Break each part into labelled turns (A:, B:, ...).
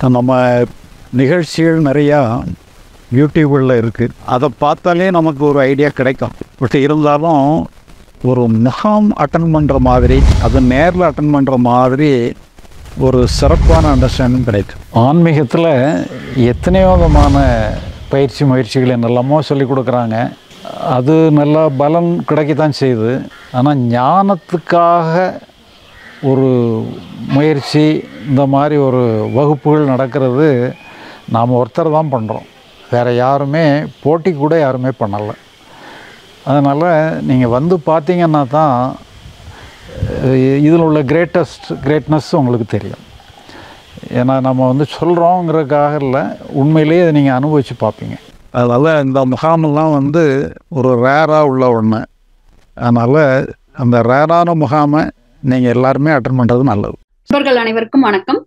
A: நம்ம நிகழ்ச்சிகள் நிறையா யூடியூபில் இருக்குது அதை பார்த்தாலே நமக்கு ஒரு ஐடியா கிடைக்கும் பட் இருந்தாலும் ஒரு முகாம் அட்டன் பண்ணுற மாதிரி அது நேரில் அட்டன் பண்ணுற மாதிரி ஒரு சிறப்பான அண்டர்ஸ்டாண்டிங் கிடைக்கும் ஆன்மீகத்தில் எத்தனையோ விதமான பயிற்சி முயற்சிகள் என்னெல்லாமோ சொல்லி கொடுக்குறாங்க அது நல்லா பலன் கிடைக்கத்தான் செய்யுது ஆனால் ஞானத்துக்காக ஒரு முயற்சி இந்த மாதிரி ஒரு வகுப்புகள் நடக்கிறது நாம் ஒருத்தர் தான் பண்ணுறோம் வேறு யாருமே போட்டி கூட யாருமே பண்ணலை அதனால் நீங்கள் வந்து பார்த்தீங்கன்னா தான் இதில் உள்ள கிரேட்டஸ்ட் கிரேட்னஸ் உங்களுக்கு தெரியும் ஏன்னா நம்ம வந்து சொல்கிறோங்கிறதுக்காக இல்லை உண்மையிலேயே அதை நீங்கள் அனுபவித்து பார்ப்பீங்க அதனால் இந்த முகாமெல்லாம் வந்து ஒரு ரேராக உள்ள ஒன்று அதனால் அந்த ரேரான முகாமை நீங்கள் எல்லாருமே அட்டன் பண்ணுறது நல்லது
B: நண்பர்கள் அனைவருக்கும் வணக்கம்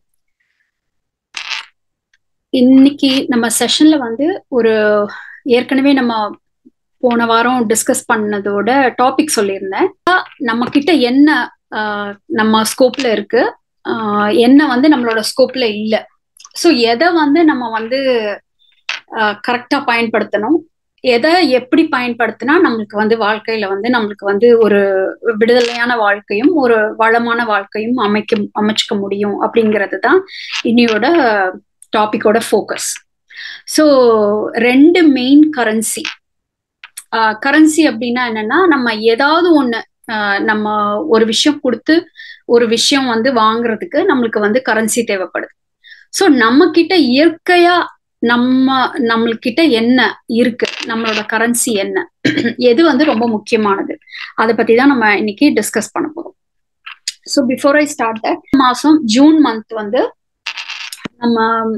B: இன்னைக்கு நம்ம செஷன்ல வந்து ஒரு ஏற்கனவே நம்ம போன வாரம் டிஸ்கஸ் பண்ணதோட டாபிக் சொல்லியிருந்தேன் நம்ம கிட்ட என்ன நம்ம ஸ்கோப்ல இருக்கு என்ன வந்து நம்மளோட ஸ்கோப்ல இல்லை ஸோ எதை வந்து நம்ம வந்து கரெக்டா பயன்படுத்தணும் எதை எப்படி பயன்படுத்தினா நம்மளுக்கு வந்து வாழ்க்கையில வந்து நம்மளுக்கு வந்து ஒரு விடுதலையான வாழ்க்கையும் ஒரு வளமான வாழ்க்கையும் அமைக்க அமைச்சுக்க முடியும் அப்படிங்கிறது தான் இன்னையோட டாபிக்கோட ஃபோக்கஸ் ஸோ ரெண்டு மெயின் கரன்சி கரன்சி அப்படின்னா என்னன்னா நம்ம ஏதாவது ஒன்று நம்ம ஒரு விஷயம் கொடுத்து ஒரு விஷயம் வந்து வாங்குறதுக்கு நம்மளுக்கு வந்து கரன்சி தேவைப்படுது ஸோ நம்ம கிட்ட இயற்கையா நம்ம நம்மள்கிட்ட என்ன இருக்கு நம்மளோட கரன்சி என்ன எது வந்து ரொம்ப முக்கியமானது அதை பத்தி தான் நம்ம இன்னைக்கு டிஸ்கஸ் பண்ண போறோம் so before I start that மாசம் ஜூன் மந்த் வந்து நம்ம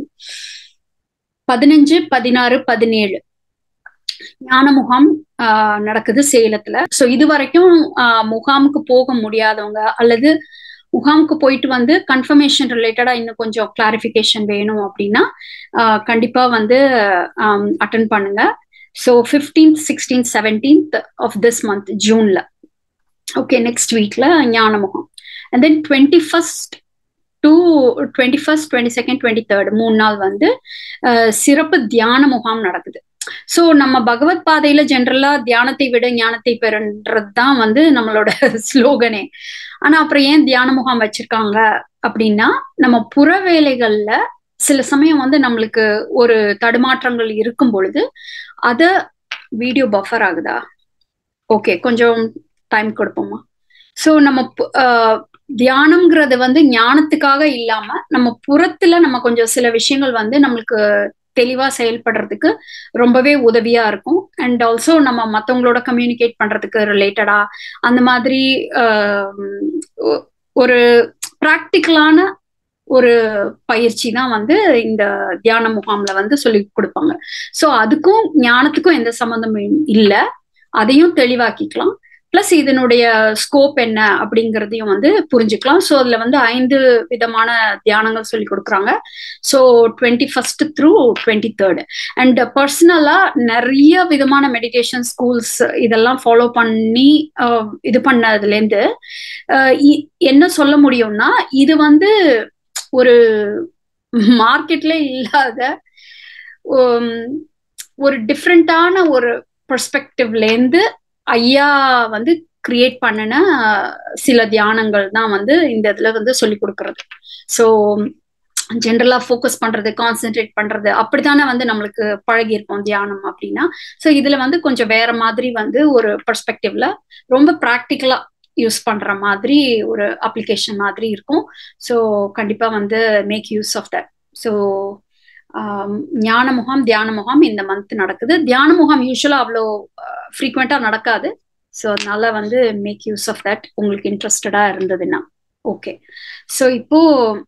B: பதினஞ்சு பதினாறு பதினேழு ஞான முகாம் நடக்குது சேலத்துல ஸோ இது வரைக்கும் முகாமுக்கு போக முடியாதவங்க அல்லது முகாமுக்கு போயிட்டு வந்து கன்ஃபர்மேஷன் ரிலேட்டடா இன்னும் கொஞ்சம் கிளாரிஃபிகேஷன் வேணும் அப்படின்னா கண்டிப்பா வந்து அட்டன் பண்ணுங்க so fifteenth sixteenth seventeenth of this month ஜூன்ல ஓகே நெக்ஸ்ட் வீக்ல ஞான முகாம் and then twenty first to twenty first twenty second twenty third மூணு நாள் வந்து சிறப்பு தியான முகாம் நடக்குது ஸோ நம்ம பகவத் பாதையில ஜென்ரலா தியானத்தை விட ஞானத்தை பெறுன்றது தான் வந்து நம்மளோட ஸ்லோகனே ஆனா அப்புறம் ஏன் தியான முகாம் வச்சிருக்காங்க அப்படின்னா நம்ம புற வேலைகள்ல சில சமயம் வந்து நம்மளுக்கு ஒரு தடுமாற்றங்கள் இருக்கும் பொழுது அத வீடியோ பஃபர் ஆகுதா ஓகே கொஞ்சம் டைம் கொடுப்போமா ஸோ நம்ம தியானம்ங்கிறது வந்து ஞானத்துக்காக இல்லாம நம்ம புறத்துல நம்ம கொஞ்சம் சில விஷயங்கள் வந்து நம்மளுக்கு தெளிவா செயல்படுறதுக்கு ரொம்பவே உதவியா இருக்கும் அண்ட் ஆல்சோ நம்ம மற்றவங்களோட கம்யூனிகேட் பண்றதுக்கு ரிலேட்டடா அந்த மாதிரி ஒரு ப்ராக்டிக்கலான ஒரு பயிற்சி தான் வந்து இந்த தியான முகாம்ல வந்து சொல்லி கொடுப்பாங்க ஸோ அதுக்கும் ஞானத்துக்கும் எந்த சம்மந்தமும் இல்லை அதையும் தெளிவாக்கிக்கலாம் பிளஸ் இதனுடைய ஸ்கோப் என்ன அப்படிங்கிறதையும் வந்து புரிஞ்சுக்கலாம் ஸோ அதில் வந்து ஐந்து விதமான தியானங்கள் சொல்லி கொடுக்குறாங்க so twenty first through twenty third and பர்சனலாக நிறைய விதமான மெடிடேஷன் ஸ்கூல்ஸ் இதெல்லாம் ஃபாலோ பண்ணி இது பண்ணதுலேருந்து என்ன சொல்ல முடியும்னா இது வந்து ஒரு மார்க்கெட்ல இல்லாத ஒரு டிஃப்ரெண்டான ஒரு பெர்ஸ்பெக்டிவ்லேருந்து ஐயா வந்து கிரியேட் பண்ணின சில தியானங்கள் தான் வந்து இந்த இதுல வந்து சொல்லி கொடுக்கறது ஸோ ஜென்ரலா ஃபோக்கஸ் பண்றது கான்சென்ட்ரேட் பண்றது அப்படித்தானே வந்து நம்மளுக்கு பழகியிருப்போம் தியானம் அப்படின்னா ஸோ இதுல வந்து கொஞ்சம் வேற மாதிரி வந்து ஒரு பெர்ஸ்பெக்டிவ்ல ரொம்ப ப்ராக்டிக்கலா யூஸ் பண்ற மாதிரி ஒரு அப்ளிகேஷன் மாதிரி இருக்கும் ஸோ கண்டிப்பா வந்து make use of that so ஞான முகாம் தியான முகாம் இந்த மந்த் நடக்குது தியான முகாம் யூஸ்வலா அவ்வளோ ஃப்ரீக்வெண்டா நடக்காது ஸோ அதனால வந்து மேக் யூஸ் ஆஃப் தட் உங்களுக்கு இன்ட்ரெஸ்டடா இருந்ததுன்னா ஓகே ஸோ இப்போ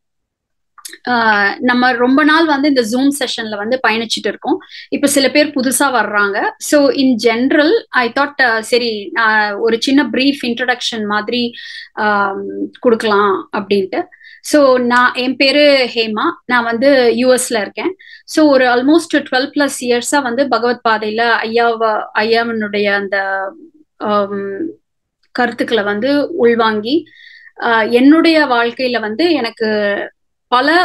B: நம்ம ரொம்ப நாள் வந்து இந்த ஜூம் செஷன்ல வந்து பயணிச்சுட்டு இருக்கோம் இப்போ சில பேர் புதுசா வர்றாங்க so in general I thought சரி ஒரு சின்ன ப்ரீஃப் இன்ட்ரடக்ஷன் மாதிரி கொடுக்கலாம் அப்படின்ட்டு ஸோ நான் என் பேரு ஹேமா நான் வந்து யூஎஸ்ல இருக்கேன் ஸோ ஒரு ஆல்மோஸ்ட் டுவெல் பிளஸ் இயர்ஸா வந்து பகவத் பாதையில ஐயாவ ஐயாவனுடைய அந்த கருத்துக்களை வந்து உள்வாங்கி என்னுடைய வாழ்க்கையில வந்து எனக்கு பல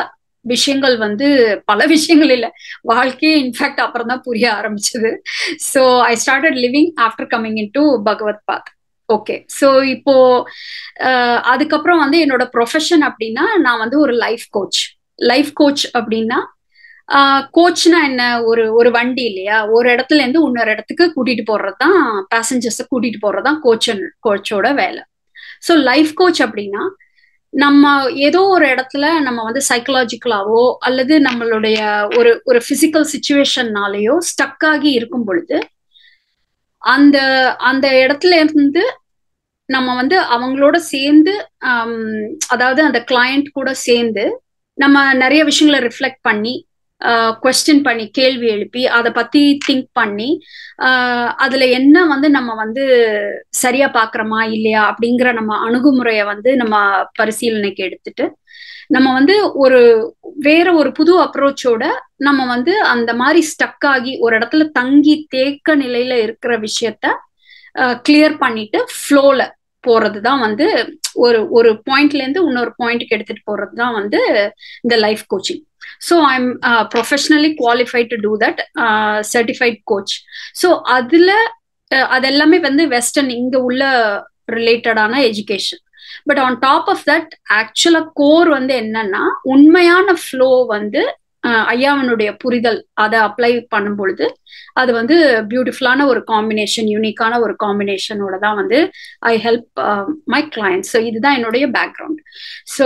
B: விஷயங்கள் வந்து பல விஷயங்கள் இல்லை வாழ்க்கையே இன்ஃபேக்ட் அப்புறம் தான் புரிய ஆரம்பிச்சது so I started living after coming in to Bhagavath path okay so இப்போ அதுக்கப்புறம் வந்து என்னோட ப்ரொஃபஷன் அப்படின்னா நான் வந்து ஒரு லைஃப் கோச் லைஃப் கோச் அப்படின்னா கோச்னா என்ன ஒரு ஒரு வண்டி இல்லையா ஒரு இடத்துல இருந்து இன்னொரு இடத்துக்கு கூட்டிட்டு போறது தான் பேசஞ்சர்ஸை கூட்டிட்டு போறது தான் கோச்சன் கோச்சோட வேலை ஸோ லைஃப் கோச் அப்படின்னா நம்ம ஏதோ ஒரு இடத்துல நம்ம வந்து சைக்கலாஜிக்கலாவோ அல்லது நம்மளுடைய ஒரு ஒரு பிசிக்கல் சுச்சுவேஷன்னாலேயோ ஸ்டக் ஆகி இருக்கும் பொழுது அந்த அந்த இடத்துல இருந்து நம்ம வந்து அவங்களோட சேர்ந்து அதாவது அந்த கிளையண்ட் கூட சேர்ந்து நம்ம நிறைய விஷயங்களை ரிஃப்ளெக்ட் பண்ணி கொஸ்டின் பண்ணி கேள்வி எழுப்பி அதை பத்தி திங்க் பண்ணி அதுல என்ன வந்து நம்ம வந்து சரியா பாக்குறோமா இல்லையா அப்படிங்கிற நம்ம அணுகுமுறையை வந்து நம்ம பரிசீலனைக்கு எடுத்துட்டு நம்ம வந்து ஒரு வேற ஒரு புது அப்ரோச்சோட நம்ம வந்து அந்த மாதிரி ஸ்டக் ஆகி ஒரு இடத்துல தங்கி தேக்க நிலையில இருக்கிற விஷயத்த கிளியர் பண்ணிட்டு ஃப்ளோல போறது தான் வந்து ஒரு ஒரு பாயிண்ட்ல இருந்து இன்னொரு பாயிண்ட்டுக்கு எடுத்துட்டு போறது தான் வந்து இந்த life coaching so I am professionally qualified to do that certified coach so அதுல அதெல்லாமே வந்து வெஸ்டர்ன் இங்க உள்ள ரிலேட்டடான education but on top of that actually core வந்து என்னன்னா உண்மையான ஃப்ளோ வந்து ஐயாவனுடைய புரிதல் அதை அப்ளை பண்ணும் பொழுது அது வந்து பியூட்டிஃபுல்லான ஒரு காம்பினேஷன் யூனிக்கான ஒரு காம்பினேஷனோட தான் வந்து I help my client so இதுதான் என்னுடைய பேக்ரவுண்ட் ஸோ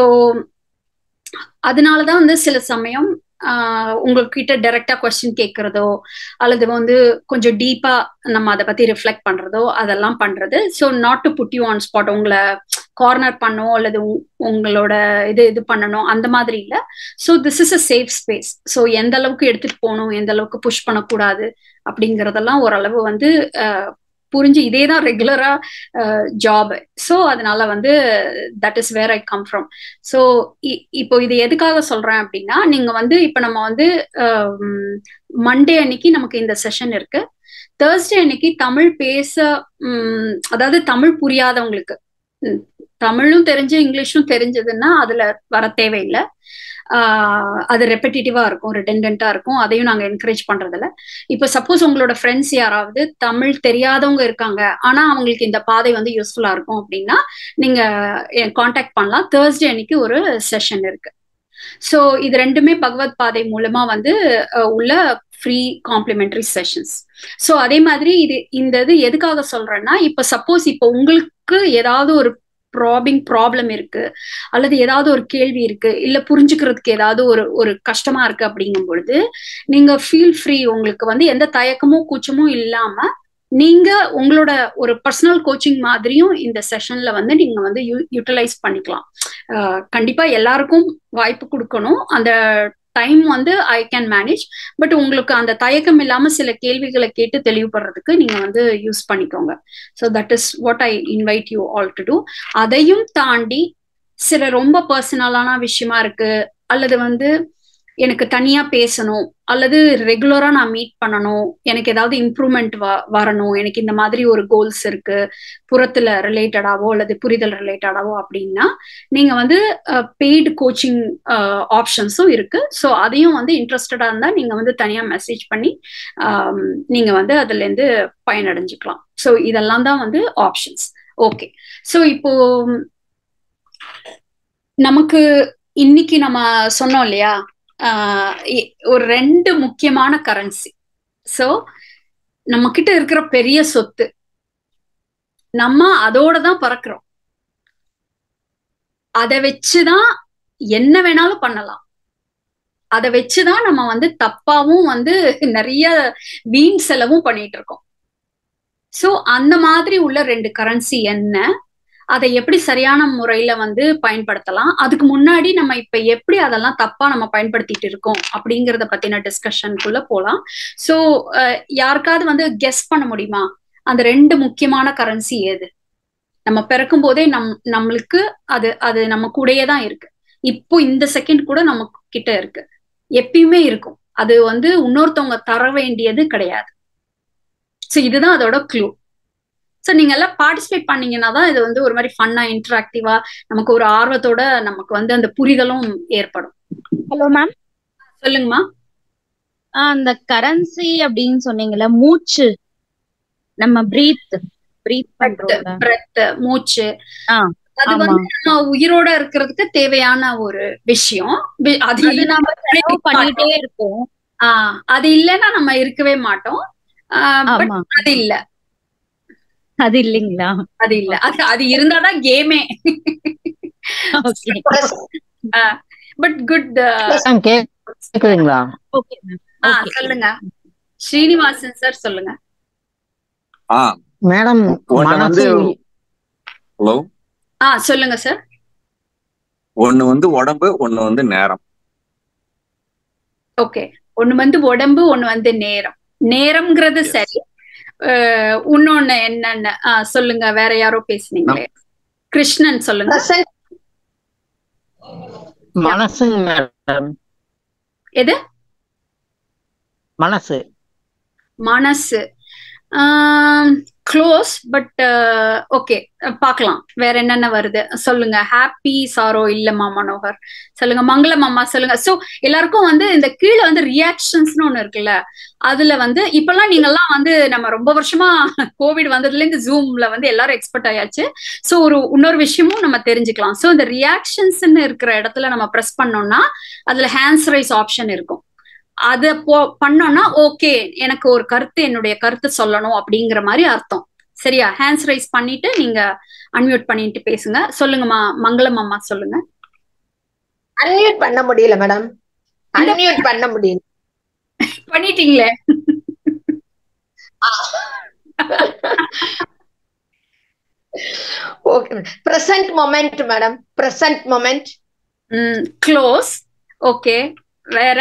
B: அதனாலதான் வந்து சில சமயம் உங்ககிட்ட டைரக்டா கொஸ்டின் கேட்கறதோ அல்லது வந்து கொஞ்சம் டீப்பா நம்ம அதை பத்தி ரிஃப்ளெக்ட் பண்றதோ அதெல்லாம் பண்றது so not to put you on spot உங்களை கார்னர் பண்ணோம் அல்லது உங்களோட இது இது பண்ணணும் அந்த மாதிரி இல்லை so this is a safe space so எந்த அளவுக்கு எடுத்துட்டு போகணும் எந்த அளவுக்கு புஷ் பண்ணக்கூடாது அப்படிங்கிறதெல்லாம் ஓரளவு வந்து புரிஞ்சு இதே தான் ரெகுலரா ஜாப் ஸோ அதனால வந்து that is where I come from so இப்போ இது எதுக்காக சொல்றேன் அப்படின்னா நீங்க வந்து இப்போ நம்ம வந்து மண்டே அன்னைக்கு நமக்கு இந்த செஷன் இருக்கு தேர்ஸ்டே அன்னைக்கு தமிழ் பேச அதாவது தமிழ் புரியாதவங்களுக்கு தமிழும் தெரிஞ்சு இங்கிலீஷும் தெரிஞ்சதுன்னா அதுல வர தேவையில்லை அது ரெப்படிட்டிவா இருக்கும் ரிடெண்டா இருக்கும் அதையும் நாங்க என்கரேஜ் பண்றதில்ல இப்ப சப்போஸ் உங்களோட ஃப்ரெண்ட்ஸ் யாராவது தமிழ் தெரியாதவங்க இருக்காங்க ஆனா அவங்களுக்கு இந்த பாதை வந்து யூஸ்ஃபுல்லா இருக்கும் அப்படின்னா நீங்க காண்டாக்ட் பண்ணலாம் தேர்ஸ்டே அன்னைக்கு ஒரு செஷன் இருக்கு ஸோ இது ரெண்டுமே பகவத் பாதை மூலமா வந்து உள்ள ஃப்ரீ காம்ப்ளிமெண்டரி செஷன்ஸ் ஸோ அதே மாதிரி இது இந்த இது எதுக்காக சொல்றேன்னா இப்ப சப்போஸ் இப்போ உங்களுக்கு ஏதாவது ஒரு ப்ராபிங் ப்ராப்ளம் இருக்கு அல்லது ஏதாவது ஒரு கேள்வி இருக்கு இல்ல புரிஞ்சுக்கிறதுக்கு ஏதாவது ஒரு ஒரு கஷ்டமா இருக்கு அப்படிங்கும் பொழுது நீங்க ஃபீல் ஃப்ரீ உங்களுக்கு வந்து எந்த தயக்கமும் கூச்சமும் இல்லாம நீங்க உங்களோட ஒரு பர்சனல் கோச்சிங் மாதிரியும் இந்த செஷன்ல வந்து நீங்க வந்து யூட்டிலைஸ் பண்ணிக்கலாம் கண்டிப்பா எல்லாருக்கும் வாய்ப்பு கொடுக்கணும் அந்த டைம் வந்து ஐ கேன் மேனேஜ் பட் உங்களுக்கு அந்த தயக்கம் இல்லாம சில கேள்விகளை கேட்டு தெளிவுபடுறதுக்கு நீங்க வந்து யூஸ் பண்ணிக்கோங்க so that is what I invite you all to do அதையும் தாண்டி சில ரொம்ப பர்சனலான விஷயமா இருக்கு அல்லது வந்து எனக்கு தனியா பேசணும் அல்லது ரெகுலரா நான் மீட் பண்ணணும் எனக்கு ஏதாவது இம்ப்ரூவ்மெண்ட் வ வரணும் எனக்கு இந்த மாதிரி ஒரு கோல்ஸ் இருக்கு புறத்துல ரிலேட்டடாவோ அல்லது புரிதல் ரிலேட்டடாவோ அப்படின்னா நீங்க வந்து பெய்டு கோச்சிங் ஆப்ஷன்ஸும் இருக்கு ஸோ அதையும் வந்து இன்ட்ரெஸ்டடா இருந்தா நீங்க வந்து தனியா மெசேஜ் பண்ணி நீங்க வந்து அதுல இருந்து பயனடைஞ்சுக்கலாம் ஸோ இதெல்லாம் தான் வந்து ஆப்ஷன்ஸ் ஓகே ஸோ இப்போ நமக்கு இன்னைக்கு நம்ம சொன்னோம் இல்லையா ஒரு ரெண்டு முக்கியமான கரன்சி ஸோ நம்ம கிட்ட இருக்கிற பெரிய சொத்து நம்ம அதோட தான் பறக்கிறோம் அதை வச்சுதான் என்ன வேணாலும் பண்ணலாம் அதை வச்சுதான் நம்ம வந்து தப்பாவும் வந்து நிறைய வீண் செலவும் பண்ணிட்டு இருக்கோம் ஸோ அந்த மாதிரி உள்ள ரெண்டு கரன்சி என்ன அதை எப்படி சரியான முறையில வந்து பயன்படுத்தலாம் அதுக்கு முன்னாடி நம்ம இப்ப எப்படி அதெல்லாம் தப்பா நம்ம பயன்படுத்திட்டு இருக்கோம் அப்படிங்கறத பத்தின டிஸ்கஷனுக்குள்ள போலாம் ஸோ யாருக்காவது வந்து கெஸ் பண்ண முடியுமா அந்த ரெண்டு முக்கியமான கரன்சி ஏது நம்ம பிறக்கும் போதே நம் நம்மளுக்கு அது அது நம்ம கூடயே தான் இருக்கு இப்போ இந்த செகண்ட் கூட நம்ம கிட்ட இருக்கு எப்பயுமே இருக்கும் அது வந்து இன்னொருத்தவங்க தர வேண்டியது கிடையாது ஸோ இதுதான் அதோட க்ளூ ஸோ நீங்க எல்லாம் பார்ட்டிசிபேட் பண்ணீங்கன்னா தான் இது வந்து ஒரு மாதிரி ஃபன்னா இன்டராக்டிவா நமக்கு ஒரு ஆர்வத்தோட நமக்கு வந்து அந்த புரிதலும் ஏற்படும்
C: ஹலோ மேம்
B: சொல்லுங்கம்மா
C: அந்த கரன்சி அப்படின்னு சொன்னீங்கல்ல மூச்சு நம்ம பிரீத் பிரீத் பண்றோம்ல
B: பிரெத் மூச்சு
C: ஆ,
B: அது
C: ஆமா.
B: வந்து நம்ம உயிரோட இருக்கிறதுக்கு தேவையான ஒரு விஷயம் வி- அது
C: அது
B: இல்ல-
C: நம்ம செலவு பண்ணிட்டே இருக்கோம்
B: ஆ, அது இல்லைன்னா நம்ம இருக்கவே மாட்டோம் பட்
C: ஆமா
B: அது இல்ல
C: அது இல்லைங்களா
B: அது இல்ல அது அது இருந்தாதான் கேமே
C: ஓகே
B: பட் குட்
D: மேம் கேக்குதுங்களா
C: ஓகே மேம்
B: ஆ
C: ஓகே
B: சொல்லுங்க ஸ்ரீனிவாசன் சார் சொல்லுங்க
E: ஆ
D: மேடம்
E: ஒண்ணு
D: மனசு
E: வந்து- ஹலோ
B: ஆ சொல்லுங்க சார்
E: ஒண்ணு வந்து உடம்பு ஒண்ணு வந்து நேரம்
B: ஓகே ஒண்ணு வந்து உடம்பு ஒண்ணு வந்து நேரம் நேரம்ங்கிறது
E: Yes.
B: சரி அஹ், இன்னொன்னு என்னன்னு ஆ, சொல்லுங்க வேற யாரோ பேசுனீங்களே கிருஷ்ணன் சொல்லுங்க
D: மனசுங்க மேடம்
B: எது
D: மனசு
B: மனசு க்ளோஸ் பட் ஓகே பார்க்கலாம் வேற என்னென்ன வருது சொல்லுங்க ஹாப்பி சாரோ இல்லம்மா மனோகர் சொல்லுங்க மங்களம் அம்மா சொல்லுங்க ஸோ எல்லாருக்கும் வந்து இந்த கீழே வந்து ரியாக்ஷன்ஸ்னு ஒன்று இருக்குல்ல அதுல வந்து இப்பெல்லாம் நீங்கெல்லாம் வந்து நம்ம ரொம்ப வருஷமா கோவிட் வந்ததுல இருந்து ஜூம்ல வந்து எல்லாரும் எக்ஸ்பர்ட் ஆயாச்சு ஸோ ஒரு இன்னொரு விஷயமும் நம்ம தெரிஞ்சுக்கலாம் ஸோ இந்த ரியாக்ஷன்ஸ்ன்னு இருக்கிற இடத்துல நம்ம ப்ரெஸ் பண்ணோம்னா அதுல ஹேண்ட்ஸ் ரைஸ் ஆப்ஷன் இருக்கும் அதை போ பண்ணோம்னா ஓகே எனக்கு ஒரு கருத்து என்னுடைய கருத்து சொல்லணும் அப்படிங்கிற மாதிரி அர்த்தம் சரியா ஹேண்ட்ஸ் ரைஸ் பண்ணிட்டு நீங்க அன்மியூட் பண்ணிட்டு பேசுங்க சொல்லுங்கம்மா மங்களம் அம்மா சொல்லுங்க
F: அன்மியூட் பண்ண முடியல மேடம் அன்மியூட் பண்ண முடியல
B: பண்ணிட்டீங்களே
F: okay present moment madam present moment
B: ம் க்ளோஸ் ஓகே வேற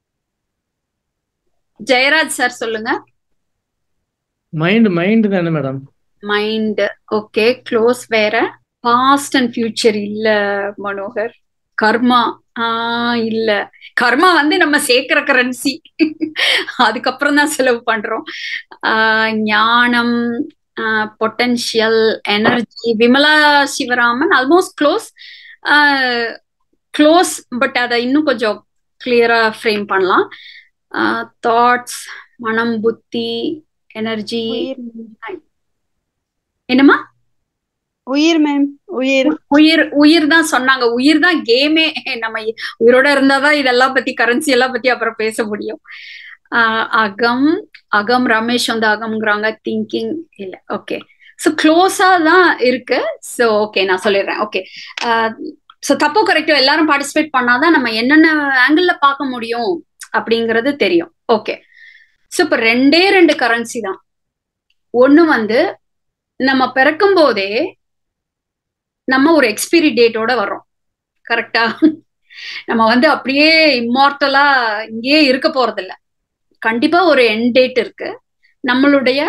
B: ஜெயராஜ் சார் சொல்லுங்க
G: மைண்ட் மைண்ட் தானே மேடம்
B: மைண்ட் ஓகே க்ளோஸ் வேற பாஸ்ட் அண்ட் ஃபியூச்சர் இல்ல மனோகர் கர்மா ஆஹ் இல்ல கர்மா வந்து நம்ம சேர்க்கிற கரன்சி அதுக்கப்புறம் தான் செலவு பண்றோம் ஆஹ் ஞானம் potential energy Vimala Sivaraman almost close close but அதை இன்னும் கொஞ்சம் கிளியரா ஃப்ரேம் பண்ணலாம் தாட்ஸ் மனம் புத்தி எனர்ஜி என்னம்மா
H: உயிர் மேம் உயிர்
B: உயிர் உயிர் தான் சொன்னாங்க உயிர் தான் கேமே நம்ம உயிரோட இருந்தாதான் இதெல்லாம் பத்தி கரன்சி எல்லாம் பத்தி அப்புறம் பேச முடியும் ஆஹ் அகம் அகம் ரமேஷ் வந்து அகம்ங்கிறாங்க திங்கிங் இல்ல ஓகே ஸோ க்ளோஸா தான் இருக்கு ஸோ ஓகே நான் சொல்லிடுறேன் ஓகே ஸோ தப்போ கரெக்டோ எல்லாரும் பார்ட்டிசிபேட் பண்ணாதான் நம்ம என்னென்ன ஆங்கிள் பார்க்க முடியும் அப்படிங்கிறது தெரியும் ஓகே ஸோ இப்போ ரெண்டே ரெண்டு கரன்சி தான் ஒன்று வந்து நம்ம பிறக்கும் போதே நம்ம ஒரு எக்ஸ்பிரி டேட்டோட வர்றோம் கரெக்டா நம்ம வந்து அப்படியே இம்மார்டலா இங்கேயே இருக்க போறதில்ல கண்டிப்பா ஒரு என் டேட் இருக்கு நம்மளுடைய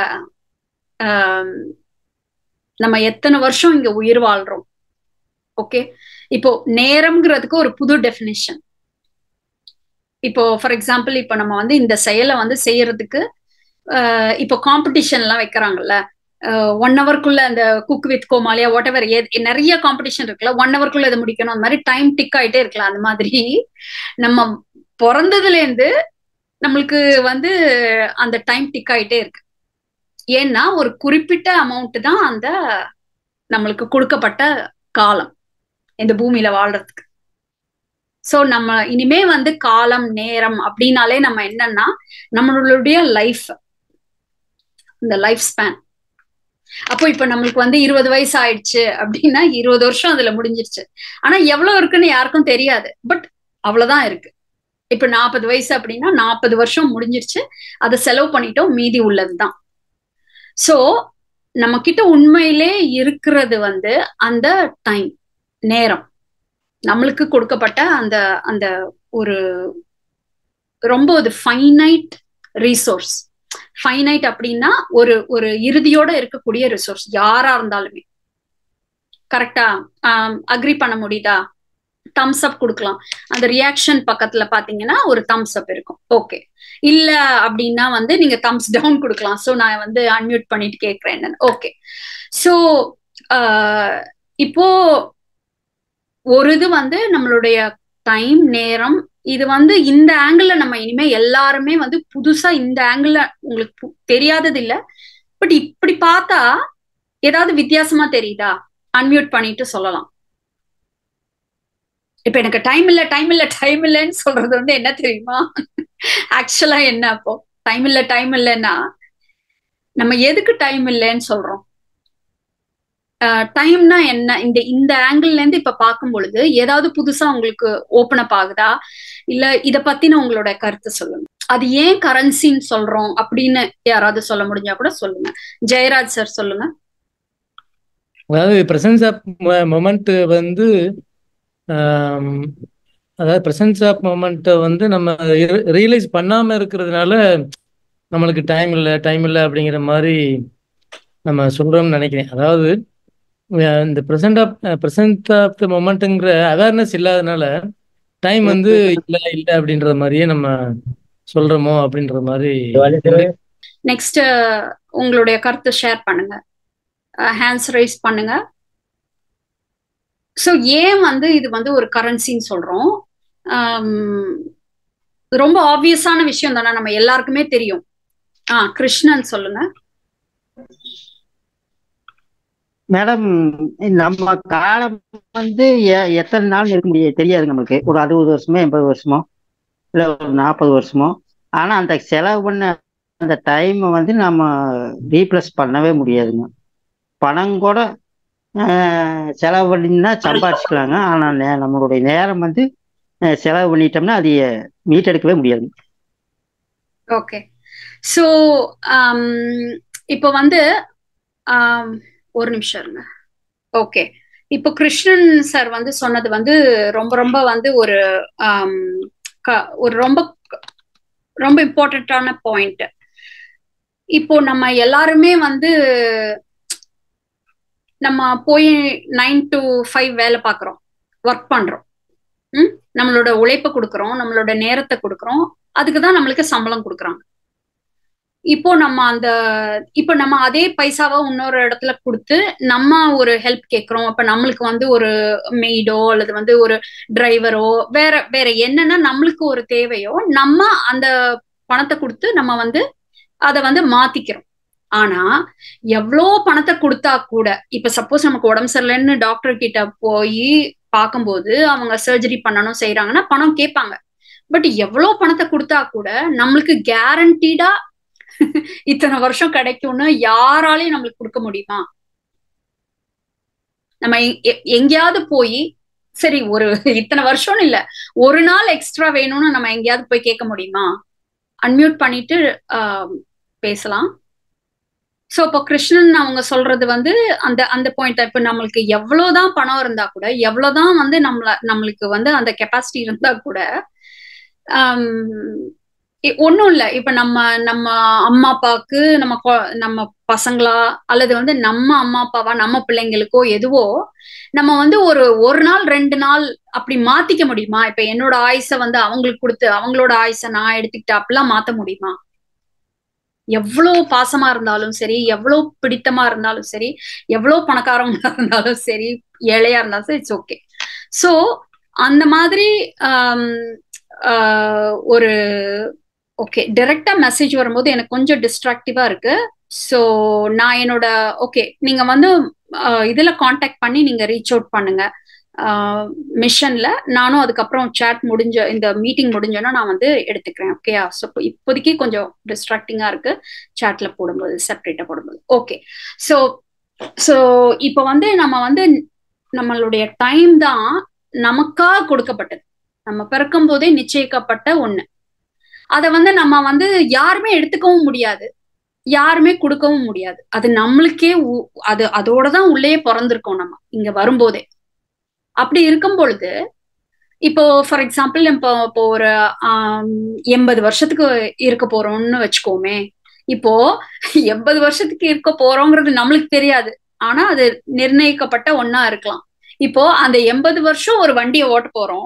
B: நம்ம எத்தனை வருஷம் இங்க உயிர் வாழ்றோம் ஓகே இப்போ நேரம்ங்கிறதுக்கு ஒரு புது டெஃபினிஷன் இப்போ ஃபார் எக்ஸாம்பிள் இப்போ நம்ம வந்து இந்த செயலை வந்து செய்யறதுக்கு இப்போ காம்படிஷன் எல்லாம் வைக்கிறாங்கல்ல ஒன் ஹவர்க்குள்ள அந்த குக் வித் கோமாலியா வாட் எவர் நிறைய காம்படிஷன் இருக்குல்ல ஒன் ஹவர்க்குள்ள இதை முடிக்கணும் அந்த மாதிரி டைம் டிக் ஆயிட்டே இருக்கலாம் அந்த மாதிரி நம்ம பிறந்ததுல இருந்து நம்மளுக்கு வந்து அந்த டைம் டிக் ஆயிட்டே இருக்கு ஏன்னா ஒரு குறிப்பிட்ட அமௌண்ட் தான் அந்த நம்மளுக்கு கொடுக்கப்பட்ட காலம் இந்த பூமியில வாழ்றதுக்கு ஸோ நம்ம இனிமே வந்து காலம் நேரம் அப்படின்னாலே நம்ம என்னன்னா நம்மளுடைய லைஃப் இந்த லைஃப் ஸ்பேன் அப்போ இப்ப நம்மளுக்கு வந்து இருபது வயசு ஆயிடுச்சு அப்படின்னா இருபது வருஷம் அதுல முடிஞ்சிருச்சு ஆனா எவ்வளவு இருக்குன்னு யாருக்கும் தெரியாது பட் அவ்வளவுதான் இருக்கு இப்ப நாற்பது வயசு அப்படின்னா நாற்பது வருஷம் முடிஞ்சிருச்சு அதை செலவு பண்ணிட்டோம் மீதி உள்ளதுதான் சோ நம்ம கிட்ட உண்மையிலே இருக்கிறது வந்து அந்த டைம் நேரம் நம்மளுக்கு கொடுக்கப்பட்ட அந்த அந்த ஒரு ரொம்ப ஒரு ஃபைனைட் ரீசோர்ஸ் ஃபைனைட் அப்படின்னா ஒரு ஒரு இறுதியோட இருக்கக்கூடிய ரிசோர்ஸ் யாரா இருந்தாலுமே கரெக்டா அக்ரி பண்ண முடியுதா தம்ஸ் அப் கொடுக்கலாம் அந்த ரியாக்ஷன் பக்கத்துல பாத்தீங்கன்னா ஒரு தம்ஸ் அப் இருக்கும் ஓகே இல்ல அப்படின்னா வந்து நீங்க தம்ஸ் டவுன் கொடுக்கலாம் ஸோ நான் வந்து அன்மியூட் பண்ணிட்டு கேட்கிறேன் என்னன்னு ஓகே ஸோ இப்போ ஒரு இது வந்து நம்மளுடைய டைம் நேரம் இது வந்து இந்த ஆங்கிள் நம்ம இனிமே எல்லாருமே வந்து புதுசா இந்த ஆங்கிள் உங்களுக்கு பு- தெரியாதது இல்ல பட் இப்படி பார்த்தா ஏதாவது வித்தியாசமா தெரியுதா அன்மியூட் பண்ணிட்டு சொல்லலாம் இப்ப எனக்கு டைம் இல்ல டைம் இல்ல டைம் இல்லைன்னு சொல்றது வந்து என்ன தெரியுமா ஆக்சுவலா என்ன அப்போ டைம் இல்ல டைம் இல்லைன்னா நம்ம எதுக்கு டைம் இல்லைன்னு சொல்றோம் டைம்னா என்ன இந்த இந்த ஆங்கிள் இருந்து இப்ப பார்க்கும் பொழுது ஏதாவது புதுசா உங்களுக்கு ஓபன் அப் ஆகுதா இல்ல இத பத்தின உங்களோட கருத்து சொல்லுங்க அது ஏன் கரன்சின்னு சொல்றோம் அப்படின்னு யாராவது சொல்ல முடிஞ்சா கூட சொல்லுங்க ஜெயராஜ் சார் சொல்லுங்க
G: அதாவது பிரசன்ஸ் ஆஃப் மொமெண்ட் வந்து ஆம், அதாவது பிரசன்ஸ் ஆஃப் மொமெண்ட்டை வந்து நம்ம ரியலைஸ் பண்ணாம இருக்கிறதுனால நம்மளுக்கு டைம் இல்லை டைம் இல்லை அப்படிங்கிற மாதிரி நம்ம சொல்றோம்னு நினைக்கிறேன் அதாவது அஹ் இந்த present of present of the மொமெண்ட்டுங்கிற அவேர்னஸ் இல்லாதனால டைம் வந்து இல்லை இல்லை அப்படின்ற மாதிரியே நம்ம சொல்றோமோ அப்படின்ற மாதிரி
B: நெக்ஸ்ட் உங்களுடைய கருத்தை ஷேர் பண்ணுங்க ஹேண்ட்ஸ் ரைஸ் பண்ணுங்க ஸோ ஏன் வந்து இது வந்து ஒரு கரன்சின்னு சொல்றோம் ஆம், ரொம்ப ஆப்வியஸான விஷயம் தானே நம்ம எல்லாருக்குமே தெரியும் ஆ கிருஷ்ணன் சொல்லுங்க
D: மேடம் நம்ம காலம் வந்து எ- எத்தனை நாள் இருக்க முடியாது தெரியாது நமக்கு ஒரு அறுபது வருஷமோ எண்பது வருஷமோ இல்லை ஒரு நாற்பது வருஷமோ ஆனா அந்த செலவு பண்ண அந்த டைமை வந்து நம்ம ரீப்ளேஸ் பண்ணவே முடியாதுங்க பணம் கூட ஆஹ், செலவு பண்ணினா சம்பாதிச்சுக்கலாங்க ஆனா நே- நம்மளுடைய நேரம் வந்து ஆஹ், செலவு பண்ணிட்டோம்னா அது மீட்டெடுக்கவே முடியாது
B: ஓகே ஸோ இப்போ வந்து ஆம், ஒரு நிமிஷம் இருங்க ஓகே இப்போ கிருஷ்ணன் சார் வந்து சொன்னது வந்து ரொம்ப ரொம்ப வந்து ஒரு ஆம், க- ஒரு ரொம்ப ரொம்ப இம்பார்ட்டண்ட்டான பாயிண்ட் இப்போ நம்ம எல்லாருமே வந்து நம்ம போய் நைன் டு ஃபைவ் வேலை பார்க்குறோம் ஒர்க் பண்றோம் ம் நம்மளோட உழைப்பை கொடுக்குறோம் நம்மளோட நேரத்தை கொடுக்குறோம் அதுக்கு தான் நம்மளுக்கு சம்பளம் கொடுக்குறாங்க இப்போ நம்ம அந்த இப்போ நம்ம அதே பைசாவை இன்னொரு இடத்துல கொடுத்து நம்ம ஒரு ஹெல்ப் கேட்குறோம் அப்ப நம்மளுக்கு வந்து ஒரு மெய்டோ அல்லது வந்து ஒரு டிரைவரோ வேற வேற என்னென்ன நம்மளுக்கு ஒரு தேவையோ நம்ம அந்த பணத்தை கொடுத்து நம்ம வந்து அதை வந்து மாத்திக்கிறோம் ஆனா எவ்வளோ பணத்தை கொடுத்தா கூட இப்ப சப்போஸ் நமக்கு உடம்பு சரியில்லைன்னு டாக்டர் கிட்ட போய் பார்க்கும்போது அவங்க சர்ஜரி பண்ணணும் செய்யறாங்கன்னா பணம் கேட்பாங்க பட் எவ்வளோ பணத்தை கொடுத்தா கூட நம்மளுக்கு கேரண்டீடா இத்தனை வருஷம் கிடைக்கும்னு யாராலையும் நம்மளுக்கு கொடுக்க முடியுமா நம்ம எ- எ- எங்கேயாவது போய் சரி ஒரு இத்தனை வருஷம்னு இல்ல ஒரு நாள் எக்ஸ்ட்ரா வேணும்னு நம்ம எங்கேயாவது போய் கேட்க முடியுமா அன்மியூட் பண்ணிட்டு ஆஹ், பேசலாம் சோ இப்போ கிருஷ்ணன் அவங்க சொல்றது வந்து அந்த அந்த பாயிண்ட் இப்ப நம்மளுக்கு எவ்வளவுதான் பணம் இருந்தா கூட எவ்வளவுதான் வந்து நம்மள நம்மளுக்கு வந்து அந்த கெப்பாசிட்டி இருந்தா கூட ஆம், இ- ஒண்ணும் இல்ல இப்ப நம்ம நம்ம அம்மா அப்பாவுக்கு நம்ம கொ- நம்ம பசங்களா அல்லது வந்து நம்ம அம்மா அப்பாவா நம்ம பிள்ளைங்களுக்கோ எதுவோ நம்ம வந்து ஒரு ஒரு நாள் ரெண்டு நாள் அப்படி மாத்திக்க முடியுமா இப்ப என்னோட ஆயுச வந்து அவங்களுக்கு கொடுத்து அவங்களோட ஆயுச நான் எடுத்துக்கிட்டு அப்படிலாம் மாத்த முடியுமா எவ்வளவு பாசமா இருந்தாலும் சரி எவ்வளவு பிடித்தமா இருந்தாலும் சரி எவ்வளவு பணக்காரங்களா இருந்தாலும் சரி ஏழையா இருந்தாலும் சரி இட்ஸ் ஓகே சோ அந்த மாதிரி ஆம், ஆஹ், ஒரு ஓகே டைரக்டா மெசேஜ் வரும்போது எனக்கு கொஞ்சம் டிஸ்ட்ராக்டிவா இருக்கு ஸோ நான் என்னோட ஓகே நீங்க வந்து ஆஹ், இதுல காண்டாக்ட் பண்ணி நீங்க ரீச் அவுட் பண்ணுங்க மிஷன்ல நானும் அதுக்கப்புறம் சேட் முடிஞ்ச இந்த மீட்டிங் முடிஞ்சோன்னா நான் வந்து எடுத்துக்கிறேன் ஓகேயா ஸோ இப்போதைக்கு கொஞ்சம் டிஸ்ட்ராக்டிங்கா இருக்கு சேட்ல போடும்போது செப்பரேட்டா போடும்போது ஓகே ஸோ ஸோ இப்போ வந்து நம்ம வந்து நம்மளுடைய டைம் தான் நமக்கா கொடுக்கப்பட்டது நம்ம பிறக்கும் போதே நிச்சயிக்கப்பட்ட ஒண்ணு அதை வந்து நம்ம வந்து யாருமே எடுத்துக்கவும் முடியாது யாருமே கொடுக்கவும் முடியாது அது நம்மளுக்கே உ- அது அதோட தான் உள்ளே பிறந்திருக்கோம் நம்ம இங்க வரும்போதே அப்படி இருக்கும் பொழுது இப்போ ஃபார் எக்ஸாம்பிள் இப்போ இப்போ ஒரு ஆம், எண்பது வருஷத்துக்கு இருக்க போறோம்னு வச்சுக்கோமே இப்போ எண்பது வருஷத்துக்கு இருக்க போறோங்கிறது நம்மளுக்கு தெரியாது ஆனா அது நிர்ணயிக்கப்பட்ட ஒண்ணா இருக்கலாம் இப்போ அந்த எண்பது வருஷம் ஒரு வண்டியை ஓட்ட போறோம்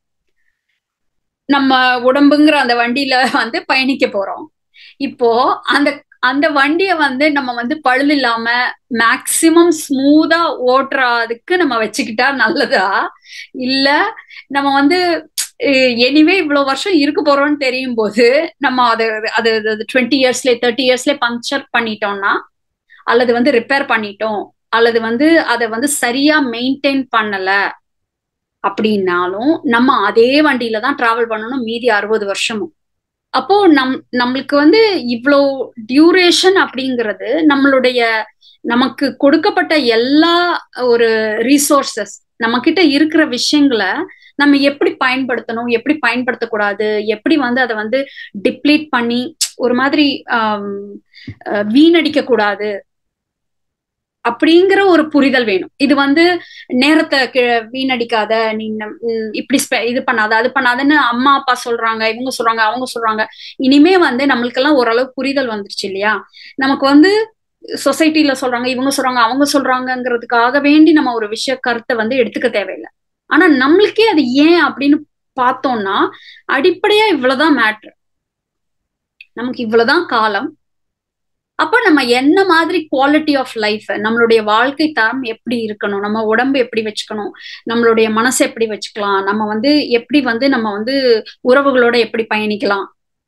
B: நம்ம உடம்புங்கிற அந்த வண்டியில வந்து பயணிக்க போறோம் இப்போ அந்த அந்த வண்டியை வந்து நம்ம வந்து பழுது இல்லாம மேக்சிமம் ஸ்மூதா ஓட்டுறதுக்கு நம்ம வச்சுக்கிட்டா நல்லதா இல்ல நம்ம வந்து எனிவே இவ்வளவு வருஷம் இருக்க போறோம்னு தெரியும் போது நம்ம அது அது டுவெண்ட்டி இயர்ஸ்ல தேர்ட்டி இயர்ஸ்ல பங்க்சர் பண்ணிட்டோம்னா அல்லது வந்து ரிப்பேர் பண்ணிட்டோம் அல்லது வந்து அதை வந்து சரியா மெயின்டைன் பண்ணல அப்படின்னாலும் நம்ம அதே வண்டியில தான் டிராவல் பண்ணணும் மீதி அறுபது வருஷமும் அப்போ நம் நம்மளுக்கு வந்து இவ்வளோ டியூரேஷன் அப்படிங்கிறது நம்மளுடைய நமக்கு கொடுக்கப்பட்ட எல்லா ஒரு ரீசோர்சஸ் நம்ம கிட்ட இருக்கிற விஷயங்களை நம்ம எப்படி பயன்படுத்தணும் எப்படி பயன்படுத்தக்கூடாது எப்படி வந்து அதை வந்து டிப்ளீட் பண்ணி ஒரு மாதிரி வீணடிக்க கூடாது அப்படிங்கிற ஒரு புரிதல் வேணும் இது வந்து நேரத்தை வீணடிக்காத நீ இப்படி இது பண்ணாத அது பண்ணாதன்னு அம்மா அப்பா சொல்றாங்க இவங்க சொல்றாங்க அவங்க சொல்றாங்க இனிமே வந்து நம்மளுக்கெல்லாம் ஓரளவு புரிதல் வந்துருச்சு இல்லையா நமக்கு வந்து சொசைட்டில சொல்றாங்க இவங்க சொல்றாங்க அவங்க சொல்றாங்கங்கிறதுக்காக வேண்டி நம்ம ஒரு விஷய கருத்தை வந்து எடுத்துக்க தேவையில்லை ஆனா நம்மளுக்கே அது ஏன் அப்படின்னு பார்த்தோம்னா அடிப்படையா இவ்வளவுதான் மேட்ரு நமக்கு இவ்வளவுதான் காலம் அப்ப நம்ம என்ன மாதிரி குவாலிட்டி ஆஃப் லைஃப் நம்மளுடைய வாழ்க்கை தரம் எப்படி இருக்கணும் நம்ம உடம்பு எப்படி வச்சுக்கணும் நம்மளுடைய மனசை எப்படி வச்சுக்கலாம் நம்ம வந்து எப்படி வந்து நம்ம வந்து உறவுகளோட எப்படி பயணிக்கலாம்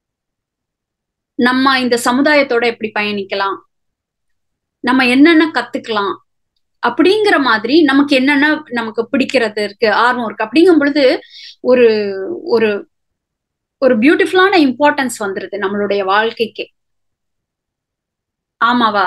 B: நம்ம இந்த சமுதாயத்தோட எப்படி பயணிக்கலாம் நம்ம என்னென்ன கத்துக்கலாம் அப்படிங்கிற மாதிரி நமக்கு என்னென்ன நமக்கு பிடிக்கிறது இருக்கு ஆர்வம் இருக்கு அப்படிங்கும் பொழுது ஒரு ஒரு ஒரு பியூட்டிஃபுல்லான இம்பார்ட்டன்ஸ் வந்துருது நம்மளுடைய வாழ்க்கைக்கு ஆமாவா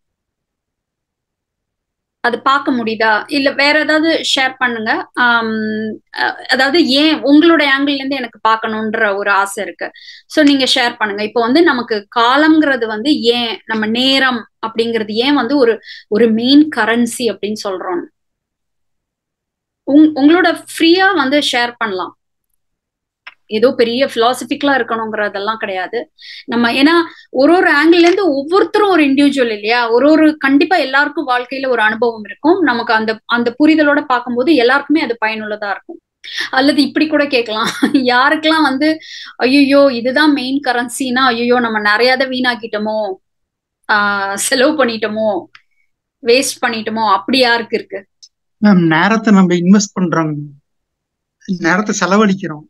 B: அது பார்க்க முடியுதா இல்ல வேற ஏதாவது ஷேர் பண்ணுங்க அதாவது ஏன் உங்களுடைய ஆங்கிள் இருந்து எனக்கு பார்க்கணுன்ற ஒரு ஆசை இருக்கு ஸோ நீங்க ஷேர் பண்ணுங்க இப்போ வந்து நமக்கு காலம்ங்கிறது வந்து ஏன் நம்ம நேரம் அப்படிங்கிறது ஏன் வந்து ஒரு ஒரு மெயின் கரன்சி அப்படின்னு சொல்றோம் உங் உங்களோட ஃப்ரீயா வந்து ஷேர் பண்ணலாம் ஏதோ பெரிய பிலாசபிக்கலா இருக்கணுங்கிறதெல்லாம் கிடையாது நம்ம ஏன்னா ஒரு ஒரு ஆங்கிள் இருந்து ஒவ்வொருத்தரும் ஒரு இண்டிவிஜுவல் இல்லையா ஒரு ஒரு கண்டிப்பா எல்லாருக்கும் வாழ்க்கையில ஒரு அனுபவம் இருக்கும் நமக்கு அந்த அந்த புரிதலோட பார்க்கும்போது எல்லாருக்குமே அது பயனுள்ளதா இருக்கும் அல்லது இப்படி கூட கேட்கலாம் யாருக்கெல்லாம் வந்து ஐயோ இதுதான் மெயின் கரன்சினா ஐயோ நம்ம நிறையாத வீணாக்கிட்டோமோ ஆஹ் செலவு பண்ணிட்டோமோ வேஸ்ட் பண்ணிட்டோமோ அப்படி யாருக்கு இருக்கு
I: மேம் நேரத்தை நம்ம இன்வெஸ்ட் பண்றோம் நேரத்தை செலவழிக்கிறோம்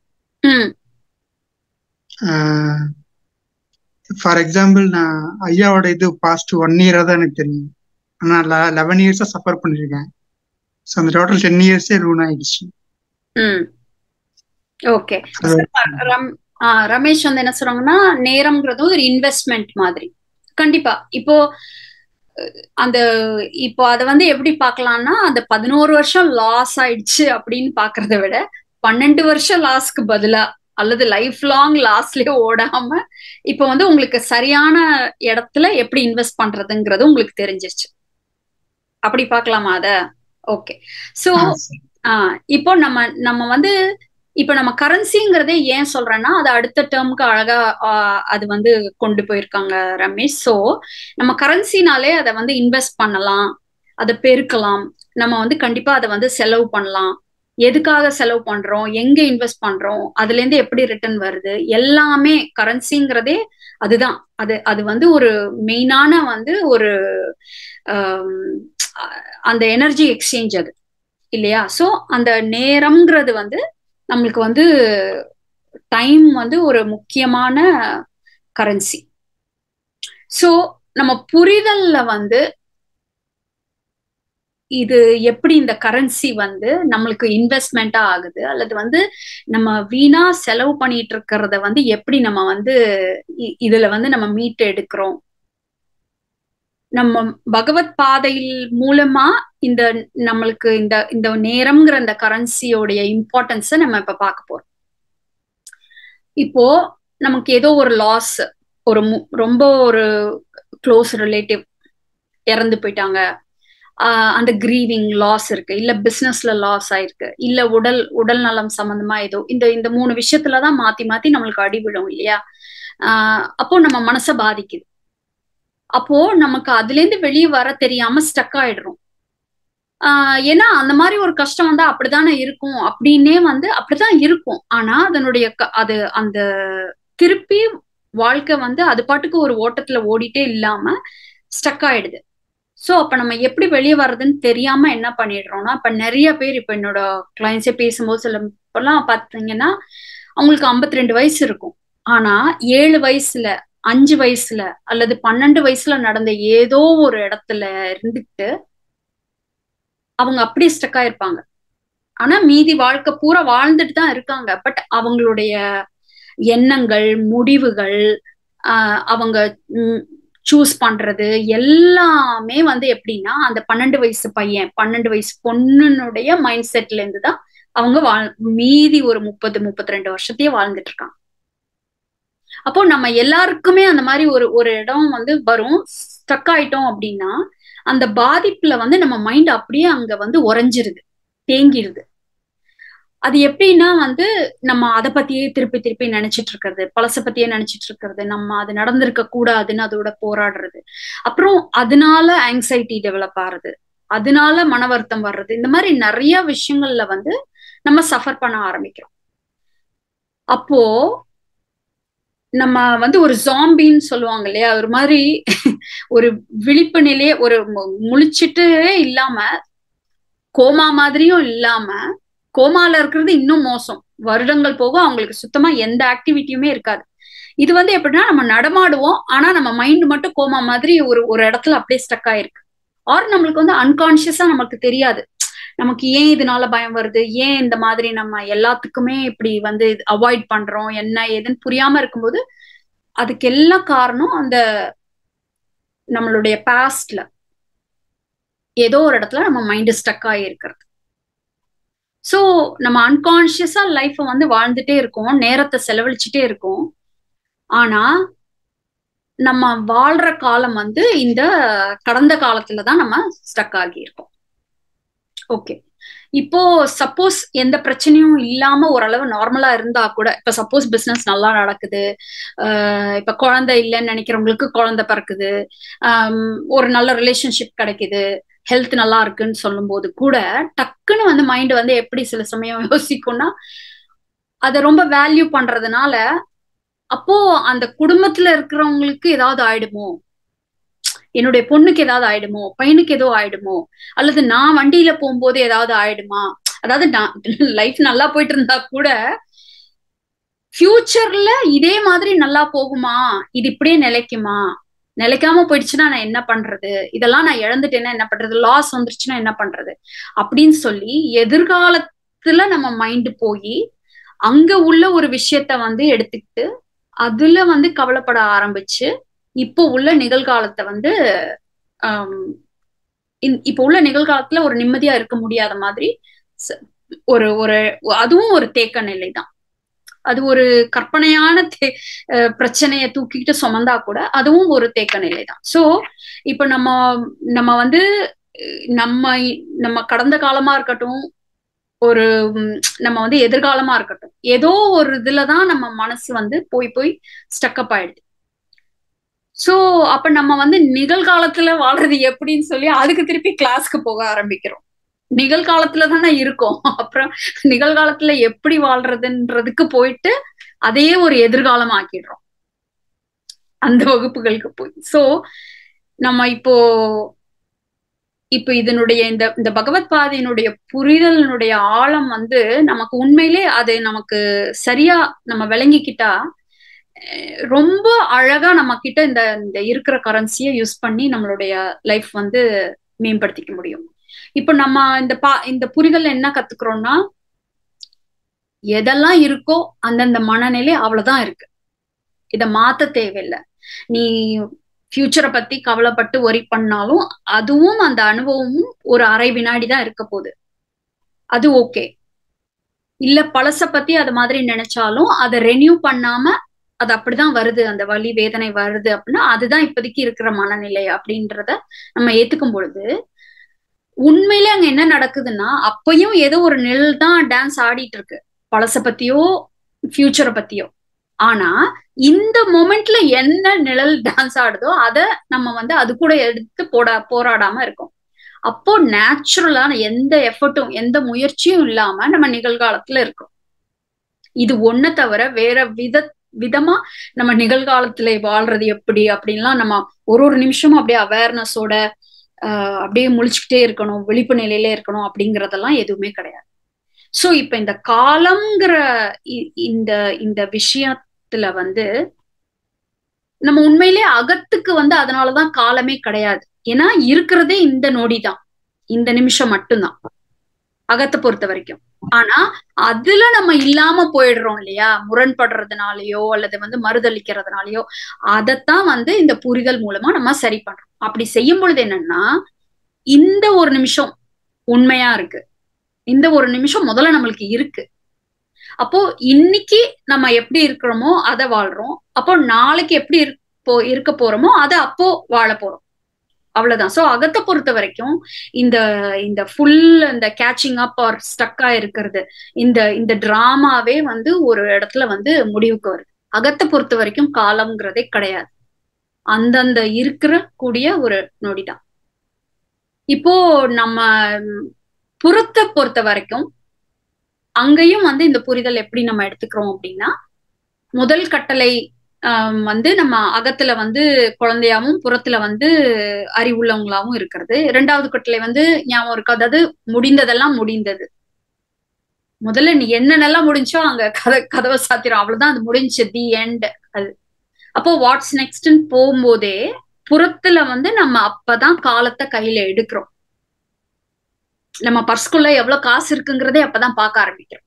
I: ஃபார் எக்ஸாம்பிள் நான் ஐயாவோட இது பாஸ்ட் ஒன் இயரா தான் எனக்கு தெரியும் ஆனால் லெவன் இயர்ஸா சஃபர் பண்ணிருக்கேன் ஸோ அந்த டோட்டல் டென் இயர்ஸே ரூன் ஆயிடுச்சு
B: ஓகே ரமேஷ் வந்து என்ன சொல்றாங்கன்னா நேரம்ங்கிறது ஒரு இன்வெஸ்ட்மெண்ட் மாதிரி கண்டிப்பா இப்போ அந்த இப்போ அதை வந்து எப்படி பார்க்கலாம்னா அந்த பதினோரு வருஷம் லாஸ் ஆயிடுச்சு அப்படின்னு பாக்குறத விட பன்னெண்டு வருஷம் லாஸ்க்கு பதிலா அல்லது லைஃப் லாங் லாஸ்லயே ஓடாம இப்போ வந்து உங்களுக்கு சரியான இடத்துல எப்படி இன்வெஸ்ட் பண்றதுங்கிறது உங்களுக்கு தெரிஞ்சிருச்சு அப்படி பார்க்கலாமா அத ஓகே ஸோ இப்போ நம்ம நம்ம வந்து இப்போ நம்ம கரன்சிங்கிறதே ஏன் சொல்றேன்னா அது அடுத்த டேர்முக்கு அழகா அது வந்து கொண்டு போயிருக்காங்க ரமேஷ் ஸோ நம்ம கரன்சினாலே அதை வந்து இன்வெஸ்ட் பண்ணலாம் அதை பெருக்கலாம் நம்ம வந்து கண்டிப்பா அதை வந்து செலவு பண்ணலாம் எதுக்காக செலவு பண்றோம் எங்க இன்வெஸ்ட் பண்றோம் அதுல இருந்து எப்படி ரிட்டர்ன் வருது எல்லாமே கரன்சிங்கிறதே அதுதான் அது அது வந்து ஒரு மெயினான வந்து ஒரு அந்த எனர்ஜி எக்ஸ்சேஞ்ச் அது இல்லையா ஸோ அந்த நேரம்ங்கிறது வந்து நம்மளுக்கு வந்து டைம் வந்து ஒரு முக்கியமான கரன்சி ஸோ நம்ம புரிதல்ல வந்து இது எப்படி இந்த கரன்சி வந்து நம்மளுக்கு இன்வெஸ்ட்மெண்டா ஆகுது அல்லது வந்து நம்ம வீணா செலவு பண்ணிட்டு இருக்கிறத வந்து எப்படி நம்ம வந்து இதுல வந்து நம்ம மீட்டு எடுக்கிறோம் நம்ம பகவத் பாதையில் மூலமா இந்த நம்மளுக்கு இந்த இந்த நேரம்ங்கிற இந்த கரன்சியோடைய இம்பார்ட்டன்ஸை நம்ம இப்ப பார்க்க போறோம் இப்போ நமக்கு ஏதோ ஒரு லாஸ் ஒரு ரொம்ப ஒரு க்ளோஸ் ரிலேட்டிவ் இறந்து போயிட்டாங்க அந்த கிரீவிங் லாஸ் இருக்கு இல்ல பிசினஸ்ல லாஸ் ஆயிருக்கு இல்ல உடல் உடல் நலம் சம்பந்தமா ஏதோ இந்த இந்த மூணு விஷயத்துலதான் மாத்தி மாத்தி நம்மளுக்கு அடி விழும் இல்லையா ஆஹ் அப்போ நம்ம மனசை பாதிக்குது அப்போ நமக்கு அதுல இருந்து வெளியே வர தெரியாம ஸ்டக் ஆயிடுறோம் ஆஹ் ஏன்னா அந்த மாதிரி ஒரு கஷ்டம் வந்தா அப்படித்தானே இருக்கும் அப்படின்னே வந்து அப்படிதான் இருக்கும் ஆனா அதனுடைய அது அந்த திருப்பி வாழ்க்கை வந்து அது பாட்டுக்கு ஒரு ஓட்டத்துல ஓடிட்டே இல்லாம ஸ்டக் ஆயிடுது ஸோ அப்ப நம்ம எப்படி வெளியே வர்றதுன்னு தெரியாம என்ன பண்ணிடுறோம்னா இப்ப நிறைய பேர் இப்ப என்னோட கிளைண்ட்ஸே பேசும்போது சில இப்பெல்லாம் பாத்தீங்கன்னா அவங்களுக்கு 52 ரெண்டு வயசு இருக்கும் ஆனா ஏழு வயசுல அஞ்சு வயசுல அல்லது பன்னெண்டு வயசுல நடந்த ஏதோ ஒரு இடத்துல இருந்துட்டு அவங்க அப்படியே ஸ்டக் ஆயிருப்பாங்க ஆனா மீதி வாழ்க்கை பூரா வாழ்ந்துட்டு தான் இருக்காங்க பட் அவங்களுடைய எண்ணங்கள் முடிவுகள் ஆஹ் அவங்க சூஸ் பண்றது எல்லாமே வந்து எப்படின்னா அந்த பன்னெண்டு வயசு பையன் பன்னெண்டு வயசு பொண்ணுனுடைய மைண்ட் செட்ல இருந்து தான் அவங்க வாழ் மீதி ஒரு முப்பது முப்பத்தி ரெண்டு வருஷத்தையே வாழ்ந்துட்டு இருக்காங்க அப்போ நம்ம எல்லாருக்குமே அந்த மாதிரி ஒரு ஒரு இடம் வந்து வரும் ஸ்டக் ஆயிட்டோம் அப்படின்னா அந்த பாதிப்புல வந்து நம்ம மைண்ட் அப்படியே அங்க வந்து உறைஞ்சிருது தேங்கிருது அது எப்படின்னா வந்து நம்ம அதை பத்தியே திருப்பி திருப்பி நினைச்சிட்டு இருக்கிறது பழச பத்தியே நினைச்சிட்டு இருக்கிறது நம்ம அது நடந்திருக்க கூடாதுன்னு அதோட போராடுறது அப்புறம் அதனால ஆங்ஸைட்டி டெவலப் ஆகுறது அதனால மன வருத்தம் வர்றது இந்த மாதிரி நிறைய விஷயங்கள்ல வந்து நம்ம சஃபர் பண்ண ஆரம்பிக்கிறோம் அப்போ நம்ம வந்து ஒரு ஜாம்பின்னு சொல்லுவாங்க இல்லையா ஒரு மாதிரி ஒரு விழிப்பு நிலையே ஒரு முழிச்சிட்டு இல்லாம கோமா மாதிரியும் இல்லாம கோமால இருக்கிறது இன்னும் மோசம் வருடங்கள் போக அவங்களுக்கு சுத்தமா எந்த ஆக்டிவிட்டியுமே இருக்காது இது வந்து எப்படின்னா நம்ம நடமாடுவோம் ஆனா நம்ம மைண்ட் மட்டும் கோமா மாதிரி ஒரு ஒரு இடத்துல அப்படியே ஸ்டக் ஆயிருக்கு ஆர் நம்மளுக்கு வந்து அன்கான்சியஸா நமக்கு தெரியாது நமக்கு ஏன் இதனால பயம் வருது ஏன் இந்த மாதிரி நம்ம எல்லாத்துக்குமே இப்படி வந்து அவாய்ட் பண்றோம் என்ன ஏதுன்னு புரியாம இருக்கும்போது அதுக்கு எல்லாம் காரணம் அந்த நம்மளுடைய பாஸ்ட்ல ஏதோ ஒரு இடத்துல நம்ம மைண்ட் ஸ்டக் ஆகி இருக்கிறது ஸோ நம்ம அன்கான்சியஸா லைஃப்பை வந்து வாழ்ந்துட்டே இருக்கோம் நேரத்தை செலவழிச்சுட்டே இருக்கோம் ஆனா நம்ம வாழ்ற காலம் வந்து இந்த கடந்த காலத்துல தான் நம்ம ஸ்டக் ஆகி இருக்கோம் ஓகே இப்போ சப்போஸ் எந்த பிரச்சனையும் இல்லாம ஓரளவு நார்மலா இருந்தா கூட இப்ப சப்போஸ் பிசினஸ் நல்லா நடக்குது இப்ப குழந்தை இல்லைன்னு நினைக்கிறவங்களுக்கு குழந்தை பிறக்குது ஒரு நல்ல ரிலேஷன்ஷிப் கிடைக்குது ஹெல்த் நல்லா இருக்குன்னு சொல்லும் போது கூட டக்குன்னு வந்து மைண்ட் வந்து எப்படி சில சமயம் யோசிக்கும்னா அதை ரொம்ப வேல்யூ பண்றதுனால அப்போ அந்த குடும்பத்துல இருக்கிறவங்களுக்கு ஏதாவது ஆயிடுமோ என்னுடைய பொண்ணுக்கு ஏதாவது ஆயிடுமோ பையனுக்கு ஏதோ ஆயிடுமோ அல்லது நான் வண்டியில போகும்போது ஏதாவது ஆயிடுமா அதாவது நான் லைஃப் நல்லா போயிட்டு இருந்தா கூட ஃபியூச்சர்ல இதே மாதிரி நல்லா போகுமா இது இப்படியே நிலைக்குமா நிலைக்காம போயிடுச்சுன்னா நான் என்ன பண்றது இதெல்லாம் நான் இழந்துட்டேன்னா என்ன பண்றது லாஸ் வந்துருச்சுன்னா என்ன பண்றது அப்படின்னு சொல்லி எதிர்காலத்துல நம்ம மைண்ட் போய் அங்க உள்ள ஒரு விஷயத்த வந்து எடுத்துக்கிட்டு அதுல வந்து கவலைப்பட ஆரம்பிச்சு இப்போ உள்ள நிகழ்காலத்தை வந்து இப்போ உள்ள நிகழ்காலத்துல ஒரு நிம்மதியா இருக்க முடியாத மாதிரி ஒரு ஒரு அதுவும் ஒரு தேக்க நிலை தான் அது ஒரு கற்பனையான தே பிரச்சனைய தூக்கிட்டு சுமந்தா கூட அதுவும் ஒரு தேக்க நிலை தான் ஸோ இப்போ நம்ம நம்ம வந்து நம்ம நம்ம கடந்த காலமா இருக்கட்டும் ஒரு நம்ம வந்து எதிர்காலமா இருக்கட்டும் ஏதோ ஒரு இதுலதான் நம்ம மனசு வந்து போய் போய் ஸ்டக்கப் ஆயிடுது சோ அப்ப நம்ம வந்து நிகழ்காலத்துல வாழ்றது எப்படின்னு சொல்லி அதுக்கு திருப்பி கிளாஸ்க்கு போக ஆரம்பிக்கிறோம் நிகழ்காலத்துல தானே இருக்கோம் அப்புறம் நிகழ்காலத்துல எப்படி வாழ்றதுன்றதுக்கு போயிட்டு அதையே ஒரு எதிர்காலம் ஆக்கிடுறோம் அந்த வகுப்புகளுக்கு போய் சோ நம்ம இப்போ இப்ப இதனுடைய இந்த இந்த பகவத் பாதையினுடைய புரிதலினுடைய ஆழம் வந்து நமக்கு உண்மையிலே அது நமக்கு சரியா நம்ம விளங்கிக்கிட்டா ரொம்ப அழகா நம்ம கிட்ட இந்த இந்த இருக்கிற கரன்சியை யூஸ் பண்ணி நம்மளுடைய லைஃப் வந்து மேம்படுத்திக்க முடியும் இப்ப நம்ம இந்த பா இந்த புரிதல் என்ன கத்துக்கிறோம்னா எதெல்லாம் இருக்கோ அந்தந்த மனநிலை அவ்வளவுதான் இருக்கு இத மாத்த தேவையில்லை நீ ஃபியூச்சரை பத்தி கவலைப்பட்டு ஒரி பண்ணாலும் அதுவும் அந்த அனுபவமும் ஒரு அரை வினாடி தான் இருக்க போகுது அது ஓகே இல்ல பழச பத்தி அது மாதிரி நினைச்சாலும் அதை ரெனியூ பண்ணாம அது அப்படிதான் வருது அந்த வலி வேதனை வருது அப்படின்னா அதுதான் இப்போதைக்கு இருக்கிற மனநிலை அப்படின்றத நம்ம ஏத்துக்கும் பொழுது உண்மையிலே அங்க என்ன நடக்குதுன்னா அப்பயும் ஏதோ ஒரு நிழல் தான் டான்ஸ் ஆடிட்டு இருக்கு பழச பத்தியோ ஃபியூச்சரை பத்தியோ ஆனா இந்த மொமெண்ட்ல என்ன நிழல் டான்ஸ் ஆடுதோ அத நம்ம வந்து அது கூட எடுத்து போட போராடாம இருக்கோம் அப்போ நேச்சுரலான எந்த எஃபர்ட்டும் எந்த முயற்சியும் இல்லாம நம்ம நிகழ்காலத்துல இருக்கோம் இது ஒண்ணு தவிர வேற வித விதமா நம்ம நிகழ்காலத்துல வாழ்றது எப்படி அப்படின்லாம் நம்ம ஒரு ஒரு நிமிஷமும் அப்படியே அவேர்னஸோட ஆஹ் அப்படியே முழிச்சுக்கிட்டே இருக்கணும் விழிப்பு நிலையில இருக்கணும் அப்படிங்கறதெல்லாம் எதுவுமே கிடையாது சோ இப்ப இந்த காலம்ங்கிற இ- இந்த இந்த விஷயத்துல வந்து நம்ம உண்மையிலே அகத்துக்கு வந்து அதனாலதான் காலமே கிடையாது ஏன்னா இருக்கிறதே இந்த நொடி தான் இந்த நிமிஷம் மட்டும்தான் அகத்தை பொறுத்த வரைக்கும் ஆனா அதுல நம்ம இல்லாம போயிடுறோம் இல்லையா முரண்படுறதுனாலயோ அல்லது வந்து மறுதளிக்கிறதுனாலயோ அதைத்தான் வந்து இந்த புரிதல் மூலமா நம்ம சரி பண்றோம் அப்படி செய்யும் பொழுது என்னன்னா இந்த ஒரு நிமிஷம் உண்மையா இருக்கு இந்த ஒரு நிமிஷம் முதல்ல நம்மளுக்கு இருக்கு அப்போ இன்னைக்கு நம்ம எப்படி இருக்கிறோமோ அதை வாழ்றோம் அப்போ நாளைக்கு எப்படி இருப்போ இருக்க போறோமோ அதை அப்போ வாழ போறோம் அவ்வளவுதான் சோ அகத்தை பொறுத்த வரைக்கும் இந்த இந்த ஃபுல் இந்த கேச்சிங் அப் ஆர் ஸ்டக்கா இருக்கிறது இந்த இந்த டிராமாவே வந்து ஒரு இடத்துல வந்து முடிவுக்கு வருது அகத்தை பொறுத்த வரைக்கும் காலம்ங்கிறதே கிடையாது அந்தந்த இருக்கிற கூடிய ஒரு நொடிதான் இப்போ நம்ம ம், புறத்தை பொறுத்த வரைக்கும் அங்கேயும் வந்து இந்த புரிதல் எப்படி நம்ம எடுத்துக்கிறோம் அப்படின்னா முதல் கட்டளை ஆம், வந்து நம்ம அகத்துல வந்து குழந்தையாவும் புறத்துல வந்து அறிவுள்ளவங்களாவும் இருக்கிறது இரண்டாவது கட்டளை வந்து ஞாபகம் இருக்கு அதாவது முடிந்ததெல்லாம் முடிந்தது முதல்ல நீ என்னென்னலாம் முடிஞ்சோ அங்க கதை கதவை சாத்திரம் அவ்வளவுதான் அது முடிஞ்சு தி எண்ட் அது அப்போ வாட்ஸ் நெக்ஸ்ட்னு போகும்போதே புறத்துல வந்து நம்ம அப்பதான் காலத்தை கையில எடுக்கிறோம் நம்ம பர்ஸ்குள்ள எவ்வளவு காசு இருக்குங்கிறதே அப்பதான் பார்க்க ஆரம்பிக்கிறோம்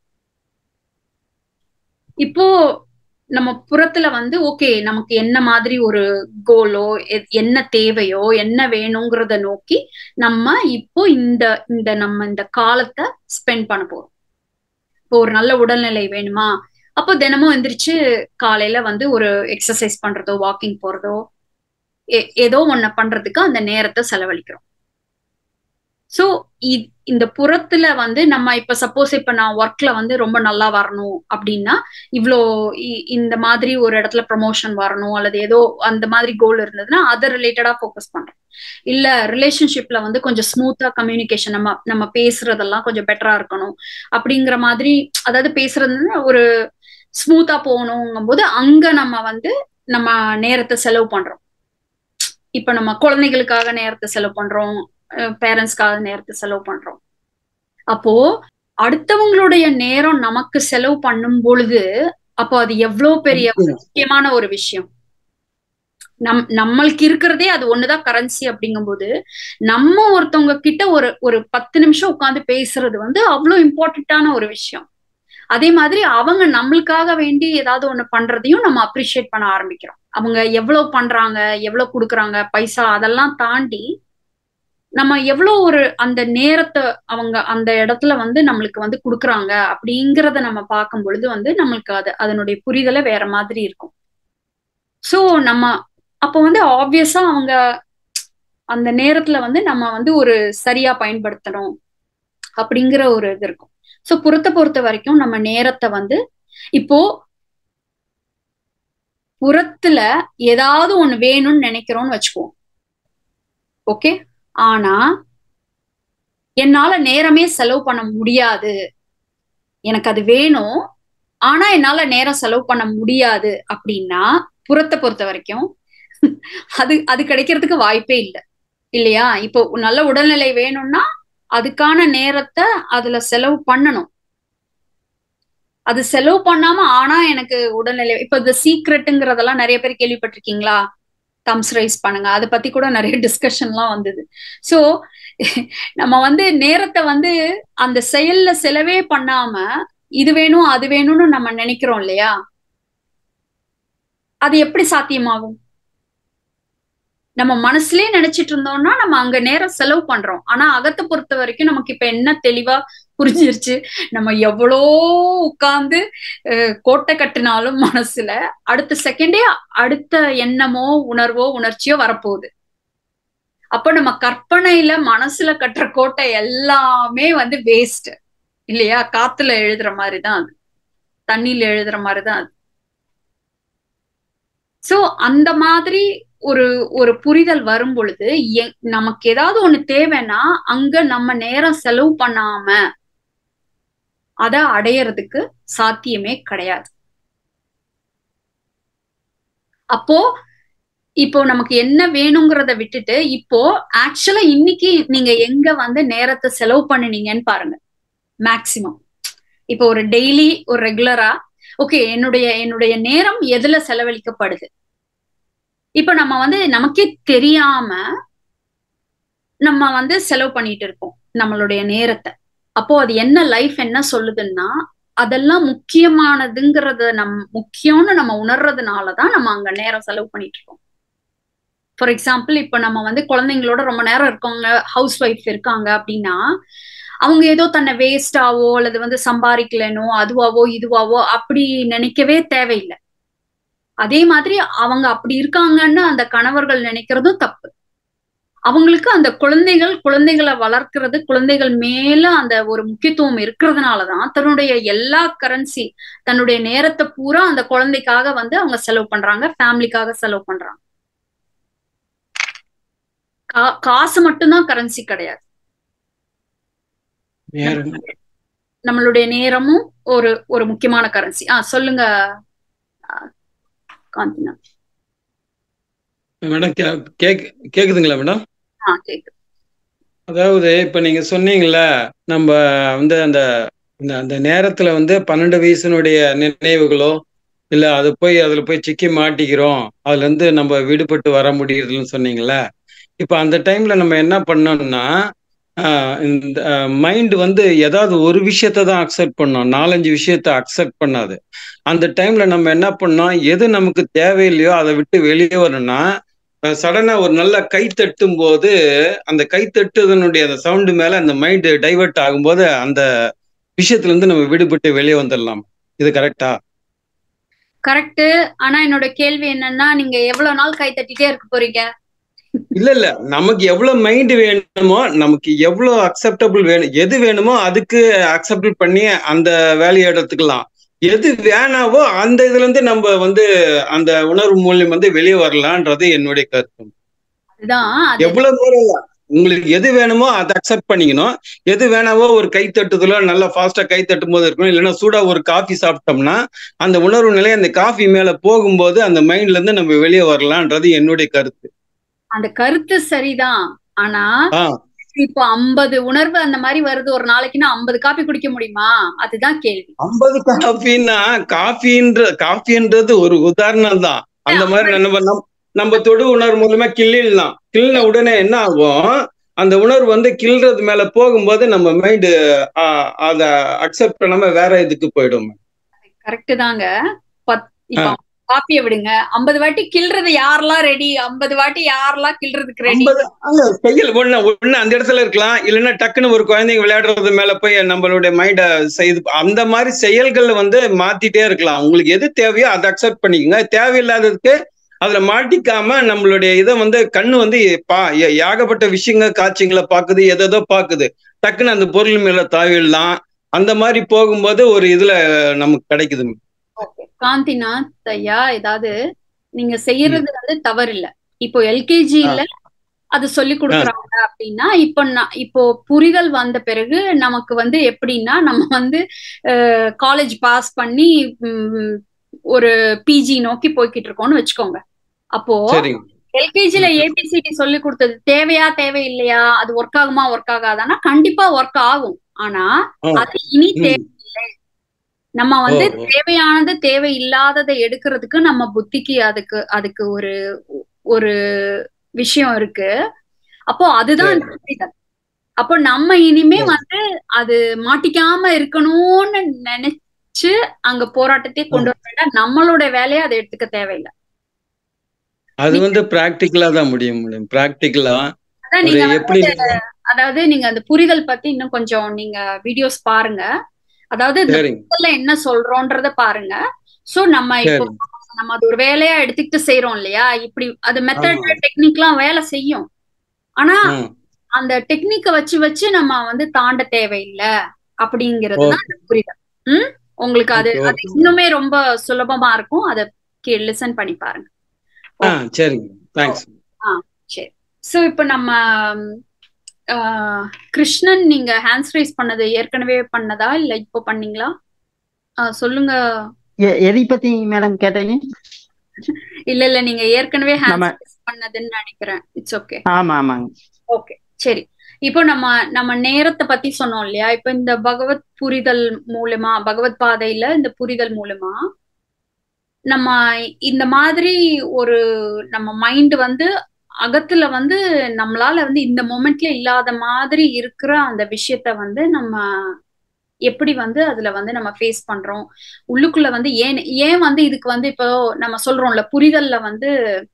B: இப்போ நம்ம புறத்துல வந்து ஓகே நமக்கு என்ன மாதிரி ஒரு கோலோ என்ன தேவையோ என்ன வேணுங்கிறத நோக்கி நம்ம இப்போ இந்த இந்த நம்ம இந்த காலத்தை ஸ்பெண்ட் பண்ண போறோம் இப்போ ஒரு நல்ல உடல்நிலை வேணுமா அப்போ தினமும் எந்திரிச்சு காலையில வந்து ஒரு எக்ஸசைஸ் பண்றதோ வாக்கிங் போறதோ ஏ- ஏதோ ஒண்ண பண்றதுக்கு அந்த நேரத்தை செலவழிக்கிறோம் சோ இந்த புறத்துல வந்து நம்ம இப்ப சப்போஸ் இப்ப நான் ஒர்க்ல வந்து ரொம்ப நல்லா வரணும் அப்படின்னா இவ்வளோ இ- இந்த மாதிரி ஒரு இடத்துல ப்ரமோஷன் வரணும் அல்லது ஏதோ அந்த மாதிரி கோல் இருந்ததுன்னா அதை ரிலேட்டடா ஃபோக்கஸ் பண்றேன் இல்ல ரிலேஷன்ஷிப்ல வந்து கொஞ்சம் ஸ்மூத்தா கம்யூனிகேஷன் நம்ம நம்ம பேசுறதெல்லாம் கொஞ்சம் பெட்டரா இருக்கணும் அப்படிங்கிற மாதிரி அதாவது பேசுறதுன்னா ஒரு ஸ்மூத்தா போகணுங்கும் போது அங்க நம்ம வந்து நம்ம நேரத்தை செலவு பண்றோம் இப்ப நம்ம குழந்தைகளுக்காக நேரத்தை செலவு பண்றோம் பேரண்ட்ஸ்க்காக நேரத்தை செலவு பண்றோம் அப்போ அடுத்தவங்களுடைய நேரம் நமக்கு செலவு பண்ணும் பொழுது அப்போ அது எவ்வளவு பெரிய முக்கியமான ஒரு விஷயம் நம் நம்மளுக்கு இருக்கிறதே அது ஒண்ணுதான் கரன்சி அப்படிங்கும்போது நம்ம ஒருத்தவங்க கிட்ட ஒரு ஒரு பத்து நிமிஷம் உட்காந்து பேசுறது வந்து அவ்வளவு இம்பார்ட்டன்டான ஒரு விஷயம் அதே மாதிரி அவங்க நம்மளுக்காக வேண்டி ஏதாவது ஒண்ணு பண்றதையும் நம்ம அப்ரிஷியேட் பண்ண ஆரம்பிக்கிறோம் அவங்க எவ்வளவு பண்றாங்க எவ்வளவு கொடுக்குறாங்க பைசா அதெல்லாம் தாண்டி நம்ம எவ்வளவு ஒரு அந்த நேரத்தை அவங்க அந்த இடத்துல வந்து நம்மளுக்கு வந்து கொடுக்குறாங்க அப்படிங்கிறத நம்ம பார்க்கும் பொழுது வந்து நம்மளுக்கு அது அதனுடைய புரிதலை வேற மாதிரி இருக்கும் சோ நம்ம அப்போ வந்து ஆப்வியஸா அவங்க அந்த நேரத்துல வந்து நம்ம வந்து ஒரு சரியா பயன்படுத்தணும் அப்படிங்கிற ஒரு இது இருக்கும் சோ புறத்தை பொறுத்த வரைக்கும் நம்ம நேரத்தை வந்து இப்போ புறத்துல ஏதாவது ஒண்ணு வேணும்னு நினைக்கிறோம்னு வச்சுக்குவோம் ஓகே ஆனா என்னால நேரமே செலவு பண்ண முடியாது எனக்கு அது வேணும் ஆனா என்னால நேரம் செலவு பண்ண முடியாது அப்படின்னா புறத்தை பொறுத்த வரைக்கும் அது அது கிடைக்கிறதுக்கு வாய்ப்பே இல்லை இல்லையா இப்போ நல்ல உடல்நிலை வேணும்னா அதுக்கான நேரத்தை அதுல செலவு பண்ணணும் அது செலவு பண்ணாம ஆனா எனக்கு உடல்நிலை இப்ப இந்த சீக்ரெட்டுங்கிறதெல்லாம் நிறைய பேர் கேள்விப்பட்டிருக்கீங்களா தம்ஸ் ரைஸ் பண்ணுங்க அதை பத்தி கூட நிறைய டிஸ்கஷன்லாம் வந்தது சோ நம்ம வந்து நேரத்தை வந்து அந்த செயல்ல செலவே பண்ணாம இது வேணும் அது வேணும்னு நம்ம நினைக்கிறோம் இல்லையா அது எப்படி சாத்தியமாகும் நம்ம மனசுலயே நினைச்சிட்டு இருந்தோம்னா நம்ம அங்க நேரம் செலவு பண்றோம் ஆனா அகத்தை பொறுத்த வரைக்கும் நமக்கு இப்ப என்ன தெளிவா புரிஞ்சிருச்சு நம்ம எவ்வளோ உட்கார்ந்து கோட்டை கட்டினாலும் மனசுல அடுத்த செகண்டே அடுத்த எண்ணமோ உணர்வோ உணர்ச்சியோ வரப்போகுது அப்ப நம்ம கற்பனையில மனசுல கட்டுற கோட்டை எல்லாமே வந்து வேஸ்ட் இல்லையா காத்துல எழுதுற மாதிரிதான் அது தண்ணியில எழுதுற மாதிரிதான் அது சோ அந்த மாதிரி ஒரு ஒரு புரிதல் வரும் பொழுது நமக்கு ஏதாவது ஒண்ணு தேவைன்னா அங்க நம்ம நேரம் செலவு பண்ணாம அத அடையறதுக்கு சாத்தியமே கிடையாது அப்போ இப்போ நமக்கு என்ன வேணுங்கிறத விட்டுட்டு இப்போ ஆக்சுவலா இன்னைக்கு நீங்க எங்க வந்து நேரத்தை செலவு பண்ணினீங்கன்னு பாருங்க மேக்சிமம் இப்போ ஒரு டெய்லி ஒரு ரெகுலரா ஓகே என்னுடைய என்னுடைய நேரம் எதுல செலவழிக்கப்படுது இப்ப நம்ம வந்து நமக்கே தெரியாம நம்ம வந்து செலவு பண்ணிட்டு இருக்கோம் நம்மளுடைய நேரத்தை அப்போ அது என்ன லைஃப் என்ன சொல்லுதுன்னா அதெல்லாம் முக்கியமானதுங்கிறத நம் முக்கியம்னு நம்ம உணர்றதுனாலதான் நம்ம அங்க நேரம் செலவு பண்ணிட்டு இருக்கோம் ஃபார் எக்ஸாம்பிள் இப்ப நம்ம வந்து குழந்தைங்களோட ரொம்ப நேரம் இருக்கவங்க ஹவுஸ் ஒய்ஃப் இருக்காங்க அப்படின்னா அவங்க ஏதோ தன்னை வேஸ்டாவோ அல்லது வந்து சம்பாதிக்கலனோ அதுவாவோ இதுவாவோ அப்படி நினைக்கவே தேவையில்லை அதே மாதிரி அவங்க அப்படி இருக்காங்கன்னு அந்த கணவர்கள் நினைக்கிறதும் தப்பு அவங்களுக்கு அந்த குழந்தைகள் குழந்தைகளை வளர்க்கிறது குழந்தைகள் மேல அந்த ஒரு முக்கியத்துவம் இருக்கிறதுனாலதான் தன்னுடைய எல்லா கரன்சி தன்னுடைய நேரத்தை பூரா அந்த குழந்தைக்காக வந்து அவங்க செலவு பண்றாங்க ஃபேமிலிக்காக செலவு பண்றாங்க கா- காசு மட்டும்தான் கரன்சி கிடையாது
J: வேற
B: நம்மளுடைய நேரமும் ஒரு ஒரு முக்கியமான கரன்சி ஆ சொல்லுங்க ஆ, காந்தினா
J: மேடம் கே- கேக் கேக்குதுங்களா மேடம்
B: ஆ கேக்குது
J: அதாவது இப்ப நீங்க சொன்னீங்கல்ல நம்ம வந்து அந்த இந்த அந்த நேரத்துல வந்து பன்னெண்டு வயசுனுடைய நினைவுகளோ இல்ல அது போய் அதுல போய் சிக்கி மாட்டிக்கிறோம் அதுல இருந்து நம்ம விடுபட்டு வர முடியுதுன்னு சொன்னீங்கல்ல இப்ப அந்த டைம்ல நம்ம என்ன பண்ணோம்னா ஆஹ் இந்த மைண்ட் வந்து ஏதாவது ஒரு விஷயத்தை தான் அக்செப்ட் பண்ணோம் நாலஞ்சு விஷயத்த அக்செப்ட் பண்ணாது அந்த டைம்ல நம்ம என்ன பண்ணோம் எது நமக்கு தேவையில்லையோ அதை விட்டு வெளியே வரணும்னா சடனா ஒரு நல்ல கை தட்டும் போது அந்த கை தட்டுதனுடைய அந்த சவுண்டு மேல அந்த மைண்ட் டைவர்ட் ஆகும்போது அந்த விஷயத்துல இருந்து நம்ம விடுபட்டு வெளியே வந்துடலாம் இது கரெக்டா
B: கரெக்ட் ஆனா என்னோட கேள்வி என்னன்னா நீங்க எவ்வளவு நாள் கை தட்டிட்டே இருக்க போறீங்க
J: இல்ல இல்ல நமக்கு எவ்வளவு மைண்ட் வேணுமோ நமக்கு எவ்வளவு அக்செப்டபிள் வேணும் எது வேணுமோ அதுக்கு அக்செப்ட் பண்ணி அந்த வேலையை எடுத்துக்கலாம் எது வேணாவோ அந்த இதுல இருந்து நம்ம வந்து அந்த உணர்வு மூலியம் வந்து வெளியே வரலான்றது என்னுடைய கருத்து
B: அதுதான் அது
J: எவ்வளவு தூரம் உங்களுக்கு எது வேணுமோ அதை அக்செப்ட் பண்ணிக்கணும் எது வேணாவோ ஒரு கை தட்டுதலோ நல்லா ஃபாஸ்டா கை தட்டும் போது இருக்கணும் இல்லைன்னா சூடா ஒரு காஃபி சாப்பிட்டோம்னா அந்த உணர்வு நிலை அந்த காஃபி மேல போகும்போது அந்த மைண்ட்ல இருந்து நம்ம வெளியே வரலான்றது என்னுடைய கருத்து
B: அந்த கருத்து சரிதான் ஆனா
J: ஆ
B: இப்போ ஐம்பது உணர்வு அந்த மாதிரி வருது ஒரு நாளைக்குன்னா ஐம்பது காப்பி குடிக்க முடியுமா அதுதான் கேள்வி
J: ஐம்பது காஃபின்னா காஃபின்ற காஃபின்றது ஒரு உதாரணம் தான் அந்த மாதிரி நம்ம நம் நம்ம தொடு உணர்வு மூலமா கிள்ளிடலாம் கிள்ளின உடனே என்ன ஆகும் அந்த உணர்வு வந்து கிள்றது மேல போகும்போது நம்ம மைண்டு அத அக்செப்ட் பண்ணாம வேற இதுக்கு போயிடும்
B: கரெக்ட் தாங்க பத் இப்போ
J: ஆ.
B: காப்பியை விடுங்க ஐம்பது வாட்டி கிள்றது யாரெல்லாம் ரெடி ஐம்பது வாட்டி யாரெல்லாம் கிள்றதுக்கு ரெடி
J: ஐம்பது அங்க செயல் ஒண்ணு ஒண்ணு அந்த இடத்துல இருக்கலாம் இல்லைன்னா டக்குன்னு ஒரு குழந்தைங்க விளையாடுறது மேல போய் நம்மளுடைய மைண்ட செய்து அந்த மாதிரி செயல்கள் வந்து மாத்திட்டே இருக்கலாம் உங்களுக்கு எது தேவையோ அதை அக்செப்ட் பண்ணிக்கோங்க தேவையில்லாததுக்கு அதுல மாட்டிக்காம நம்மளுடைய இதை வந்து கண்ணு வந்து பா ஏ- ஏகப்பட்ட விஷயங்கள் காட்சிகளை பாக்குது எதோ பாக்குது டக்குன்னு அந்த பொருள் மேல தாவிடலாம் அந்த மாதிரி போகும்போது ஒரு இதுல நமக்கு கிடைக்குது
B: ஓகே காந்திநாத் ஐயா ஏதாவது நீங்க செய்யறது வந்து தவறு இல்ல இப்போ எல்கேஜில அது சொல்லி கொடுக்குறாங்க அப்படின்னா இப்போ நான் இப்போ புரிதல் வந்த பிறகு நமக்கு வந்து எப்படின்னா நம்ம வந்து காலேஜ் பாஸ் பண்ணி ம், ஒரு பிஜி நோக்கி போய்கிட்டு இருக்கோம்னு வச்சுக்கோங்க அப்போ
J: சரிங்க
B: எல்கேஜில ஏபிசிடி சொல்லி கொடுத்தது தேவையா தேவையில்லையா அது ஒர்க் ஆகுமா ஒர்க் ஆகாதானா கண்டிப்பா ஒர்க் ஆகும் ஆனா
J: ஆ.
B: அது இனி
J: ம்.
B: தேவையில்லை நம்ம வந்து
J: ஓ, ஓ.
B: தேவையானது தேவையில்லாததை எடுக்கிறதுக்கு நம்ம புத்திக்கு அதுக்கு அதுக்கு ஒரு ஒரு விஷயம் இருக்கு அப்போ அதுதான்
J: சரி.
B: இந்த புரிதல் அப்போ நம்ம இனிமே
J: சரி.
B: வந்து அது மாட்டிக்காம இருக்கணும்னு நினைச்சு அங்க போராட்டத்தையே கொண்டு வர வேண்டாம் நம்மளோட வேலையை அதை எடுத்துக்க தேவையில்லை
J: அது வந்து பிராக்டிக்கலா தான் முடியும் முடியும் பிராக்டிக்கலா
B: அதான்
J: ஒரு
B: நீங்க வந்து
J: எப்படி
B: அதாவது நீங்க அந்த புரிதல் பத்தி இன்னும் கொஞ்சம் நீங்க வீடியோஸ் பாருங்க அதாவது இந்த
J: சரிங்க
B: புரிதல்ல என்ன சொல்றோன்றத பாருங்க சோ நம்ம இப்போ
J: சரி
B: நம்ம அது ஒரு வேலையா எடுத்துக்கிட்டு செய்றோம் இல்லையா இப்படி அது மெத்தட்
J: ஆமா.
B: டெக்னிக்லாம் வேலை செய்யும் ஆனா
J: ம்
B: அந்த டெக்னிக்கை வச்சு வச்சு நம்ம வந்து தாண்ட தேவையில்லை அப்படிங்கிறது தான்
J: ஓகே
B: அந்த புரிதல் ம் உங்களுக்கு அது
J: ஓகே
B: அது
J: ஓகே
B: இன்னுமே ரொம்ப சுலபமா இருக்கும் அதை லிசன் பண்ணி பாருங்க
J: ஆ சரிங்க தேங்க்ஸ்
B: ஆ சரி சோ இப்போ நம்ம ஆ, கிருஷ்ணன் நீங்க ஹேண்ட்ஸ் ரைஸ் பண்ணது ஏற்கனவே பண்ணதா இல்ல இப்போ பண்ணீங்களா ஆ, சொல்லுங்க
D: எ- எதை பத்தி மேடம் கேட்டீங்க
B: இல்ல இல்ல நீங்க ஏற்கனவே
D: நம்ம
B: ஹேண்ட்ஸ் ரைஸ் பண்ணதுன்னு நினைக்கிறேன் இட்ஸ் ஓகே
D: ஆமா ஆமாங்க
B: ஓகே சரி இப்போ நம்ம நம்ம நேரத்தை பத்தி சொன்னோம் இல்லையா இப்ப இந்த பகவத் புரிதல் மூலமா பகவத் பாதையில இந்த புரிதல் மூலமா நம்ம இந்த மாதிரி ஒரு நம்ம மைண்ட் வந்து அகத்துல வந்து நம்மளால வந்து இந்த மொமெண்ட்ல இல்லாத மாதிரி இருக்கிற அந்த விஷயத்த வந்து நம்ம எப்படி வந்து அதுல வந்து நம்ம ஃபேஸ் பண்றோம் உள்ளுக்குள்ள வந்து ஏன் ஏன் வந்து இதுக்கு வந்து இப்போ நம்ம சொல்றோம்ல புரிதல்ல வந்து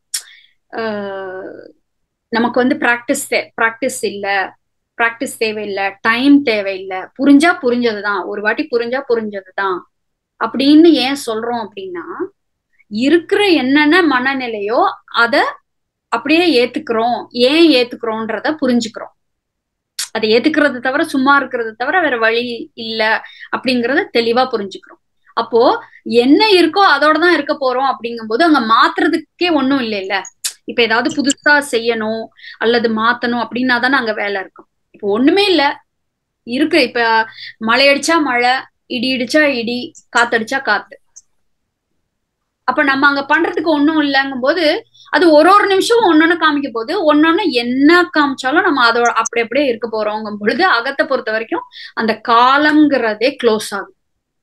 B: ஆஹ், நமக்கு வந்து ப்ராக்டிஸ் ப்ராக்டிஸ் இல்ல ப்ராக்டிஸ் தேவையில்லை டைம் தேவையில்லை புரிஞ்சா புரிஞ்சதுதான் ஒரு வாட்டி புரிஞ்சா புரிஞ்சதுதான் அப்படின்னு ஏன் சொல்றோம் அப்படின்னா இருக்கிற என்னென்ன மனநிலையோ அத அப்படியே ஏத்துக்கிறோம் ஏன் ஏத்துக்கிறோன்றத புரிஞ்சுக்கிறோம் அதை ஏத்துக்கிறத தவிர சும்மா இருக்கிறத தவிர வேற வழி இல்ல அப்படிங்கறத தெளிவா புரிஞ்சுக்கிறோம் அப்போ என்ன இருக்கோ அதோட தான் இருக்க போறோம் அப்படிங்கும்போது அங்க மாத்துறதுக்கே ஒண்ணும் இல்லை இல்ல இப்ப ஏதாவது புதுசா செய்யணும் அல்லது மாத்தணும் அப்படின்னா தானே அங்க வேலை இருக்கும் இப்போ ஒண்ணுமே இல்ல இருக்கு இப்ப மழை அடிச்சா மழை இடி இடிச்சா இடி காத்தடிச்சா காத்து அப்ப நம்ம அங்க பண்றதுக்கு ஒண்ணும் இல்லைங்கும் போது அது ஒரு ஒரு நிமிஷமும் ஒன்னொன்னு காமிக்க போது ஒன்னொன்னு என்ன காமிச்சாலும் நம்ம அதோட அப்படி அப்படியே இருக்க போறோங்கும் பொழுது அகத்தை பொறுத்த வரைக்கும் அந்த காலம்ங்கிறதே க்ளோஸ் ஆகும்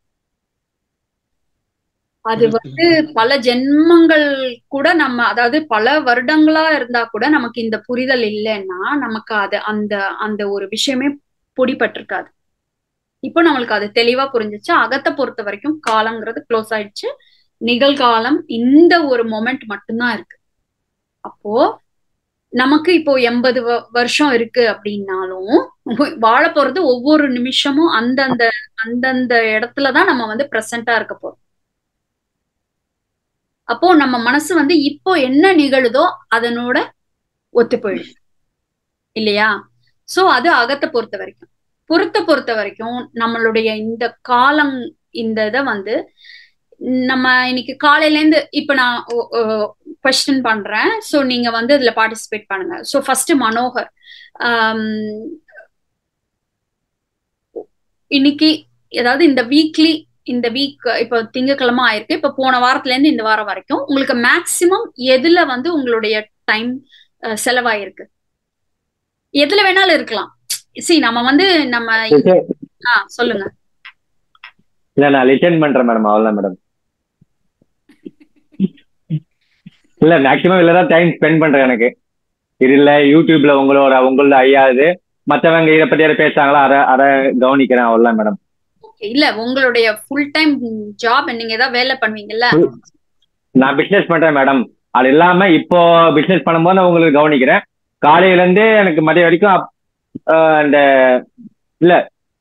B: அது வந்து பல ஜென்மங்கள் கூட நம்ம அதாவது பல வருடங்களா இருந்தா கூட நமக்கு இந்த புரிதல் இல்லைன்னா நமக்கு அது அந்த அந்த ஒரு விஷயமே பொடிப்பட்டிருக்காது இப்போ நம்மளுக்கு அது தெளிவா புரிஞ்சிச்சு அகத்தை பொறுத்த வரைக்கும் காலம்ங்கிறது க்ளோஸ் ஆயிடுச்சு நிகழ்காலம் இந்த ஒரு மொமெண்ட் மட்டும்தான் இருக்கு அப்போ நமக்கு இப்போ எண்பது வருஷம் இருக்கு அப்படின்னாலும் வாழ போறது ஒவ்வொரு நிமிஷமும் அந்தந்த அந்தந்த இடத்துலதான் நம்ம வந்து ப்ரெசண்டா இருக்க போறோம் அப்போ நம்ம மனசு வந்து இப்போ என்ன நிகழுதோ அதனோட ஒத்து போயிடும் இல்லையா சோ அது அகத்தை பொறுத்த வரைக்கும் புறத்தை பொறுத்த வரைக்கும் நம்மளுடைய இந்த காலம் இந்த இதை வந்து நம்ம இன்னைக்கு காலையில இருந்து இப்ப நான் கொஸ்டின் பண்றேன் ஸோ நீங்க வந்து இதுல பார்ட்டிசிபேட் பண்ணுங்க ஸோ ஃபர்ஸ்ட் மனோகர் இன்னைக்கு ஏதாவது இந்த வீக்லி இந்த வீக் இப்போ திங்கக்கிழமை ஆயிருக்கு இப்போ போன வாரத்துல இருந்து இந்த வாரம் வரைக்கும் உங்களுக்கு மேக்சிமம் எதுல வந்து உங்களுடைய டைம் செலவாயிருக்கு எதுல வேணாலும் இருக்கலாம் சி நம்ம வந்து நம்ம ஆ சொல்லுங்க
K: இல்ல நான் லிசன் பண்றேன் மேடம் அவ்வளவுதான் மேடம் இல்ல மேக்சிமம் இதுல தான் டைம் ஸ்பெண்ட் பண்றேன் எனக்கு இது இல்ல யூடியூப்ல உங்களோட உங்களோட ஐயா இது மத்தவங்க இதை பத்தி யாரும் பேசுறாங்களா அதை அதை கவனிக்கிறேன் அவ்வளவுதான் மேடம்
B: இல்ல உங்களுடைய ஃபுல் டைம் ஜாப் நீங்க ஏதாவது வேலை பண்ணுவீங்கல்ல
K: நான் பிசினஸ் பண்றேன் மேடம் அது இல்லாம இப்போ பிசினஸ் பண்ணும்போது நான் உங்களுக்கு கவனிக்கிறேன் காலையில இருந்து எனக்கு மதியம் வரைக்கும் அந்த இல்ல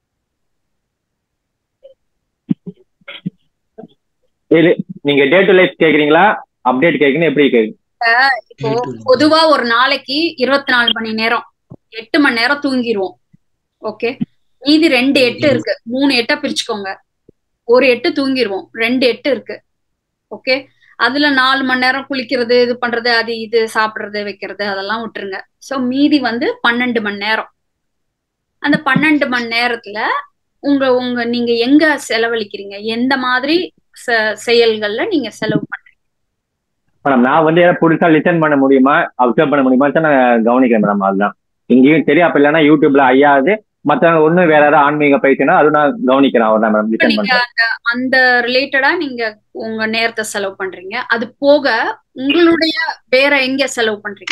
K: இது நீங்க டே டு லைஃப் கேக்குறீங்களா அப்டேட் கேக்குறீங்க எப்படி கேக்குறீங்க
B: இப்போ பொதுவா ஒரு நாளைக்கு இருபத்தி நாலு மணி நேரம் எட்டு மணி நேரம் தூங்கிடுவோம் ஓகே மீதி ரெண்டு எட்டு இருக்கு மூணு எட்டா பிரிச்சுக்கோங்க ஒரு எட்டு தூங்கிடுவோம் ரெண்டு எட்டு இருக்கு ஓகே அதுல நாலு மணி நேரம் குளிக்கிறது இது பண்றது அது இது சாப்பிடுறது வைக்கிறது அதெல்லாம் விட்டுருங்க சோ மீதி வந்து பன்னெண்டு மணி நேரம் அந்த பன்னெண்டு மணி நேரத்துல உங்க உங்க நீங்க எங்க செலவழிக்கிறீங்க எந்த மாதிரி செயல்கள்ல நீங்க செலவு பண்றீங்க
K: மேடம் நான் வந்து ஏதாவது புதுசா லிசன் பண்ண முடியுமா அப்சர்வ் பண்ண முடியுமா நான் கவனிக்கிறேன் மேடம் அதுதான் இங்கேயும் தெரியும் அப்ப இல்லைன்னா யூடியூப்ல ஐயாது மத்தவங்க ஒண்ணு வேற ஏதாவது ஆன்மீக பயிற்சினா அது நான் கவனிக்கிறேன் அவ்வளவுதான் மேடம் லிசன்
B: நீங்க
K: பண்றேன்
B: அந்த அந்த ரிலேட்டடா நீங்க உங்க நேரத்தை செலவு பண்றீங்க அது போக உங்களுடைய வேற எங்க செலவு பண்றீங்க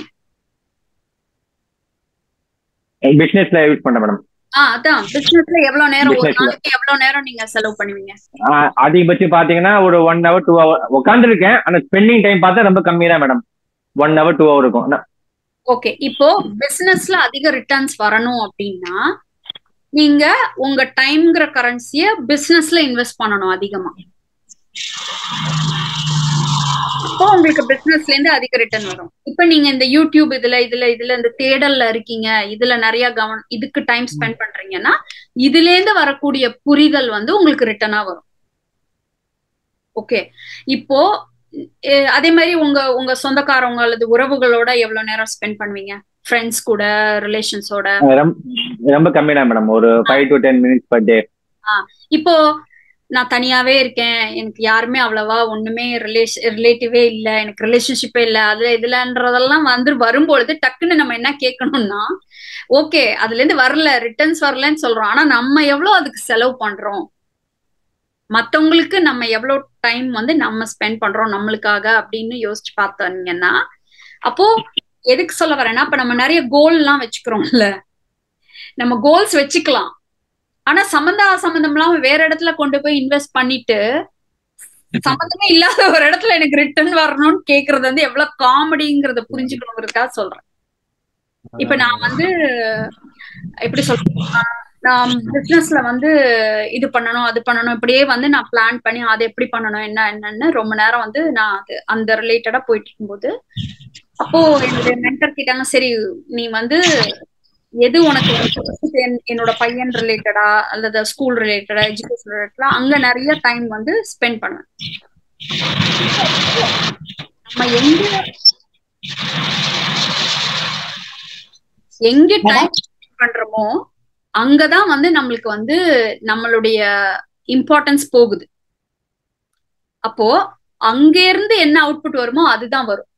K: பிசினஸ்ல யூஸ் பண்றேன் மேடம்
B: ஆஹ் அதான் பிசினஸ்ல எவ்வளவு நேரம் ஒரு
K: Business ல.
B: நாளைக்கு எவ்வளவு நேரம் நீங்க செலவு பண்ணுவீங்க
K: ஆஹ் அதிகபட்சம் பாத்தீங்கன்னா ஒரு ஒன் ஹவர் டூ ஹவர் உட்காந்துருக்கேன் ஆனா ஸ்பெண்டிங் டைம் பார்த்தா ரொம்ப கம்மி தான் madam one hour two hour இருக்கும் ஆனா
B: ஓகே இப்போ பிசினஸ்ல அதிக ரிட்டர்ன்ஸ் வரணும் அப்படின்னா நீங்க உங்க டைம்ங்கிற கரன்சிய பிசினஸ்ல இன்வெஸ்ட் பண்ணணும் அதிகமா இப்போ உங்களுக்கு பிசினஸ்ல இருந்து அதிக ரிட்டர்ன் வரும் இப்போ நீங்க இந்த யூடியூப் இதுல இதுல இதுல இந்த தேடல்ல இருக்கீங்க இதுல நிறைய கவனம் இதுக்கு டைம் ஸ்பெண்ட் பண்றீங்கன்னா இதுல இருந்து வரக்கூடிய புரிதல் வந்து உங்களுக்கு ரிட்டர்னா வரும் ஓகே இப்போ அஹ் அதே மாதிரி உங்க உங்க சொந்தக்காரவங்க அல்லது உறவுகளோட எவ்வளவு நேரம் ஸ்பெண்ட் பண்ணுவீங்க ஃப்ரெண்ட்ஸ் கூட ரிலேஷன்ஸோட
K: ரொம்ப ரொம்ப கம்மி தான் மேடம் ஒரு five to ten minutes per day
B: இப்போ நான் தனியாவே இருக்கேன் எனக்கு யாருமே அவ்வளவா ஒண்ணுமே ரிலேஷன் ரிலேட்டிவே இல்ல எனக்கு ரிலேஷன்ஷிப்பே இல்ல அது இதுலன்றதெல்லாம் வந்து வரும்பொழுது டக்குன்னு நம்ம என்ன கேட்கணும்னா ஓகே அதுல இருந்து வரல ரிட்டர்ன்ஸ் வரலன்னு சொல்றோம் ஆனா நம்ம எவ்வளவு அதுக்கு செலவு பண்றோம் மத்தவங்களுக்கு நம்ம எவ்வளவு டைம் வந்து நம்ம ஸ்பெண்ட் பண்றோம் நம்மளுக்காக அப்படின்னு யோசிச்சு பார்த்தீங்கன்னா அப்போ எதுக்கு சொல்ல வரேன்னா இப்ப நம்ம நிறைய கோல் எல்லாம் வச்சுக்கிறோம்ல நம்ம கோல்ஸ் வச்சுக்கலாம் ஆனா சம்பந்த சம்பந்தம் இல்லாம வேற இடத்துல கொண்டு போய் இன்வெஸ்ட் பண்ணிட்டு சம்பந்தமே இல்லாத ஒரு இடத்துல எனக்கு ரிட்டர்ன் வரணும்னு கேக்குறது வந்து எவ்வளவு காமெடிங்கிறத புரிஞ்சுக்கணுங்கிறதுக்காக சொல்றேன் இப்ப நான் வந்து எப்படி சொல்றேன் நான் பிசினஸ்ல வந்து இது பண்ணணும் அது பண்ணணும் இப்படியே வந்து நான் பிளான் பண்ணி அதை எப்படி பண்ணணும் என்ன என்னன்னு ரொம்ப நேரம் வந்து நான் அது அந்த ரிலேட்டடா போயிட்டு இருக்கும்போது அப்போ என்னுடைய மென்டர் கேட்டாங்க சரி நீ வந்து எது உனக்கு என்- என்னோட பையன் ரிலேட்டடா அல்லது ஸ்கூல் ரிலேட்டடா எஜுகேஷன் ரிலேட்டடா அங்க நிறைய டைம் வந்து ஸ்பெண்ட் பண்ணுவேன் நம்ம எங்க எங்க டைம் பண்றோமோ அங்கதான் வந்து நம்மளுக்கு வந்து நம்மளுடைய இம்பார்ட்டன்ஸ் போகுது அப்போ அங்க இருந்து என்ன அவுட்புட் வருமோ அதுதான் வரும்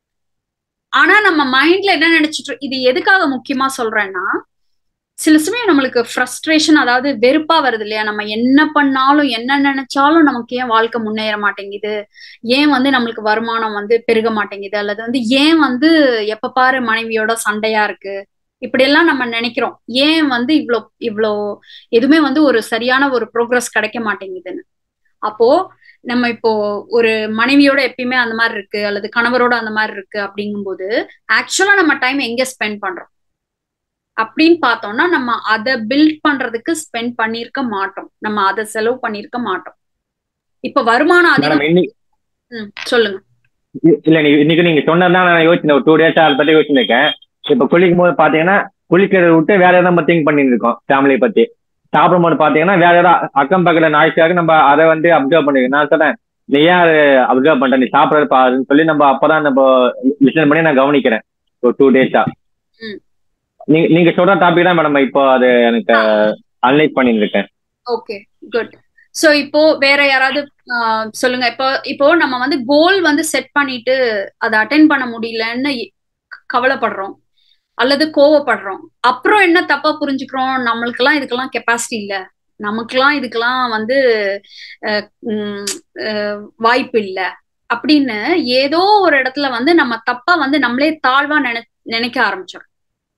B: ஆனா நம்ம மைண்ட்ல என்ன நினைச்சிட்டு இது எதுக்காக முக்கியமா சொல்றேன்னா சில சமயம் நம்மளுக்கு ஃப்ரஸ்ட்ரேஷன் அதாவது வெறுப்பா வருது இல்லையா நம்ம என்ன பண்ணாலும் என்ன நினைச்சாலும் நமக்கு ஏன் வாழ்க்கை முன்னேற மாட்டேங்குது ஏன் வந்து நம்மளுக்கு வருமானம் வந்து பெருக மாட்டேங்குது அல்லது வந்து ஏன் வந்து எப்ப பாரு மனைவியோட சண்டையா இருக்கு இப்படியெல்லாம் நம்ம நினைக்கிறோம் ஏன் வந்து இவ்வளோ இவ்வளோ எதுவுமே வந்து ஒரு சரியான ஒரு ப்ரோக்ரஸ் கிடைக்க மாட்டேங்குதுன்னு அப்போ நம்ம இப்போ ஒரு மனைவியோட எப்பயுமே அந்த மாதிரி இருக்கு அல்லது கணவரோட அந்த மாதிரி இருக்கு அப்படிங்கும்போது ஆக்சுவலா நம்ம டைம் எங்க ஸ்பெண்ட் பண்றோம் அப்படின்னு பார்த்தோம்னா நம்ம அதை பில்ட் பண்றதுக்கு ஸ்பெண்ட் பண்ணியிருக்க மாட்டோம் நம்ம அதை செலவு பண்ணியிருக்க மாட்டோம் இப்ப வருமானம் அதிகம்
K: மேடம் இன்னைக்கு
B: ம், சொல்லுங்க
K: இல்ல நீ இன்னைக்கு நீங்க சொன்னதுதான் நான் யோசிச்சேன் ஒரு டூ டேஸ் அதை பத்தி யோசிச்சிருக்கேன் இப்ப குளிக்கும் போது பாத்தீங்கன்னா குளிக்கிறத விட்டு வேற ஏதாவது திங்க் பண்ணிட்டு இருக்கோம் ஃபேமிலியை பத்தி சாப்பிடும் போது பாத்தீங்கன்னா வேற ஏதாவது அக்கம் பக்கத்துல நாய்க்காக நம்ம அதை வந்து அப்சர்வ் பண்ணிருக்கோம் நான் சொன்னேன் நீ ஏன் அதை அப்சர்வ் பண்ற நீ சாப்பிடறது பாருன்னு சொல்லி நம்ம அப்பதான் நம்ம லிசன் பண்ணி நான் கவனிக்கிறேன் ஒரு டூ டேஸா
B: ம்.
K: நீங்க நீங்க சொல்ற டாபிக் தான் மேடம் இப்போ அது எனக்கு அனலைஸ் பண்ணிட்டு இருக்கேன்
B: ஓகே குட் சோ இப்போ வேற யாராவது ஆஹ், சொல்லுங்க இப்போ இப்போ நம்ம வந்து கோல் வந்து செட் பண்ணிட்டு அதை அட்டென்ட் பண்ண முடியலன்னு இ- கவலைப்படுறோம் அல்லது கோவப்படுறோம் அப்புறம் என்ன தப்பா புரிஞ்சுக்கிறோம் நம்மளுக்கெல்லாம் இதுக்கெல்லாம் கெப்பாசிட்டி இல்ல நமக்கெல்லாம் இதுக்கெல்லாம் வந்து அஹ், உம், அஹ், வாய்ப்பு இல்ல அப்படின்னு ஏதோ ஒரு இடத்துல வந்து நம்ம தப்பா வந்து நம்மளே தாழ்வா நினை நினைக்க ஆரம்பிச்சோம்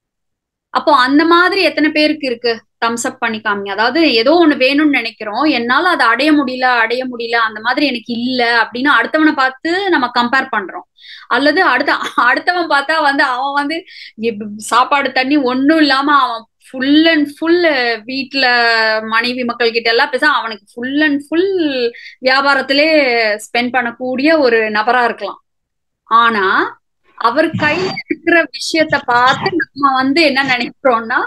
B: அப்போ அந்த மாதிரி எத்தனை பேருக்கு இருக்கு தம்ஸ் அப் பண்ணி காமிங்க அதாவது ஏதோ ஒண்ணு வேணும்னு நினைக்கிறோம் என்னால அதை அடைய முடியல அடைய முடியல அந்த மாதிரி எனக்கு இல்ல அப்படின்னு அடுத்தவனை பார்த்து நம்ம கம்பேர் பண்றோம் அல்லது அடுத்த அடுத்தவன் பார்த்தா வந்து அவன் வந்து இப்ப சாப்பாடு தண்ணி ஒண்ணும் இல்லாம அவன் ஃபுல் அண்ட் ஃபுல் வீட்ல மனைவி மக்கள் கிட்ட எல்லாம் பேச அவனுக்கு ஃபுல் அண்ட் ஃபுல் வியாபாரத்திலே ஸ்பெண்ட் பண்ணக்கூடிய ஒரு நபரா இருக்கலாம் ஆனா அவர் கையில இருக்கிற விஷயத்த பார்த்து நம்ம வந்து என்ன நினைக்கிறோம்னா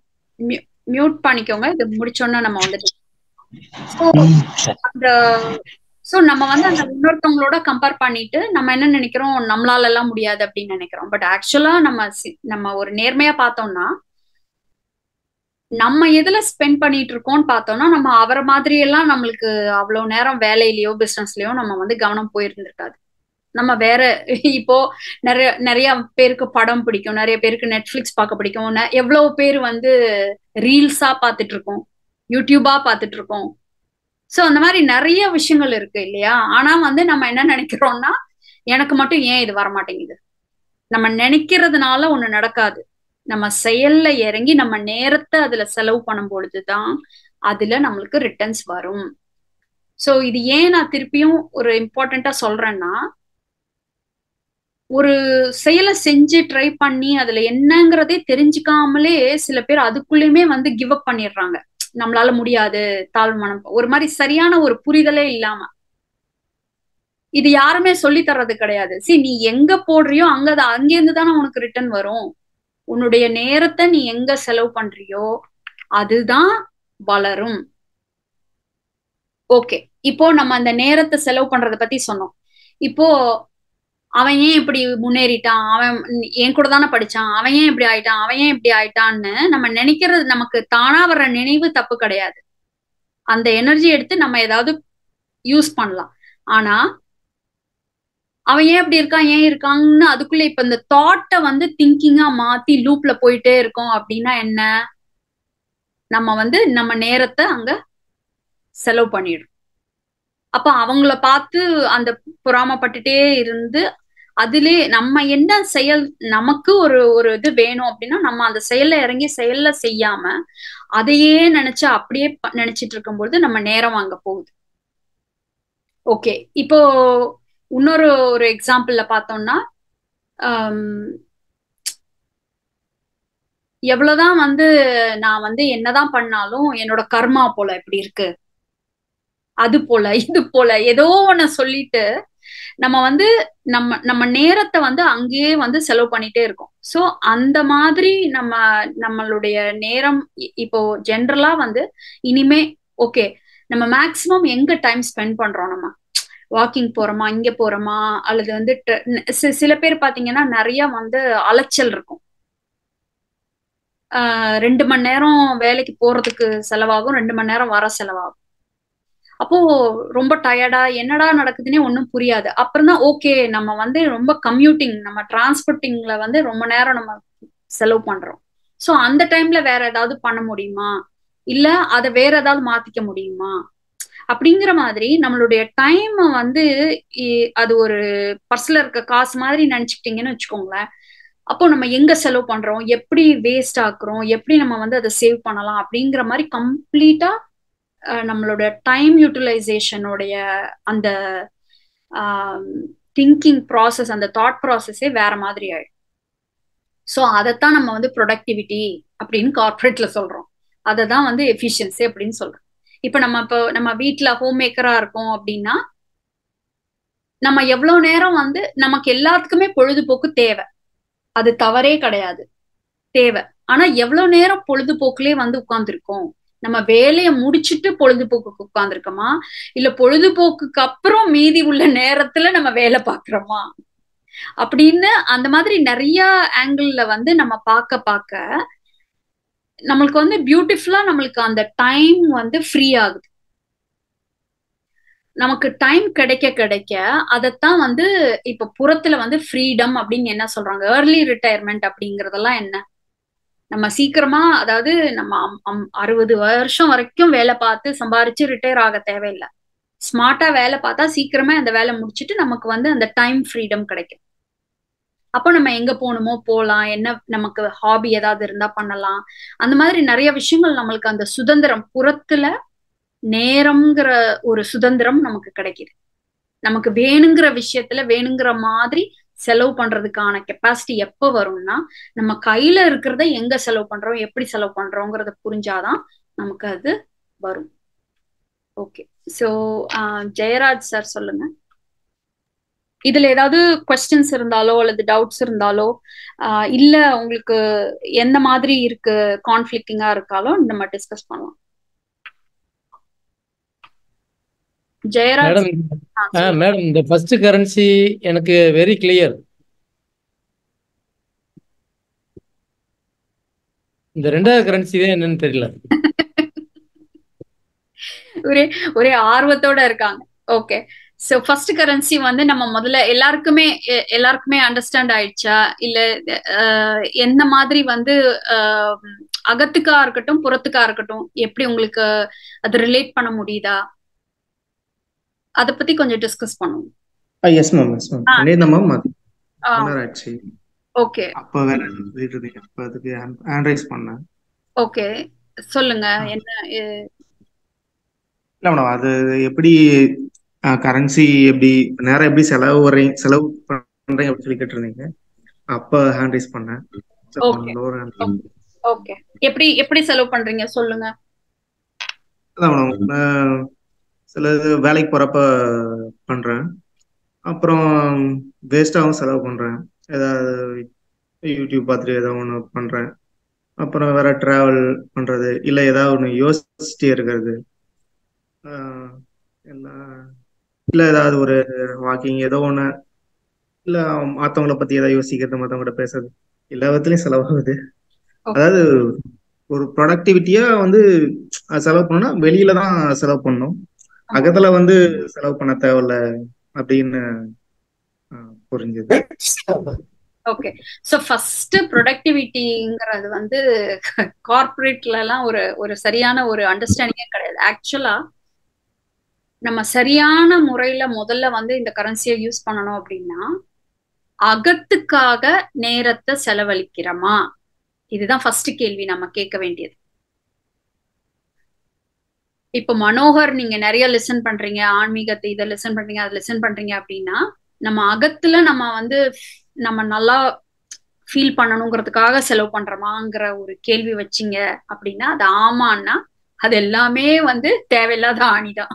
B: மியூட் பண்ணிக்கோங்க இது முடிச்சோன்னா நம்ம வந்துட்டு So, அந்த சோ நம்ம வந்து அந்த இன்னொருத்தவங்களோட கம்பேர் பண்ணிட்டு நம்ம என்ன நினைக்கிறோம் நம்மளால எல்லாம் முடியாது அப்படின்னு நினைக்கிறோம் பட் ஆக்சுவலா நம்ம சி- நம்ம ஒரு நேர்மையா பார்த்தோம்னா நம்ம எதுல ஸ்பெண்ட் பண்ணிட்டு இருக்கோம்னு பார்த்தோம்னா நம்ம அவரை மாதிரி எல்லாம் நம்மளுக்கு அவ்வளவு நேரம் வேலையிலயோ பிசினஸ்லயோ நம்ம வந்து கவனம் போயிருந்திருக்காது நம்ம வேற இப்போ நிறைய நிறைய பேருக்கு படம் பிடிக்கும் நிறைய பேருக்கு நெட்ஃபிளிக்ஸ் பார்க்க பிடிக்கும் நெ- எவ்வளவு பேர் வந்து ரீல்ஸா பார்த்துட்டு இருக்கோம் யூடியூபா பார்த்துட்டு இருக்கோம் சோ அந்த மாதிரி நிறைய விஷயங்கள் இருக்கு இல்லையா ஆனா வந்து நம்ம என்ன நினைக்கிறோம்னா எனக்கு மட்டும் ஏன் இது வர மாட்டேங்குது நம்ம நினைக்கிறதுனால ஒண்ணு நடக்காது நம்ம செயல்ல இறங்கி நம்ம நேரத்தை அதுல செலவு பண்ணும் பொழுதுதான் அதுல நம்மளுக்கு ரிட்டர்ன்ஸ் வரும் சோ இது ஏன் நான் திருப்பியும் ஒரு இம்பார்ட்டண்டா சொல்றேன்னா ஒரு செயலை செஞ்சு ட்ரை பண்ணி அதுல என்னங்கிறதே தெரிஞ்சுக்காமலே சில பேர் அதுக்குள்ளயுமே வந்து கிவ் அப் பண்ணிடுறாங்க நம்மளால முடியாது தாழ்வு மனம் ஒரு மாதிரி சரியான ஒரு புரிதலே இல்லாம இது யாருமே சொல்லி தர்றது கிடையாது சி நீ எங்க போடுறியோ அங்க அங்கேருந்து தானே உனக்கு ரிட்டர்ன் வரும் உன்னுடைய நேரத்தை நீ எங்க செலவு பண்றியோ அதுதான் வளரும் ஓகே இப்போ நம்ம அந்த நேரத்தை செலவு பண்றத பத்தி சொன்னோம் இப்போ அவன் ஏன் இப்படி முன்னேறிட்டான் அவன் என் கூட தானே படிச்சான் அவன் ஏன் இப்படி ஆயிட்டான் அவன் ஏன் இப்படி ஆயிட்டான்னு நம்ம நினைக்கிறது நமக்கு தானா வர்ற நினைவு தப்பு கிடையாது அந்த எனர்ஜி எடுத்து நம்ம ஏதாவது யூஸ் பண்ணலாம் ஆனா அவன் ஏன் இப்படி இருக்கான் ஏன் இருக்கான்னு அதுக்குள்ள இப்ப இந்த தாட்டை வந்து திங்கிங்கா மாத்தி லூப்ல போயிட்டே இருக்கோம் அப்படின்னா என்ன நம்ம வந்து நம்ம நேரத்தை அங்க செலவு பண்ணிடும் அப்ப அவங்கள பார்த்து அந்த பொறாமப்பட்டுட்டே இருந்து அதிலே நம்ம என்ன செயல் நமக்கு ஒரு ஒரு இது வேணும் அப்படின்னா நம்ம அந்த செயல்ல இறங்கி செயல்ல செய்யாம அதையே நினைச்சு அப்படியே ப- நினைச்சிட்டு இருக்கும்பொழுது நம்ம நேரம் அங்க போகுது ஓகே இப்போ இன்னொரு ஒரு எக்ஸாம்பிள்ல பார்த்தோம்னா ஆம், எவ்வளவுதான் வந்து நான் வந்து என்னதான் பண்ணாலும் என்னோட கர்மா போல எப்படி இருக்கு அது போல இது போல ஏதோ ஒண்ண சொல்லிட்டு நம்ம வந்து நம்ம நம்ம நேரத்தை வந்து அங்கேயே வந்து செலவு பண்ணிட்டே இருக்கோம் சோ அந்த மாதிரி நம்ம நம்மளுடைய நேரம் இ- இப்போ ஜென்ரலா வந்து இனிமே ஓகே நம்ம மேக்சிமம் எங்க டைம் ஸ்பெண்ட் பண்றோம் நம்ம வாக்கிங் போறோமா இங்க போறோமா அல்லது வந்து ட- சி- சில பேர் பாத்தீங்கன்னா நிறைய வந்து அலைச்சல் இருக்கும் ஆஹ் ரெண்டு மணி நேரம் வேலைக்கு போறதுக்கு செலவாகும் ரெண்டு மணி நேரம் வர செலவாகும் அப்போ ரொம்ப டயர்டா என்னடா நடக்குதுன்னே ஒன்றும் புரியாது அப்புறம் தான் ஓகே நம்ம வந்து ரொம்ப கம்யூட்டிங் நம்ம டிரான்ஸ்போர்ட்டிங்ல வந்து ரொம்ப நேரம் நம்ம செலவு பண்றோம் ஸோ அந்த டைம்ல வேற ஏதாவது பண்ண முடியுமா இல்ல அதை வேற ஏதாவது மாத்திக்க முடியுமா அப்படிங்கிற மாதிரி நம்மளுடைய டைம் வந்து இ- அது ஒரு பர்ஸ்ல இருக்க காசு மாதிரி நினைச்சுக்கிட்டீங்கன்னு வச்சுக்கோங்களேன் அப்போ நம்ம எங்க செலவு பண்றோம் எப்படி வேஸ்ட் ஆக்குறோம் எப்படி நம்ம வந்து அதை சேவ் பண்ணலாம் அப்படிங்கிற மாதிரி கம்ப்ளீட்டா நம்மளோட டைம் யூட்டிலைசேஷனுடைய அந்த திங்கிங் ப்ராசஸ் அந்த தாட் ப்ராசஸே வேற மாதிரி ஆயிடும் ஸோ அதைத்தான் நம்ம வந்து ப்ரொடக்டிவிட்டி அப்படின்னு கார்ப்பரேட்ல சொல்றோம் அதை தான் வந்து எஃபிஷியன்சி அப்படின்னு சொல்றோம் இப்போ நம்ம இப்போ நம்ம வீட்டில் ஹோம் மேக்கரா இருக்கோம் அப்படின்னா நம்ம எவ்வளவு நேரம் வந்து நமக்கு எல்லாத்துக்குமே பொழுதுபோக்கு தேவை அது தவறே கிடையாது தேவை ஆனா எவ்வளவு நேரம் பொழுதுபோக்குலயே வந்து உட்கார்ந்துருக்கோம் நம்ம வேலையை முடிச்சிட்டு பொழுதுபோக்குக்கு உட்கார்ந்துருக்கோமா இல்ல பொழுதுபோக்குக்கு அப்புறம் மீதி உள்ள நேரத்துல நம்ம வேலை பார்க்கறோமா அப்படின்னு அந்த மாதிரி நிறைய ஆங்கிள் வந்து நம்ம பார்க்க பார்க்க நம்மளுக்கு வந்து பியூட்டிஃபுல்லா நம்மளுக்கு அந்த டைம் வந்து ஃப்ரீ ஆகுது நமக்கு டைம் கிடைக்க கிடைக்க அதைத்தான் வந்து இப்ப புறத்துல வந்து ஃப்ரீடம் அப்படின்னு என்ன சொல்றாங்க ஏர்லி ரிட்டையர்மெண்ட் அப்படிங்கறதெல்லாம் என்ன நம்ம சீக்கிரமா அதாவது நம்ம அம்- அம்- அறுபது வருஷம் வரைக்கும் வேலை பார்த்து சம்பாரிச்சு ரிட்டையர் ஆக தேவையில்லை ஸ்மார்ட்டா வேலை பார்த்தா சீக்கிரமே அந்த வேலை முடிச்சிட்டு நமக்கு வந்து அந்த டைம் ஃப்ரீடம் கிடைக்கும் அப்போ நம்ம எங்க போகணுமோ போகலாம் என்ன நமக்கு ஹாபி ஏதாவது இருந்தா பண்ணலாம் அந்த மாதிரி நிறைய விஷயங்கள் நம்மளுக்கு அந்த சுதந்திரம் புறத்துல நேரம்ங்கிற ஒரு சுதந்திரம் நமக்கு கிடைக்குது நமக்கு வேணுங்கிற விஷயத்துல வேணுங்கிற மாதிரி செலவு பண்றதுக்கான கெப்பாசிட்டி எப்போ வரும்னா நம்ம கையில இருக்கிறத எங்க செலவு பண்றோம் எப்படி செலவு பண்றோங்கிறத புரிஞ்சாதான் நமக்கு அது வரும் ஓகே ஸோ ஜெயராஜ் சார் சொல்லுங்க இதுல ஏதாவது கொஸ்டின்ஸ் இருந்தாலோ அல்லது டவுட்ஸ் இருந்தாலோ ஆஹ் இல்ல உங்களுக்கு எந்த மாதிரி இருக்கு கான்ஃபிளிக்டிங்கா இருக்காலோ நம்ம டிஸ்கஸ் பண்ணலாம் ஜெயராஜ்
G: மேடம்
B: ஆ,
G: ஆ
B: சொல்லுங்க.
G: மேடம் இந்த ஃபர்ஸ்ட் கரன்சி எனக்கு வெரி கிளியர் இந்த ரெண்டாவது கரன்சி தான் என்னன்னு தெரியல
B: ஒரே ஒரே ஆர்வத்தோட இருக்காங்க ஓகே ஸோ ஃபர்ஸ்ட் கரன்சி வந்து நம்ம முதல்ல எல்லாருக்குமே எ- எல்லாருக்குமே அண்டர்ஸ்டாண்ட் ஆயிடுச்சா இல்ல அஹ், எந்த மாதிரி வந்து அஹ், அகத்துக்கா இருக்கட்டும் புறத்துக்கா இருக்கட்டும் எப்படி உங்களுக்கு அது ரிலேட் பண்ண முடியுதா அத பத்தி கொஞ்சம் டிஸ்கஸ் பண்ணுவோம்
L: எஸ் மேம் எஸ் மேம்
B: ஆ.
L: பண்ணியிருந்தேன் மேம் அது
B: ஆ
L: ஒன் ஹவர் ஆச்சு
B: ஓகே
L: அப்போ வேற சொல்லிட்டு இருந்தீங்க அப்போ அதுக்கு ஆண்ட்ரைஸ் பண்ணேன்
B: ஓகே சொல்லுங்க என்ன எ-
L: இல்லை மேடம் அது எப்படி கரன்சி எப்படி நேரம் எப்படி செலவு வர்றீங்க செலவு பண்றீங்க அப்படின்னு சொல்லி கேட்டிருந்தீங்க அப்போ ஹேண்ட்ரைஸ் பண்ணேன் So,
B: okay
L: lower hand-
B: okay எப்படி எப்படி செலவு பண்றீங்க சொல்லுங்க
L: அதான் மேடம் நான் சில இது வேலைக்கு போறப்ப பண்றேன் அப்புறம் வேஸ்டாகவும் செலவு பண்றேன் ஏதாவது யூடியூப் பார்த்துட்டு ஏதாவது ஒன்று பண்றேன் அப்புறம் வேற டிராவல் பண்றது இல்லை ஏதாவது ஒன்று யோசிச்சுட்டே இருக்கிறது ஆஹ் எல்லாம் இல்லை ஏதாவது ஒரு வாக்கிங் ஏதோ ஒன்று இல்லை மற்றவங்கள பத்தி ஏதாவது யோசிக்கிறது மற்றவங்கள்ட்ட பேசுறது எல்லா விதத்துலையும் செலவாகுது அதாவது ஒரு ப்ரொடக்டிவிட்டியா வந்து அது செலவு பண்ணணும்னா வெளியில தான் செலவு பண்ணணும் அகத்துல வந்து செலவு பண்ண தேவையில்ல அப்படின்னு ஆஹ், புரிஞ்சுது
B: ஓகே ஸோ ஃபர்ஸ்ட் ப்ரொடக்டிவிட்டிங்கிறது வந்து கார்பரேட்ல எல்லாம் ஒரு ஒரு சரியான ஒரு அண்டர்ஸ்டாண்டிங்கே கிடையாது ஆக்சுவலா நம்ம சரியான முறையில முதல்ல வந்து இந்த கரன்சியை யூஸ் பண்ணணும் அப்படின்னா அகத்துக்காக நேரத்தை செலவழிக்கிறோமா இதுதான் ஃபர்ஸ்ட் கேள்வி நம்ம கேட்க வேண்டியது இப்போ மனோகர் நீங்க நிறைய லிசன் பண்றீங்க ஆன்மீகத்தை இதை லிசன் பண்றீங்க அதை லிசன் பண்றீங்க அப்படின்னா நம்ம அகத்துல நம்ம வந்து நம்ம நல்லா ஃபீல் பண்ணணுங்கிறதுக்காக செலவு பண்றோமாங்கிற ஒரு கேள்வி வச்சீங்க அப்படின்னா அது ஆமான்னா அது எல்லாமே வந்து தேவையில்லாத ஆணிதான்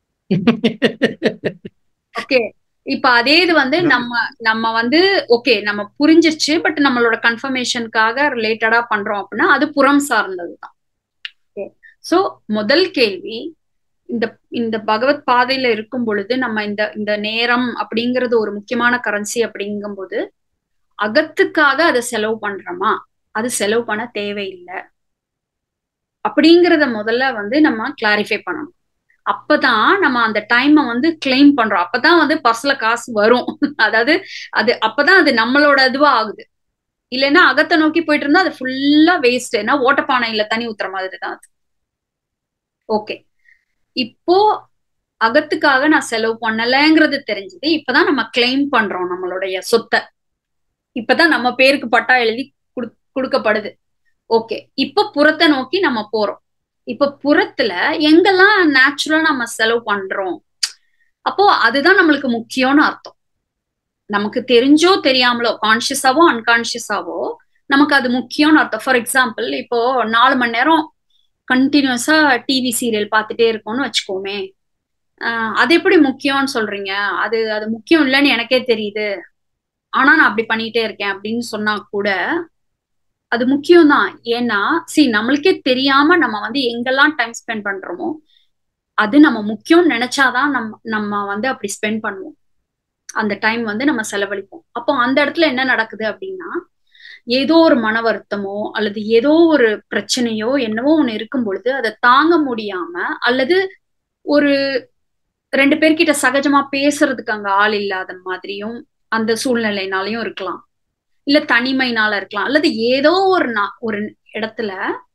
B: ஓகே இப்ப அதே இது வந்து நம்ம நம்ம வந்து ஓகே நம்ம புரிஞ்சிருச்சு பட் நம்மளோட கன்ஃபர்மேஷனுக்காக ரிலேட்டடா பண்றோம் அப்படின்னா அது புறம் சார்ந்ததுதான் ஓகே சோ முதல் கேள்வி இந்த இந்த பகவத் பாதையில இருக்கும் பொழுது நம்ம இந்த இந்த நேரம் அப்படிங்கிறது ஒரு முக்கியமான கரன்சி அப்படிங்கும்போது அகத்துக்காக அதை செலவு பண்றோமா அது செலவு பண்ண தேவையில்லை அப்படிங்கிறத முதல்ல வந்து நம்ம கிளாரிஃபை பண்ணணும் அப்பதான் நம்ம அந்த டைமை வந்து கிளைம் பண்றோம் அப்பதான் வந்து பர்ஸ்ல காசு வரும் அதாவது அது அப்பதான் அது நம்மளோட இதுவா ஆகுது இல்லைன்னா அகத்தை நோக்கி போயிட்டு இருந்தா அது ஃபுல்லா வேஸ்ட் ஏன்னா ஓட்டப்பானையில தண்ணி ஊத்துற மாதிரி தான் அது ஓகே இப்போ அகத்துக்காக நான் செலவு பண்ணலைங்கிறது தெரிஞ்சது இப்பதான் நம்ம கிளைம் பண்றோம் நம்மளுடைய சொத்தை இப்பதான் நம்ம பேருக்கு பட்டா எழுதி குடு- கொடுக்கப்படுது ஓகே இப்ப புறத்தை நோக்கி நம்ம போறோம் இப்ப புறத்துல எங்கெல்லாம் நேச்சுரலா நம்ம செலவு பண்றோம் அப்போ அதுதான் நம்மளுக்கு முக்கியம்னு அர்த்தம் நமக்கு தெரிஞ்சோ தெரியாமலோ கான்சியஸாவோ அன்கான்சியஸாவோ நமக்கு அது முக்கியம்னு அர்த்தம் ஃபார் எக்ஸாம்பிள் இப்போ நாலு மணி நேரம் கண்டினியூஸா டிவி சீரியல் பார்த்துட்டே இருக்கோம்னு வச்சுக்கோமே ஆஹ் அது எப்படி முக்கியம்னு சொல்றீங்க அது அது முக்கியம் இல்லைன்னு எனக்கே தெரியுது ஆனா நான் அப்படி பண்ணிட்டே இருக்கேன் அப்படின்னு சொன்னா கூட அது முக்கியம்தான் ஏன்னா சி நம்மளுக்கே தெரியாம நம்ம வந்து எங்கெல்லாம் டைம் ஸ்பெண்ட் பண்றோமோ அது நம்ம முக்கியம்னு நினைச்சாதான் நம்ம நம்ம வந்து அப்படி ஸ்பெண்ட் பண்ணுவோம் அந்த டைம் வந்து நம்ம செலவழிப்போம் அப்போ அந்த இடத்துல என்ன நடக்குது அப்படின்னா ஏதோ ஒரு மன வருத்தமோ அல்லது ஏதோ ஒரு பிரச்சனையோ என்னவோ ஒண்ணு இருக்கும் பொழுது அதை தாங்க முடியாம அல்லது ஒரு ரெண்டு பேர்கிட்ட சகஜமா பேசுறதுக்கு அங்க ஆள் இல்லாத மாதிரியும் அந்த சூழ்நிலைனாலையும் இருக்கலாம் இல்ல தனிமைனால இருக்கலாம் அல்லது ஏதோ ஒரு நா- ஒரு இடத்துல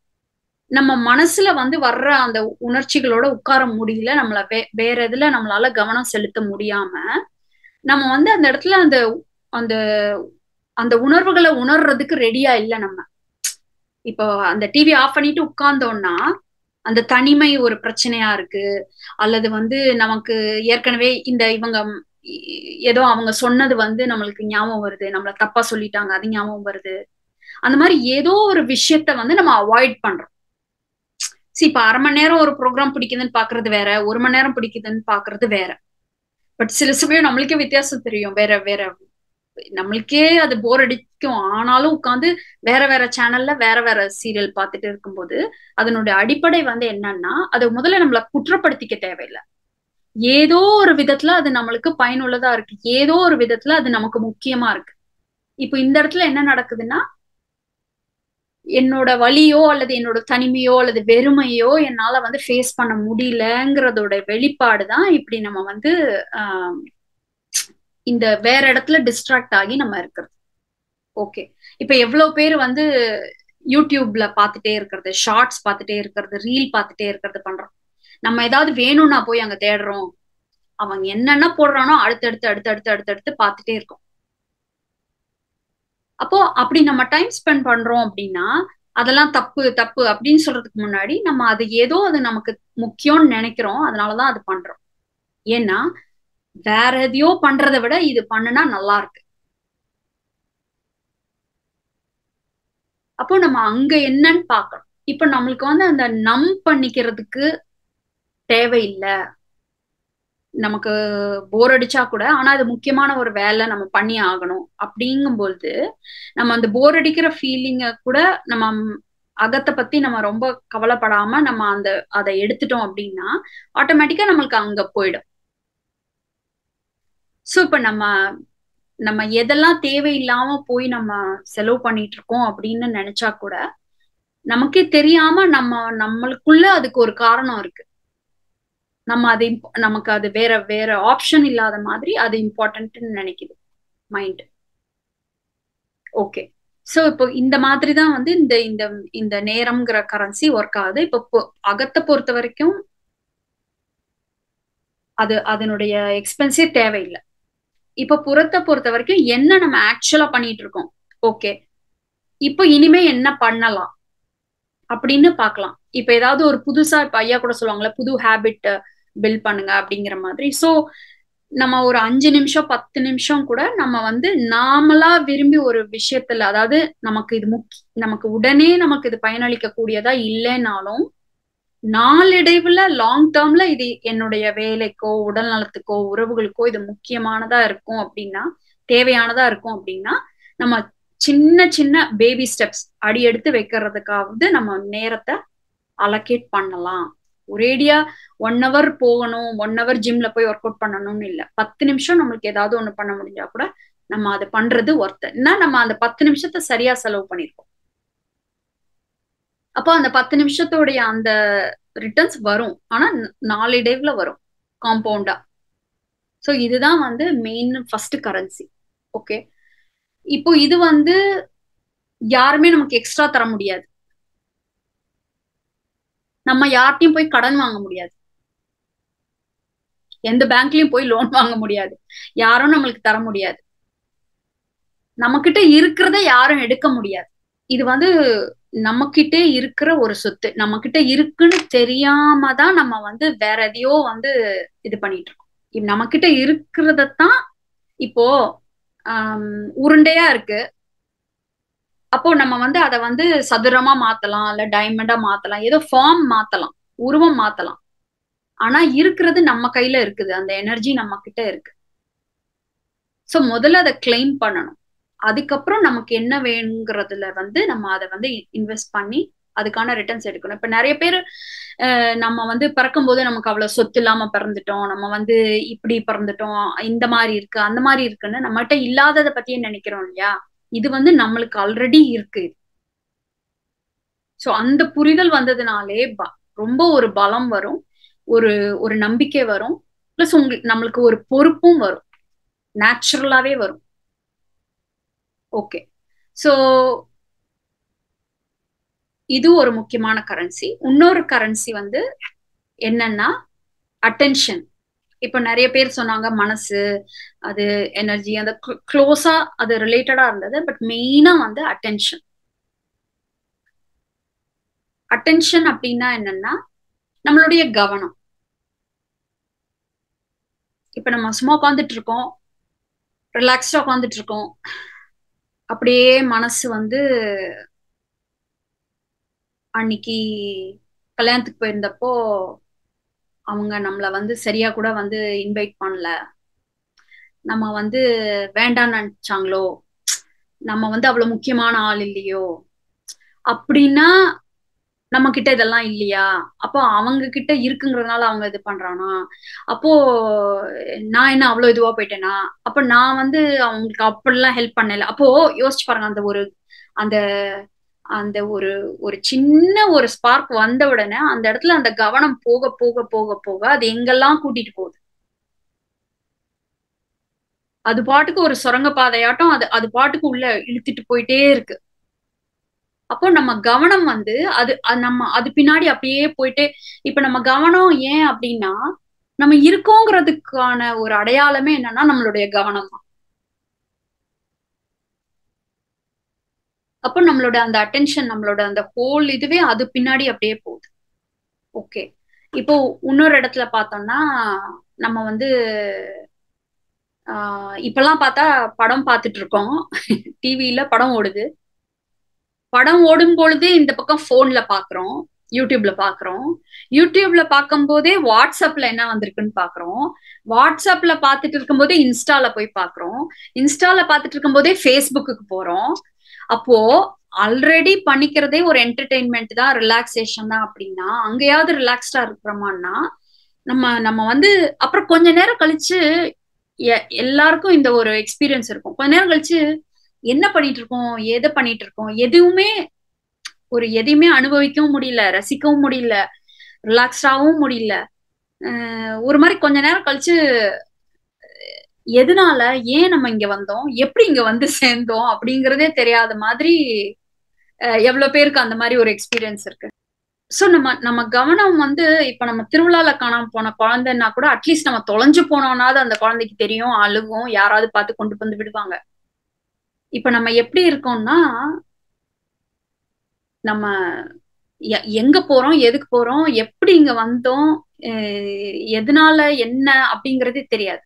B: நம்ம மனசுல வந்து வர்ற அந்த உணர்ச்சிகளோட உட்கார முடியல நம்மள வே வேற இதுல நம்மளால கவனம் செலுத்த முடியாம நம்ம வந்து அந்த இடத்துல அந்த அந்த அந்த உணர்வுகளை உணர்றதுக்கு ரெடியா இல்ல நம்ம இப்போ அந்த டிவி ஆஃப் பண்ணிட்டு உட்கார்ந்தோம்னா அந்த தனிமை ஒரு பிரச்சனையா இருக்கு அல்லது வந்து நமக்கு ஏற்கனவே இந்த இவங்க ம், இ- ஏதோ அவங்க சொன்னது வந்து நம்மளுக்கு ஞாபகம் வருது நம்மள தப்பா சொல்லிட்டாங்க அது ஞாபகம் வருது அந்த மாதிரி ஏதோ ஒரு விஷயத்த வந்து நம்ம அவாய்ட் பண்றோம் சரி இப்ப அரை மணி நேரம் ஒரு ப்ரோக்ராம் பிடிக்குதுன்னு பாக்குறது வேற ஒரு மணி நேரம் பிடிக்குதுன்னு பாக்குறது வேற பட் சில சமயம் நம்மளுக்கே வித்தியாசம் தெரியும் வேற வேற நம்மளுக்கே அது போர் அடிக்கும் ஆனாலும் உட்காந்து வேற வேற சேனல்ல வேற வேற சீரியல் பார்த்துட்டு இருக்கும்போது அதனுடைய அடிப்படை வந்து என்னன்னா அதை முதல்ல நம்மள குற்றப்படுத்திக்க தேவையில்லை ஏதோ ஒரு விதத்துல அது நம்மளுக்கு பயனுள்ளதா இருக்கு ஏதோ ஒரு விதத்துல அது நமக்கு முக்கியமா இருக்கு இப்போ இந்த இடத்துல என்ன நடக்குதுன்னா என்னோட வலியோ அல்லது என்னோட தனிமையோ அல்லது வெறுமையோ என்னால வந்து ஃபேஸ் பண்ண முடியலங்கிறதோட வெளிப்பாடு தான் இப்படி நம்ம வந்து ஆஹ், இந்த வேற இடத்துல டிஸ்ட்ராக்ட் ஆகி நம்ம இருக்கிறது ஓகே இப்ப எவ்வளவு பேர் வந்து யூடியூப்ல பார்த்துட்டே இருக்கிறது ஷார்ட்ஸ் பார்த்துட்டே இருக்கிறது ரீல் பார்த்துட்டே இருக்கிறது பண்றோம் நம்ம ஏதாவது வேணும்னா போய் அங்க தேடுறோம் அவன் என்னென்ன போடுறானோ அடுத்தடுத்து அடுத்தடுத்து அடுத்தடுத்து பார்த்துட்டே இருக்கோம் அப்போ அப்படி நம்ம டைம் ஸ்பெண்ட் பண்றோம் அப்படின்னா அதெல்லாம் தப்பு தப்பு அப்படின்னு சொல்றதுக்கு முன்னாடி நம்ம அது ஏதோ அது நமக்கு முக்கியம்னு நினைக்கிறோம் அதனாலதான் அது பண்றோம் ஏன்னா வேற எதையோ பண்றதை விட இது பண்ணுனா நல்லா இருக்கு அப்போ நம்ம அங்க என்னன்னு பார்க்கணும் இப்ப நம்மளுக்கு வந்து அந்த நம் பண்ணிக்கிறதுக்கு தேவையில்லை நமக்கு போர் அடிச்சா கூட ஆனா அது முக்கியமான ஒரு வேலை நம்ம பண்ணி ஆகணும் அப்படிங்கும்பொழுது நம்ம அந்த போர் அடிக்கிற ஃபீலிங்க கூட நம்ம அகத்தை பத்தி நம்ம ரொம்ப கவலைப்படாம நம்ம அந்த அதை எடுத்துட்டோம் அப்படின்னா ஆட்டோமேட்டிக்கா நம்மளுக்கு அங்க போயிடும் சோ இப்ப நம்ம நம்ம எதெல்லாம் தேவையில்லாம போய் நம்ம செலவு பண்ணிட்டு இருக்கோம் அப்படின்னு நினைச்சா கூட நமக்கே தெரியாம நம்ம நம்மளுக்குள்ள அதுக்கு ஒரு காரணம் இருக்கு நம்ம அது imp- நமக்கு அது வேற வேற ஆப்ஷன் இல்லாத மாதிரி அது இம்பார்ட்டன்ட்னு நினைக்குது மைண்ட் ஓகே சோ இப்போ இந்த மாதிரி தான் வந்து இந்த இந்த இந்த நேரம்ங்கிற கரன்சி ஒர்க் ஆகுது இப்போ பொ- அகத்தை பொறுத்த வரைக்கும் அது அதனுடைய எக்ஸ்பென்ஸே தேவையில்லை இப்ப புறத்தை பொறுத்த வரைக்கும் என்ன நம்ம ஆக்சுவலா பண்ணிட்டு இருக்கோம் ஓகே இப்போ இனிமே என்ன பண்ணலாம் அப்படின்னு பார்க்கலாம் இப்ப ஏதாவது ஒரு புதுசா இப்ப ஐயா கூட சொல்லுவாங்கல்ல புது ஹேபிட் பில்ட் பண்ணுங்க அப்படிங்கிற மாதிரி சோ நம்ம ஒரு அஞ்சு நிமிஷம் பத்து நிமிஷம் கூட நம்ம வந்து நாமளா விரும்பி ஒரு விஷயத்துல அதாவது நமக்கு இது முக்கிய நமக்கு உடனே நமக்கு இது பயனளிக்க கூடியதா இல்லைனாலும் நாளடைவுல லாங் டேர்ம்ல இது என்னுடைய வேலைக்கோ உடல் நலத்துக்கோ உறவுகளுக்கோ இது முக்கியமானதா இருக்கும் அப்படின்னா தேவையானதா இருக்கும் அப்படின்னா நம்ம சின்ன சின்ன பேபி ஸ்டெப்ஸ் அடி எடுத்து வைக்கிறதுக்காவது நம்ம நேரத்தை அலோகேட் பண்ணலாம் ஒரேடியா ஒன் ஹவர் போகணும் ஒன் ஹவர் ஜிம்ல போய் ஒர்க் அவுட் பண்ணணும்னு இல்லை பத்து நிமிஷம் நம்மளுக்கு ஏதாவது ஒண்ணு பண்ண முடிஞ்சா கூட நம்ம அதை பண்றது ஒர்த்து ஏன்னா நம்ம அந்த பத்து நிமிஷத்தை சரியா செலவு பண்ணிருக்கோம் அப்போ அந்த பத்து நிமிஷத்தோடைய அந்த ரிட்டர்ன்ஸ் வரும் ஆனா ந- நாளடைவுல வரும் காம்பவுண்டா ஸோ இதுதான் வந்து மெயின் ஃபர்ஸ்ட் கரன்சி ஓகே இப்போ இது வந்து யாருமே நமக்கு எக்ஸ்ட்ரா தர முடியாது நம்ம யார்கிட்டயும் போய் கடன் வாங்க முடியாது எந்த பேங்க்லயும் போய் லோன் வாங்க முடியாது யாரும் நம்மளுக்கு தர முடியாது நம்ம கிட்ட இருக்கிறத யாரும் எடுக்க முடியாது இது வந்து நம்ம கிட்டே இருக்கிற ஒரு சொத்து நம்ம கிட்ட இருக்குன்னு தெரியாம தான் நம்ம வந்து வேற எதையோ வந்து இது பண்ணிட்டு இருக்கோம் இப்ப நம்ம கிட்ட இருக்கிறதத்தான் இப்போ ஆம், உருண்டையா இருக்கு அப்போ நம்ம வந்து அதை வந்து சதுரமா மாத்தலாம் இல்ல டைமண்டா மாத்தலாம் ஏதோ ஃபார்ம் மாத்தலாம் உருவம் மாத்தலாம் ஆனா இருக்கிறது நம்ம கையில இருக்குது அந்த எனர்ஜி நம்ம கிட்ட இருக்கு சோ முதல்ல அதை கிளைம் பண்ணணும் அதுக்கப்புறம் நமக்கு என்ன வேணுங்கிறதுல வந்து நம்ம அதை வந்து இன்வெஸ்ட் பண்ணி அதுக்கான ரிட்டர்ன்ஸ் எடுக்கணும் இப்ப நிறைய பேர் நம்ம வந்து பிறக்கும் போது நமக்கு அவ்வளவு சொத்து இல்லாம பிறந்துட்டோம் நம்ம வந்து இப்படி பிறந்துட்டோம் இந்த மாதிரி இருக்கு அந்த மாதிரி இருக்குன்னு நம்மகிட்ட இல்லாததை பத்தியே நினைக்கிறோம் இல்லையா இது வந்து நம்மளுக்கு ஆல்ரெடி இருக்கு சோ அந்த புரிதல் வந்ததுனாலே ப- ரொம்ப ஒரு பலம் வரும் ஒரு ஒரு நம்பிக்கை வரும் பிளஸ் உங்களுக்கு நம்மளுக்கு ஒரு பொறுப்பும் வரும் நேச்சுரலாவே வரும் ஓகே சோ இது ஒரு முக்கியமான கரன்சி இன்னொரு கரன்சி வந்து என்னன்னா அட்டென்ஷன் இப்ப நிறைய பேர் சொன்னாங்க மனசு அது எனர்ஜி அந்த க்ளோஸா அது ரிலேட்டடா இருந்தது பட் மெயினா வந்து அட்டென்ஷன் அட்டென்ஷன் அப்படின்னா என்னன்னா நம்மளுடைய கவனம் இப்ப நம்ம சும்மா உட்காந்துட்டு இருக்கோம் ரிலாக்ஸ்டா உட்காந்துட்டு இருக்கோம் அப்படியே மனசு வந்து அன்னைக்கு கல்யாணத்துக்கு போயிருந்தப்போ அவங்க நம்மள வந்து சரியா கூட வந்து இன்வைட் பண்ணல நம்ம வந்து வேண்டாம்னு நினைச்சாங்களோ நம்ம வந்து அவ்வளவு முக்கியமான ஆள் இல்லையோ அப்படின்னா நம்ம கிட்ட இதெல்லாம் இல்லையா அப்போ அவங்க கிட்ட இருக்குங்கிறதுனால அவங்க இது பண்றானா அப்போ நான் என்ன அவ்வளவு இதுவா போயிட்டேனா அப்ப நான் வந்து அவங்களுக்கு அப்படிலாம் ஹெல்ப் பண்ணல அப்போ யோசிச்சு பாருங்க அந்த ஒரு அந்த அந்த ஒரு ஒரு சின்ன ஒரு ஸ்பார்க் வந்த உடனே அந்த இடத்துல அந்த கவனம் போக போக போக போக அது எங்கெல்லாம் கூட்டிட்டு போகுது அது பாட்டுக்கு ஒரு சுரங்க பாதையாட்டம் அது அது பாட்டுக்கு உள்ள இழுத்துட்டு போயிட்டே இருக்கு அப்போ நம்ம கவனம் வந்து அது அது நம்ம அது பின்னாடி அப்படியே போயிட்டு இப்ப நம்ம கவனம் ஏன் அப்படின்னா நம்ம இருக்கோங்கிறதுக்கான ஒரு அடையாளமே என்னன்னா நம்மளுடைய கவனம் தான் அப்போ நம்மளோட அந்த அட்டென்ஷன் நம்மளோட அந்த ஹோல் இதுவே அது பின்னாடி அப்படியே போகுது ஓகே இப்போ இன்னொரு இடத்துல பார்த்தோம்னா நம்ம வந்து ஆஹ் இப்பெல்லாம் பார்த்தா படம் பார்த்துட்டு இருக்கோம் டிவியில படம் ஓடுது படம் ஓடும் பொழுது இந்த பக்கம் போன்ல பாக்குறோம் யூடியூப்ல பாக்குறோம் யூடியூப்ல பார்க்கும் போதே வாட்ஸ்அப்ல என்ன வந்திருக்குன்னு பாக்குறோம் வாட்ஸ்அப்ல பார்த்துட்டு இருக்கும்போதே இன்ஸ்டால போய் பாக்குறோம் இன்ஸ்டால பார்த்துட்டு இருக்கும்போதே ஃபேஸ்புக்கு போறோம் அப்போ ஆல்ரெடி பண்ணிக்கிறதே ஒரு என்டர்டெயின்மெண்ட் தான் ரிலாக்ஸேஷன் தான் அப்படின்னா அங்கேயாவது ரிலாக்ஸ்டா இருக்கிறோமான்னா நம்ம நம்ம வந்து அப்புறம் கொஞ்ச நேரம் கழிச்சு எ- எல்லாருக்கும் இந்த ஒரு எக்ஸ்பீரியன்ஸ் இருக்கும் கொஞ்ச நேரம் கழிச்சு என்ன பண்ணிட்டு இருக்கோம் எதை பண்ணிட்டு இருக்கோம் எதுவுமே ஒரு எதையுமே அனுபவிக்கவும் முடியல ரசிக்கவும் முடியல ரிலாக்ஸ்டாகவும் முடியல அஹ் ஒரு மாதிரி கொஞ்ச நேரம் கழிச்சு எதனால ஏன் நம்ம இங்க வந்தோம் எப்படி இங்க வந்து சேர்ந்தோம் அப்படிங்கறதே தெரியாத மாதிரி அஹ் எவ்வளவு பேருக்கு அந்த மாதிரி ஒரு எக்ஸ்பீரியன்ஸ் இருக்கு சோ நம்ம நம்ம கவனம் வந்து இப்ப நம்ம திருவிழால காணாம போன குழந்தைன்னா கூட அட்லீஸ்ட் நம்ம தொலைஞ்சு போனோம்னாவது அந்த குழந்தைக்கு தெரியும் அழுகும் யாராவது பார்த்து கொண்டு வந்து விடுவாங்க இப்ப நம்ம எப்படி இருக்கோம்னா நம்ம எ- எங்க போறோம் எதுக்கு போறோம் எப்படி இங்க வந்தோம் அஹ் எதனால என்ன அப்படிங்கறதே தெரியாது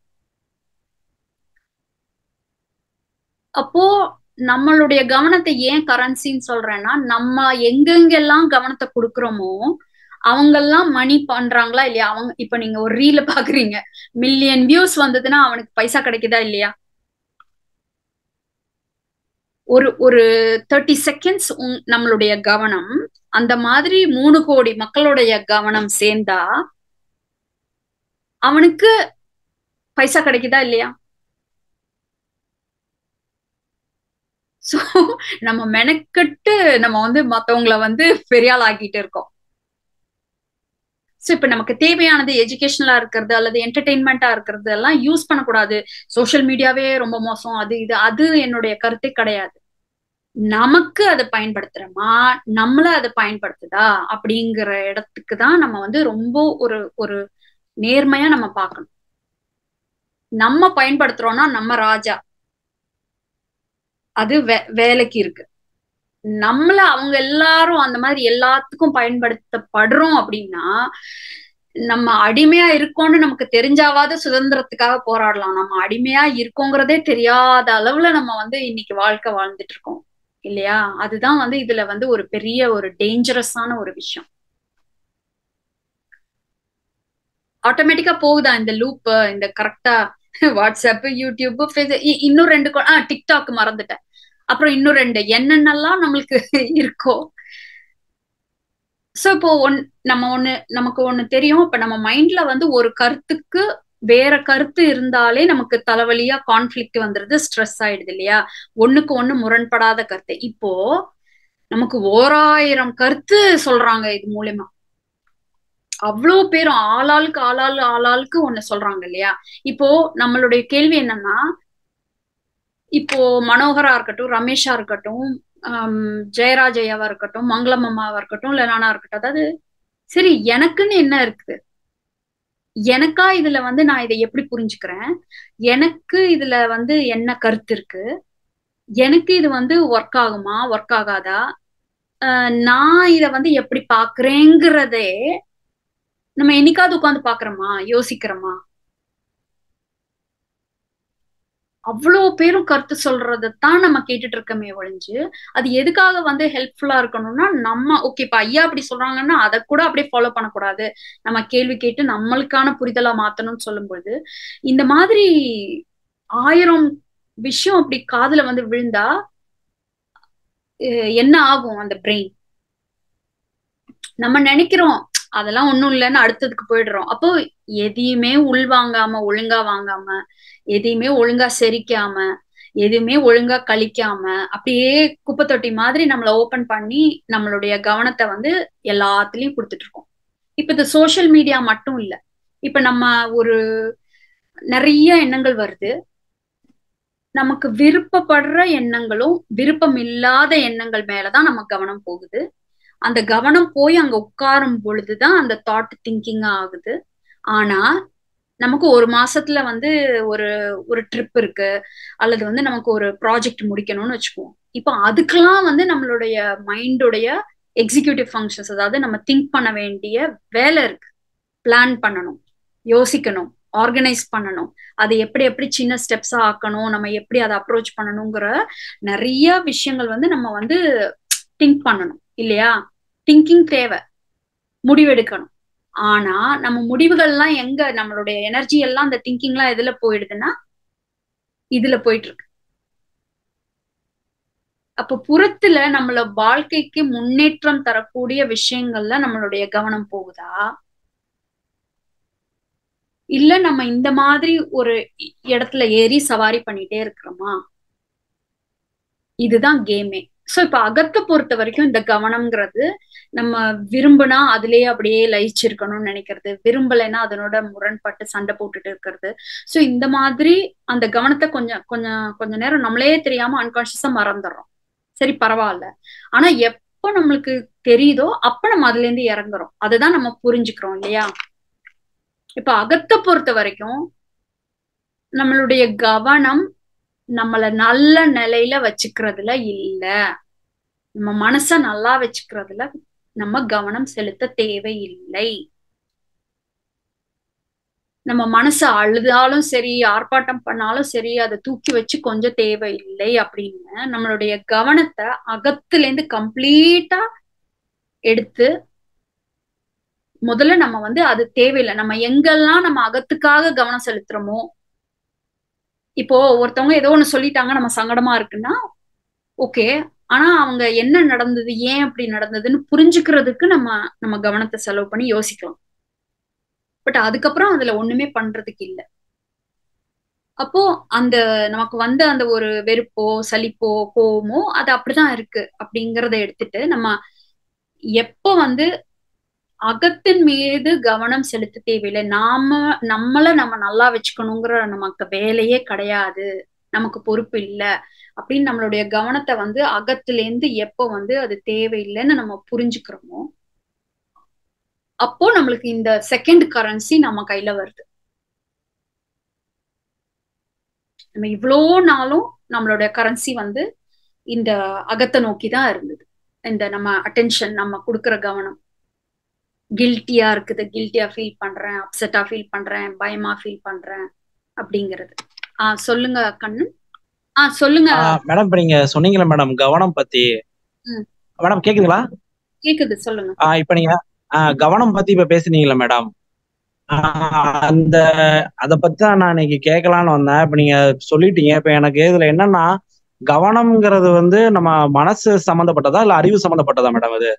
B: அப்போ நம்மளுடைய கவனத்தை ஏன் கரன்சின்னு சொல்றேன்னா நம்ம எங்கெங்கெல்லாம் கவனத்தை கொடுக்குறோமோ அவங்கெல்லாம் மணி பண்றாங்களா இல்லையா அவங்க இப்ப நீங்க ஒரு ரீல பாக்குறீங்க மில்லியன் வியூஸ் வந்ததுன்னா அவனுக்கு பைசா கிடைக்குதா இல்லையா ஒரு ஒரு தேர்ட்டி செகண்ட்ஸ் நம்மளுடைய கவனம் அந்த மாதிரி மூணு கோடி மக்களுடைய கவனம் சேர்ந்தா அவனுக்கு பைசா கிடைக்குதா இல்லையா சோ நம்ம மெனக்கெட்டு நம்ம வந்து மத்தவங்கள வந்து பெரிய ஆள் ஆக்கிட்டு இருக்கோம் ஸோ இப்போ நமக்கு தேவையானது எஜுகேஷனலா இருக்கிறது அல்லது என்டர்டெயின்மெண்ட்டா இருக்கிறது எல்லாம் யூஸ் பண்ணக்கூடாது சோஷியல் மீடியாவே ரொம்ப மோசம் அது இது அது என்னுடைய கருத்தே கிடையாது நமக்கு அதை பயன்படுத்துறோமா நம்மள அதை பயன்படுத்துதா அப்படிங்கிற இடத்துக்கு தான் நம்ம வந்து ரொம்ப ஒரு ஒரு நேர்மையா நம்ம பார்க்கணும் நம்ம பயன்படுத்துறோம்னா நம்ம ராஜா அது வே வேலைக்கு இருக்கு நம்மள அவங்க எல்லாரும் அந்த மாதிரி எல்லாத்துக்கும் பயன்படுத்தப்படுறோம் அப்படின்னா நம்ம அடிமையா இருக்கோம்னு நமக்கு தெரிஞ்சாவாத சுதந்திரத்துக்காக போராடலாம் நம்ம அடிமையா இருக்கோங்கிறதே தெரியாத அளவுல நம்ம வந்து இன்னைக்கு வாழ்க்கை வாழ்ந்துட்டு இருக்கோம் இல்லையா அதுதான் வந்து இதுல வந்து ஒரு பெரிய ஒரு டேஞ்சரஸான ஒரு விஷயம் ஆட்டோமேட்டிக்கா போகுதா இந்த லூப் இந்த கரெக்டா வாட்ஸ்அப் யூடியூப் இன்னும் ரெண்டு ஆ டிக்டாக் மறந்துட்டேன் அப்புறம் இன்னும் ரெண்டு என்னென்னலாம் நம்மளுக்கு இருக்கோ சோ இப்போ ஒன் நம்ம ஒண்ணு நமக்கு ஒண்ணு தெரியும் இப்ப நம்ம மைண்ட்ல வந்து ஒரு கருத்துக்கு வேற கருத்து இருந்தாலே நமக்கு தலைவலியா கான்ஃபிளிக்ட் வந்துருது ஸ்ட்ரெஸ் ஆயிடுது இல்லையா ஒண்ணுக்கு ஒண்ணு முரண்படாத கருத்து இப்போ நமக்கு ஓராயிரம் கருத்து சொல்றாங்க இது மூலியமா அவ்வளோ பேரும் ஆளாளுக்கு ஆளாள் ஆளாளுக்கு ஒண்ணு சொல்றாங்க இல்லையா இப்போ நம்மளுடைய கேள்வி என்னன்னா இப்போ மனோகரா இருக்கட்டும் ரமேஷா இருக்கட்டும் ஜெயராஜையாவா இருக்கட்டும் மங்களம் அம்மாவா இருக்கட்டும் இல்ல நானா இருக்கட்டும் அதாவது சரி எனக்குன்னு என்ன இருக்குது எனக்கா இதுல வந்து நான் இதை எப்படி புரிஞ்சுக்கிறேன் எனக்கு இதுல வந்து என்ன கருத்து இருக்கு எனக்கு இது வந்து ஒர்க் ஆகுமா ஒர்க் ஆகாதா நான் இத வந்து எப்படி பாக்குறேங்கிறதே நம்ம என்னைக்காவது உட்காந்து பாக்குறோமா யோசிக்கிறோமா அவ்வளோ பேரும் கருத்து சொல்றதைத்தான் நம்ம கேட்டுட்டு இருக்கமே ஒழிஞ்சு அது எதுக்காக வந்து ஹெல்ப்ஃபுல்லா இருக்கணும்னா நம்ம ஓகே இப்ப ஐயா அப்படி சொல்றாங்கன்னா அதை கூட அப்படியே ஃபாலோ பண்ணக்கூடாது நம்ம கேள்வி கேட்டு நம்மளுக்கான புரிதலா மாத்தணும்னு சொல்லும்போது இந்த மாதிரி ஆயிரம் விஷயம் அப்படி காதுல வந்து விழுந்தா என்ன ஆகும் அந்த பிரெயின் நம்ம நினைக்கிறோம் அதெல்லாம் ஒண்ணும் இல்லைன்னு அடுத்ததுக்கு போயிடுறோம் அப்போ எதையுமே உள்வாங்காம ஒழுங்கா வாங்காம எதையுமே ஒழுங்கா செரிக்காம எதுவுமே ஒழுங்கா கழிக்காம அப்படியே குப்பை தொட்டி மாதிரி நம்மளை ஓபன் பண்ணி நம்மளுடைய கவனத்தை வந்து எல்லாத்துலயும் கொடுத்துட்டு இருக்கோம் இப்ப இந்த சோசியல் மீடியா மட்டும் இல்ல இப்ப நம்ம ஒரு நிறைய எண்ணங்கள் வருது நமக்கு விருப்பப்படுற எண்ணங்களும் விருப்பம் இல்லாத எண்ணங்கள் மேலதான் நம்ம கவனம் போகுது அந்த கவனம் போய் அங்க உட்காரும் பொழுதுதான் அந்த தாட் திங்கிங் ஆகுது ஆனா நமக்கு ஒரு மாசத்துல வந்து ஒரு ஒரு ட்ரிப் இருக்கு அல்லது வந்து நமக்கு ஒரு ப்ராஜெக்ட் முடிக்கணும்னு வச்சுக்குவோம் இப்போ அதுக்கெல்லாம் வந்து நம்மளுடைய மைண்டுடைய எக்ஸிக்யூட்டிவ் ஃபங்க்ஷன்ஸ் அதாவது நம்ம திங்க் பண்ண வேண்டிய வேலை இருக்கு பிளான் பண்ணணும் யோசிக்கணும் ஆர்கனைஸ் பண்ணணும் அதை எப்படி எப்படி சின்ன ஸ்டெப்ஸா ஆக்கணும் நம்ம எப்படி அதை அப்ரோச் பண்ணணுங்கிற நிறைய விஷயங்கள் வந்து நம்ம வந்து திங்க் பண்ணணும் இல்லையா திங்கிங் தேவை முடிவெடுக்கணும் ஆனா நம்ம முடிவுகள்லாம் எங்க நம்மளுடைய எனர்ஜி எல்லாம் அந்த திங்கிங்லாம் எதுல போயிடுதுன்னா இதுல போயிட்டு இருக்கு அப்ப புறத்துல நம்மள வாழ்க்கைக்கு முன்னேற்றம் தரக்கூடிய விஷயங்கள்ல நம்மளுடைய கவனம் போகுதா இல்ல நம்ம இந்த மாதிரி ஒரு இடத்துல ஏறி சவாரி பண்ணிட்டே இருக்கிறோமா இதுதான் கேமே சோ இப்ப அகத்தை பொறுத்த வரைக்கும் இந்த கவனம்ங்கிறது நம்ம விரும்புனா அதுலயே அப்படியே லயிச்சிருக்கணும்னு நினைக்கிறது விரும்பலைன்னா அதனோட முரண்பட்டு சண்டை போட்டுட்டு இருக்கிறது சோ இந்த மாதிரி அந்த கவனத்தை கொஞ்சம் கொஞ்சம் கொஞ்ச நேரம் நம்மளே தெரியாம அன்கான்சியஸா மறந்துடுறோம் சரி பரவாயில்ல ஆனா எப்போ நம்மளுக்கு தெரியுதோ அப்ப நம்ம அதுல இருந்து இறங்குறோம் அதுதான் நம்ம புரிஞ்சுக்கிறோம் இல்லையா இப்ப அகத்தை பொறுத்த வரைக்கும் நம்மளுடைய கவனம் நம்மள நல்ல நிலையில வச்சுக்கிறதுல இல்ல நம்ம மனச நல்லா வச்சுக்கிறதுல நம்ம கவனம் செலுத்த தேவையில்லை நம்ம மனசு அழுதாலும் சரி ஆர்ப்பாட்டம் பண்ணாலும் சரி அதை தூக்கி வச்சு கொஞ்சம் தேவையில்லை அப்படின்னு நம்மளுடைய கவனத்தை அகத்துல இருந்து கம்ப்ளீட்டா எடுத்து முதல்ல நம்ம வந்து அது தேவையில்லை நம்ம எங்கெல்லாம் நம்ம அகத்துக்காக கவனம் செலுத்துறோமோ இப்போ ஒருத்தவங்க ஏதோ ஒண்ணு சொல்லிட்டாங்க நம்ம சங்கடமா இருக்குன்னா ஓகே ஆனா அவங்க என்ன நடந்தது ஏன் அப்படி நடந்ததுன்னு புரிஞ்சுக்கிறதுக்கு நம்ம நம்ம கவனத்தை செலவு பண்ணி யோசிக்கலாம் பட் அதுக்கப்புறம் அதுல ஒண்ணுமே பண்றதுக்கு இல்லை அப்போ அந்த நமக்கு வந்த அந்த ஒரு வெறுப்போ சலிப்போ கோவமோ அது அப்படிதான் இருக்கு அப்படிங்கறத எடுத்துட்டு நம்ம எப்போ வந்து அகத்தின் மீது கவனம் செலுத்த தேவையில்லை நாம நம்மள நம்ம நல்லா வச்சுக்கணுங்கிற நமக்கு வேலையே கிடையாது நமக்கு பொறுப்பு இல்லை அப்படின்னு நம்மளுடைய கவனத்தை வந்து அகத்திலேருந்து எப்போ வந்து அது தேவையில்லைன்னு நம்ம புரிஞ்சுக்கிறோமோ அப்போ நம்மளுக்கு இந்த செகண்ட் கரன்சி நம்ம கையில வருது நம்ம இவ்வளோ நாளும் நம்மளுடைய கரன்சி வந்து இந்த அகத்தை நோக்கி தான் இருந்தது இந்த நம்ம அட்டென்ஷன் நம்ம கொடுக்குற கவனம் கில்ட்டியா இருக்குது கில்ட்டியா ஃபீல் பண்றேன் அப்செட்டா ஃபீல் பண்றேன் பயமா ஃபீல் பண்றேன் அப்படிங்கிறது ஆஹ் சொல்லுங்க கண்ணன் ஆஹ் சொல்லுங்க
M: மேடம் இப்ப நீங்க சொன்னீங்களா மேடம் கவனம் பத்தி
B: ம்,
M: மேடம் கேக்குதுங்களா
B: கேக்குது சொல்லுங்க
M: ஆஹ் இப்ப நீங்க ஆஹ் கவனம் பத்தி இப்ப பேசுனீங்களா மேடம் ஆஹ் அந்த அத பத்தி தான் நான் இன்னைக்கு கேட்கலான்னு வந்தேன் இப்ப நீங்க சொல்லிட்டீங்க இப்ப எனக்கு இதுல என்னன்னா கவனம்ங்கிறது வந்து நம்ம மனசு சம்பந்தப்பட்டதா இல்ல அறிவு சம்பந்தப்பட்டதா மேடம் அது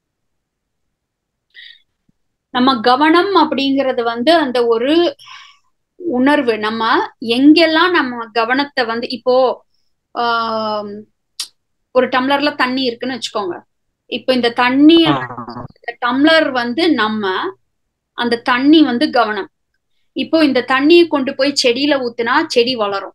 B: நம்ம கவனம் அப்படிங்கிறது வந்து அந்த ஒரு உணர்வு நம்ம எங்கெல்லாம் நம்ம கவனத்தை வந்து இப்போ ஆஹ் ஒரு டம்ளர்ல தண்ணி இருக்குன்னு வச்சுக்கோங்க இப்போ இந்த தண்ணி இந்த டம்ளர் வந்து நம்ம அந்த தண்ணி வந்து கவனம் இப்போ இந்த தண்ணியை கொண்டு போய் செடியில ஊத்துனா செடி வளரும்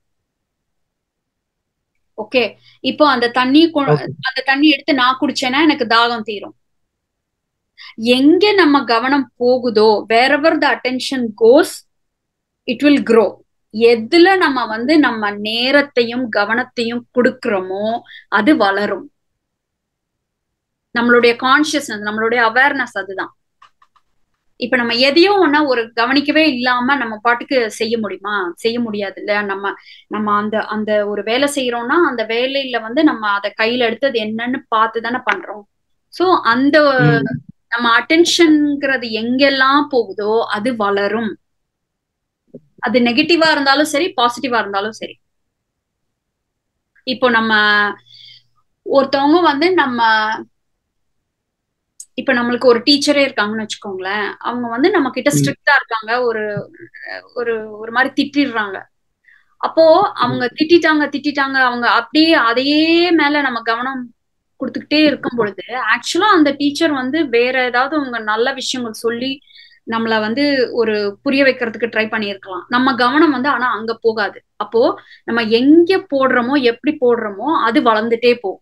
B: ஓகே இப்போ அந்த தண்ணி அந்த தண்ணி எடுத்து நான் குடிச்சேன்னா எனக்கு தாகம் தீரும் எங்க நம்ம கவனம் போகுதோ wherever the attention goes it will grow எதுல நம்ம வந்து நம்ம நேரத்தையும் கவனத்தையும் கொடுக்கிறோமோ அது வளரும் நம்மளுடைய கான்சியஸ்னஸ் நம்மளுடைய அவேர்னஸ் அதுதான் இப்ப நம்ம எதையோ ஒன்னா ஒரு கவனிக்கவே இல்லாம நம்ம பாட்டுக்கு செய்ய முடியுமா செய்ய முடியாது இல்லையா நம்ம நம்ம அந்த அந்த ஒரு வேலை செய்யறோம்னா அந்த வேலையில வந்து நம்ம அதை கையில எடுத்து அது என்னன்னு பார்த்து தானே பண்றோம் சோ அந்த நம்ம அட்டென்ஷன்ங்கிறது எங்கெல்லாம் போகுதோ அது வளரும் அது நெகட்டிவா இருந்தாலும் சரி பாசிட்டிவா இருந்தாலும் சரி இப்போ நம்ம ஒருத்தவங்க வந்து நம்ம இப்ப நம்மளுக்கு ஒரு டீச்சரே இருக்காங்கன்னு வச்சுக்கோங்களேன் அவங்க வந்து நம்ம கிட்ட ஸ்ட்ரிக்டா இருக்காங்க ஒரு ஒரு ஒரு மாதிரி திட்டிடுறாங்க அப்போ அவங்க திட்டிட்டாங்க திட்டிட்டாங்க அவங்க அப்படியே அதையே மேல நம்ம கவனம் கொடுத்துக்கிட்டே இருக்கும் பொழுது ஆக்சுவலா அந்த டீச்சர் வந்து வேற ஏதாவது அவங்க நல்ல விஷயங்கள் சொல்லி நம்மள வந்து ஒரு புரிய வைக்கிறதுக்கு ட்ரை பண்ணியிருக்கலாம் நம்ம கவனம் வந்து ஆனா அங்க போகாது அப்போ நம்ம எங்க போடுறோமோ எப்படி போடுறோமோ அது வளர்ந்துட்டே போகும்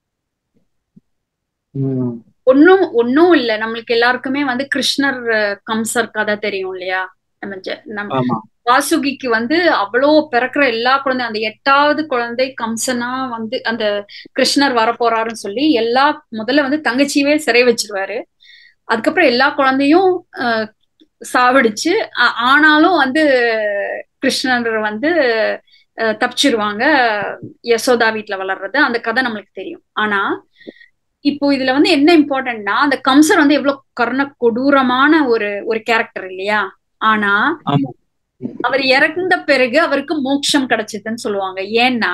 B: ஒன்னும் ஒன்னும் இல்ல நம்மளுக்கு எல்லாருக்குமே வந்து கிருஷ்ணர் கம்சர் கதை தெரியும் இல்லையா நம்ம நம்ம வாசுகிக்கு வந்து அவ்வளோ பிறக்கிற எல்லா குழந்தை அந்த எட்டாவது குழந்தை கம்சனா வந்து அந்த கிருஷ்ணர் வரப்போறாருன்னு சொல்லி எல்லா முதல்ல வந்து தங்கச்சியவே சிறை வச்சிருவாரு அதுக்கப்புறம் எல்லா குழந்தையும் சாவடிச்சு ஆனாலும் வந்து கிருஷ்ணர் வந்து தப்பிச்சிருவாங்க யசோதா வீட்டுல வளர்றது அந்த கதை நம்மளுக்கு தெரியும் ஆனா இப்போ இதுல வந்து என்ன இம்பார்ட்டன்ட்னா அந்த கம்சர் வந்து எவ்வளவு கர்ண கொடூரமான ஒரு ஒரு கேரக்டர் இல்லையா ஆனா அவர் இறந்த பிறகு அவருக்கு மோட்சம் கிடைச்சதுன்னு சொல்லுவாங்க ஏன்னா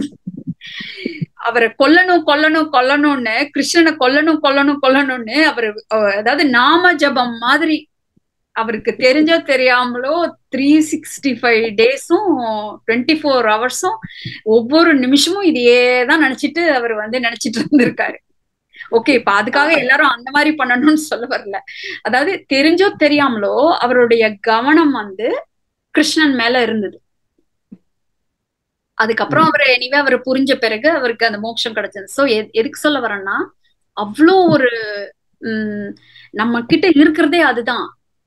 B: அவரை கொல்லணும் கொல்லணும் கொல்லணும்னு கிருஷ்ணனை கொல்லணும் கொல்லணும் கொல்லணும்னு அவர் அதாவது நாம ஜபம் மாதிரி அவருக்கு தெரிஞ்சோ தெரியாமலோ த்ரீ சிக்ஸ்டி ஃபைவ் டேஸும் டுவெண்ட்டி ஃபோர் ஹவர்ஸும் ஒவ்வொரு நிமிஷமும் இதையே தான் நினைச்சிட்டு அவர் வந்து நினைச்சிட்டு இருந்திருக்காரு ஓகே இப்ப அதுக்காக எல்லாரும் அந்த மாதிரி பண்ணணும்னு சொல்ல வரல அதாவது தெரிஞ்சோ தெரியாமலோ அவருடைய கவனம் வந்து கிருஷ்ணன் மேல இருந்தது அதுக்கப்புறம் அவர் எனிவே அவர் புரிஞ்ச பிறகு அவருக்கு அந்த மோட்சம் கிடைச்சது சோ எதுக்கு சொல்ல வரேன்னா அவ்வளோ ஒரு உம் நம்ம கிட்ட இருக்கிறதே அதுதான்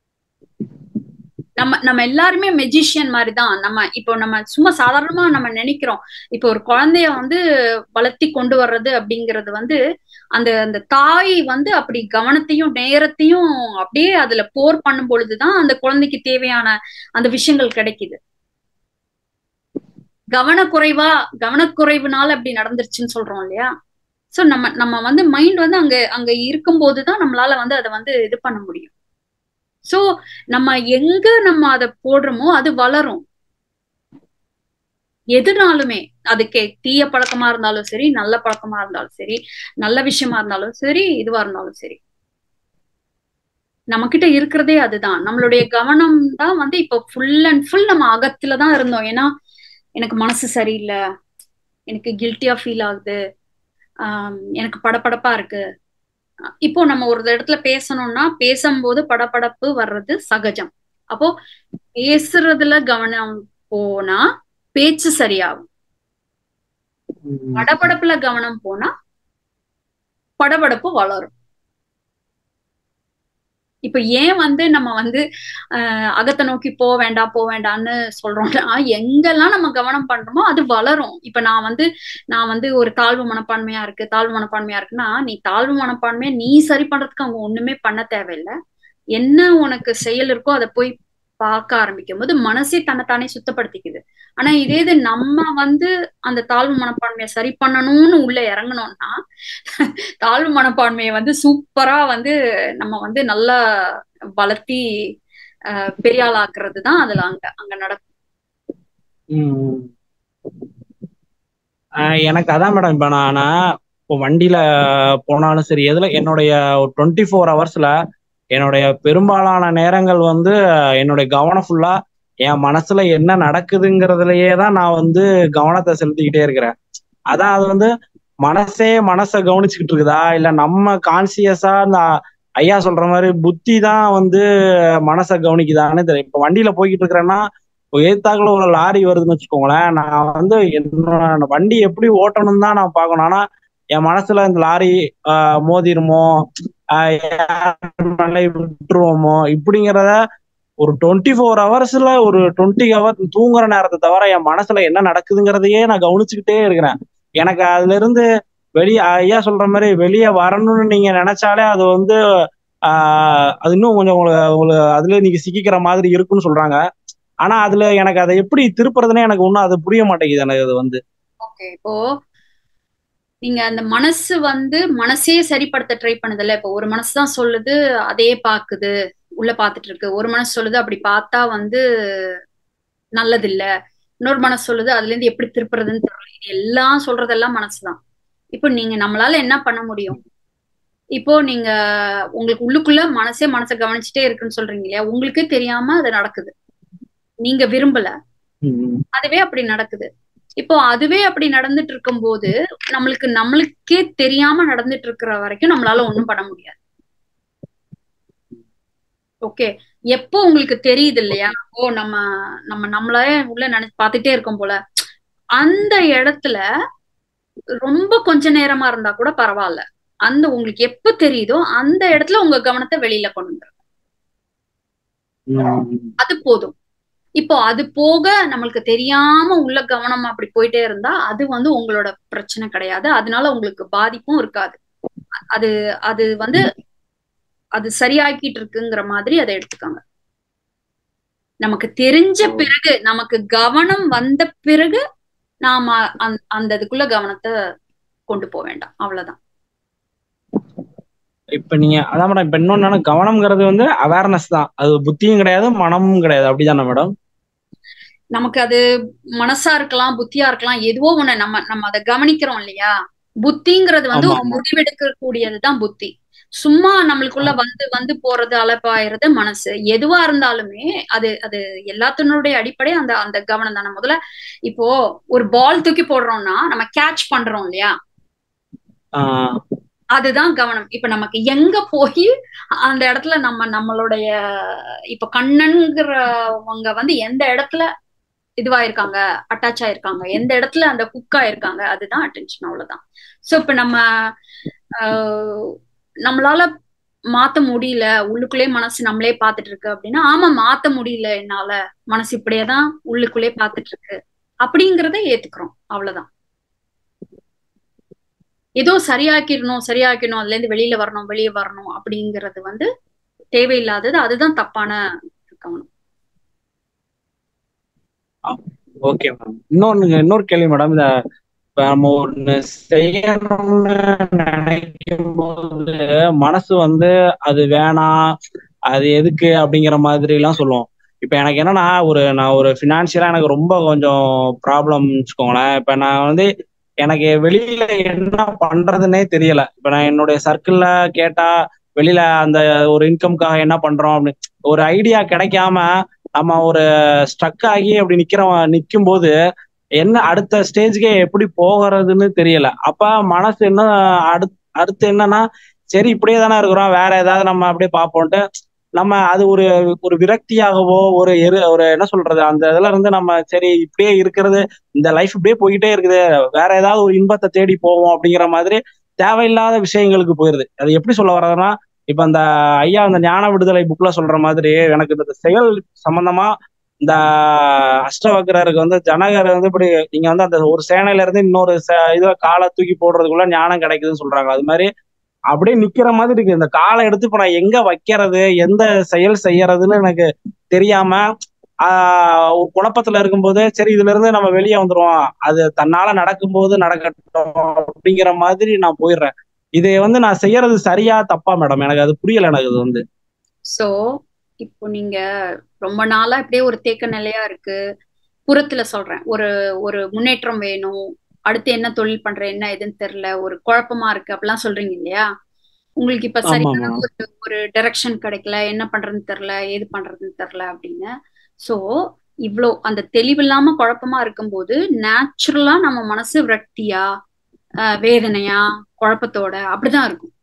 B: நம்ம நம்ம எல்லாருமே மெஜிஷியன் மாதிரி தான் நம்ம இப்போ நம்ம சும்மா சாதாரணமா நம்ம நினைக்கிறோம் இப்போ ஒரு குழந்தைய வந்து வளர்த்தி கொண்டு வர்றது அப்படிங்கிறது வந்து அந்த அந்த தாய் வந்து அப்படி கவனத்தையும் நேரத்தையும் அப்படியே அதுல போர் பண்ணும் பொழுதுதான் அந்த குழந்தைக்கு தேவையான அந்த விஷயங்கள் கிடைக்குது கவனக்குறைவா கவனக்குறைவுனால அப்படி நடந்துருச்சுன்னு சொல்றோம் இல்லையா சோ நம்ம நம்ம வந்து மைண்ட் வந்து அங்க அங்க இருக்கும்போதுதான் நம்மளால வந்து அதை வந்து இது பண்ண முடியும் சோ நம்ம எங்க நம்ம அதை போடுறோமோ அது வளரும் எதுனாலுமே அதுக்கு தீய பழக்கமா இருந்தாலும் சரி நல்ல பழக்கமா இருந்தாலும் சரி நல்ல விஷயமா இருந்தாலும் சரி இதுவா இருந்தாலும் சரி நம்ம கிட்ட இருக்கிறதே அதுதான் நம்மளுடைய கவனம் தான் வந்து இப்ப ஃபுல் அண்ட் ஃபுல் நம்ம அகத்துலதான் இருந்தோம் ஏன்னா எனக்கு மனசு சரியில்லை எனக்கு கில்ட்டியா ஃபீல் ஆகுது ஆஹ் எனக்கு படபடப்பா இருக்கு இப்போ நம்ம ஒரு இடத்துல பேசணும்னா பேசும்போது படபடப்பு வர்றது சகஜம் அப்போ பேசுறதுல கவனம் போனா பேச்சு சரியாகும் படபடப்புல கவனம் போனா படபடப்பு வளரும் இப்ப ஏன் வந்து நம்ம வந்து அஹ் அகத்தை நோக்கி போ வேண்டாம் போ வேண்டாம்னு சொல்றோம்னா எங்கெல்லாம் நம்ம கவனம் பண்றோமோ அது வளரும் இப்ப நான் வந்து நான் வந்து ஒரு தாழ்வு மனப்பான்மையா இருக்கு தாழ்வு மனப்பான்மையா இருக்குன்னா நீ தாழ்வு மனப்பான்மையா நீ சரி பண்றதுக்கு அவங்க ஒண்ணுமே பண்ண தேவையில்லை என்ன உனக்கு செயல் இருக்கோ அதை போய் பார்க்க ஆரம்பிக்கும் போது மனசே தன்னைத்தானே சுத்தப்படுத்திக்குது ஆனா இதே இது நம்ம வந்து அந்த தாழ்வு மனப்பான்மையை சரி பண்ணணும்னு உள்ள இறங்கணும்னா தாழ்வு மனப்பான்மையை வந்து சூப்பரா வந்து நம்ம வந்து நல்லா வளர்த்தி அஹ் பெரிய ஆளாக்குறது தான் அதுல அங்க அங்க நடக்கும்
M: ம். ஆஹ் எனக்கு அதான் மேடம் இப்ப நான் நான் இப்போ வண்டியில போனாலும் சரி எதுல என்னுடைய டுவெண்ட்டி ஃபோர் ஹவர்ஸ்ல என்னுடைய பெரும்பாலான நேரங்கள் வந்து என்னுடைய கவனம் ஃபுல்லா என் மனசுல என்ன நடக்குதுங்கிறதுலயே தான் நான் வந்து கவனத்தை செலுத்திக்கிட்டே இருக்கிறேன் அதான் அது வந்து மனசே மனசை கவனிச்சுக்கிட்டு இருக்குதா இல்ல நம்ம கான்சியஸா இந்த ஐயா சொல்ற மாதிரி புத்தி தான் வந்து மனசை கவனிக்குதான்னு தெரியும் இப்ப வண்டியில போய்கிட்டு இருக்கிறேன்னா இப்போ எதிர்த்தாக்குல ஒரு லாரி வருதுன்னு வச்சுக்கோங்களேன் நான் வந்து என்னோட வண்டி எப்படி ஓட்டணும் தான் நான் பார்க்கணும் ஆனா என் மனசுல இந்த லாரி ஆஹ் மோதிருமோ ஆஹ் யார் மேல விட்டுருவோமோ இப்படிங்கிறத ஒரு டுவெண்ட்டி ஃபோர் ஹவர்ஸ்ல ஒரு டுவெண்ட்டி ஹவர் தூங்குற நேரத்தை தவிர என் மனசுல என்ன நடக்குதுங்கிறதையே நான் கவனிச்சுக்கிட்டே இருக்கிறேன் எனக்கு அதுல இருந்து வெளியே ஐயா சொல்ற மாதிரி வெளியே வரணும்னு நீங்க நினைச்சாலே அது வந்து ஆஹ் அது இன்னும் கொஞ்சம் உங்களுக்கு உங்களுக்கு அதுல நீங்க சிக்கிக்கிற மாதிரி இருக்குன்னு சொல்றாங்க ஆனா அதுல எனக்கு அதை எப்படி திருப்புறதுன்னே எனக்கு ஒன்றும் அது புரிய மாட்டேங்குது எனக்கு அது வந்து
B: ஓகே இப்போ நீங்க அந்த மனசு வந்து மனசே சரிப்படுத்த ட்ரை பண்ணுதுல்ல இப்போ ஒரு மனசு தான் சொல்லுது அதே பாக்குது உள்ள பாத்துட்டு இருக்கு ஒரு மனசு சொல்லுது அப்படி பார்த்தா வந்து நல்லது இல்ல இன்னொரு மனசு சொல்லுது அதுல இருந்து எப்படி திருப்புறதுன்னு தெரியல இது எல்லாம் சொல்றதெல்லாம் மனசுதான் இப்போ நீங்க நம்மளால என்ன பண்ண முடியும் இப்போ நீங்க உங்களுக்கு உள்ளுக்குள்ள மனசே மனசை கவனிச்சுட்டே இருக்குன்னு சொல்றீங்க இல்லையா உங்களுக்கே தெரியாம அது நடக்குது நீங்க விரும்பல அதுவே அப்படி நடக்குது இப்போ அதுவே அப்படி நடந்துட்டு இருக்கும்போது நம்மளுக்கு நம்மளுக்கே தெரியாம நடந்துட்டு இருக்கிற வரைக்கும் நம்மளால ஒண்ணும் பண்ண முடியாது ஓகே எப்போ உங்களுக்கு தெரியுது இல்லையா ஓ நம்ம நம்ம நம்மளே உள்ள நினைச்சு பார்த்துட்டே இருக்கோம் போல அந்த இடத்துல ரொம்ப கொஞ்ச நேரமா இருந்தா கூட பரவாயில்ல அந்த உங்களுக்கு எப்ப தெரியுதோ அந்த இடத்துல உங்க கவனத்தை வெளியில கொண்டு வந்துருங்க அது போதும் இப்போ அது போக நம்மளுக்கு தெரியாம உள்ள கவனம் அப்படி போயிட்டே இருந்தா அது வந்து உங்களோட பிரச்சனை கிடையாது அதனால உங்களுக்கு பாதிப்பும் இருக்காது அது அது வந்து அது சரியாக்கிட்டு இருக்குங்கிற மாதிரி அதை எடுத்துக்காங்க நமக்கு தெரிஞ்ச பிறகு நமக்கு கவனம் வந்த பிறகு நாம அந்த இதுக்குள்ள கவனத்தை கொண்டு போக வேண்டாம் அவ்வளவுதான்
M: இப்ப நீங்க அதான் மேடம் இப்ப இன்னொன்னு கவனம்ங்கிறது வந்து அவேர்னஸ் தான் அது புத்தியும் கிடையாது மனமும் கிடையாது அப்படிதானே மேடம்
B: நமக்கு அது மனசா இருக்கலாம் புத்தியா இருக்கலாம் எதுவோ ஒண்ணு நம்ம நம்ம அதை கவனிக்கிறோம் இல்லையா புத்திங்கிறது வந்து ஒரு முடிவெடுக்க கூடியதுதான் புத்தி சும்மா நம்மளுக்குள்ள வந்து வந்து போறது அலப்பாயிறது மனசு எதுவா இருந்தாலுமே அது அது எல்லாத்தினுடைய அடிப்படை அந்த அந்த கவனம் தானே முதல்ல இப்போ ஒரு பால் தூக்கி போடுறோம்னா நம்ம கேட்ச் பண்றோம் இல்லையா
M: ஆஹ்
B: அதுதான் கவனம் இப்ப நமக்கு எங்க போய் அந்த இடத்துல நம்ம நம்மளுடைய இப்ப கண்ணன்கிறவங்க வந்து எந்த இடத்துல இதுவாயிருக்காங்க அட்டாச் ஆயிருக்காங்க எந்த இடத்துல அந்த குக் ஆயிருக்காங்க அதுதான் அட்டென்ஷன் அவ்வளவுதான் சோ இப்ப நம்ம ஆஹ், நம்மளால மாத்த முடியல உள்ளுக்குள்ளே மனசு நம்மளே பாத்துட்டு இருக்கு அப்படின்னா ஆமா மாத்த முடியல என்னால மனசு இப்படியேதான் உள்ளுக்குள்ளே பாத்துட்டு இருக்கு அப்படிங்கறத ஏத்துக்கிறோம் அவ்வளவுதான் ஏதோ சரியாக்கிடணும் சரியாக்கணும் அதுல இருந்து வெளியில வரணும் வெளியே வரணும் அப்படிங்கிறது வந்து தேவையில்லாதது அதுதான் தப்பான கவனம்
M: ஓகே மேம் இன்னொன்னு இன்னொரு கேள்வி மேடம் இந்த இப்ப நம்ம ஒண்ணு செய்யணும்னு நினைக்கும் போது மனசு வந்து அது வேணாம் அது எதுக்கு அப்படிங்கிற மாதிரி எல்லாம் சொல்லுவோம் இப்ப எனக்கு என்னன்னா ஒரு நான் ஒரு ஃபினான்ஷியலா எனக்கு ரொம்ப கொஞ்சம் ப்ராப்ளம் வச்சுக்கோங்களேன் இப்ப நான் வந்து எனக்கு வெளியில என்ன பண்றதுன்னே தெரியல இப்ப நான் என்னுடைய சர்க்கிள்ல கேட்டா வெளியில அந்த ஒரு இன்கம்காக என்ன பண்றோம் அப்படின்னு ஒரு ஐடியா கிடைக்காம நம்ம ஒரு ஸ்ட்ரக் ஆகி அப்படி நிக்கிறவன் நிக்கும் போது என்ன அடுத்த ஸ்டேஜ்க்கு எப்படி போகிறதுன்னு தெரியல அப்ப மனசு என்ன அடுத் அடுத்து என்னன்னா சரி இப்படியே தானே இருக்கிறோம் வேற ஏதாவது நம்ம அப்படியே பார்ப்போம்ட்டு நம்ம அது ஒரு ஒரு விரக்தியாகவோ ஒரு எரு ஒரு என்ன சொல்றது அந்த இதுல இருந்து நம்ம சரி இப்படியே இருக்கிறது இந்த லைஃப் இப்படியே போயிட்டே இருக்குது வேற ஏதாவது ஒரு இன்பத்தை தேடி போவோம் அப்படிங்கிற மாதிரி தேவையில்லாத விஷயங்களுக்கு போயிருது அது எப்படி சொல்ல வர்றதுன்னா இப்ப அந்த ஐயா அந்த ஞான விடுதலை புக்ல சொல்ற மாதிரி எனக்கு இந்த செயல் சம்பந்தமா இந்த அஷ்டவக்கரருக்கு வந்து ஜனகர் வந்து இப்படி நீங்க வந்து அந்த ஒரு சேனையில இருந்து இன்னொரு சே- இதுல காலை தூக்கி போடுறதுக்குள்ள ஞானம் கிடைக்குதுன்னு சொல்றாங்க அது மாதிரி அப்படியே நிக்கிற மாதிரி இருக்கு இந்த காலை எடுத்து இப்ப நான் எங்க வைக்கிறது எந்த செயல் செய்யறதுன்னு எனக்கு தெரியாம ஆஹ் ஒரு குழப்பத்துல இருக்கும்போது சரி இதுல இருந்து நம்ம வெளியே வந்துருவோம் அது தன்னால நடக்கும்போது நடக்கட்டும் அப்படிங்கிற மாதிரி நான் போயிடுறேன் இதை வந்து நான் செய்யறது சரியா தப்பா மேடம் எனக்கு அது புரியல எனக்கு இது வந்து
B: சோ இப்போ நீங்க ரொம்ப நாளா இப்படியே ஒரு தேக்க நிலையா இருக்கு புறத்துல சொல்றேன் ஒரு ஒரு முன்னேற்றம் வேணும் அடுத்து என்ன தொழில் பண்ற என்ன எதுன்னு தெரியல ஒரு குழப்பமா இருக்கு அப்படிலாம் சொல்றீங்க இல்லையா உங்களுக்கு இப்ப
M: ஆமா
B: சரியான
M: மேம்
B: ஒரு ஒரு டைரக்ஷன் கிடைக்கல என்ன பண்றதுன்னு தெரியல ஏது பண்றதுன்னு தெரியல அப்படின்னு சோ இவ்ளோ அந்த தெளிவில்லாம குழப்பமா இருக்கும்போது நேச்சுரலா நம்ம மனசு விரக்தியா ஆஹ் வேதனையா குழப்பத்தோட அப்படிதான் இருக்கும்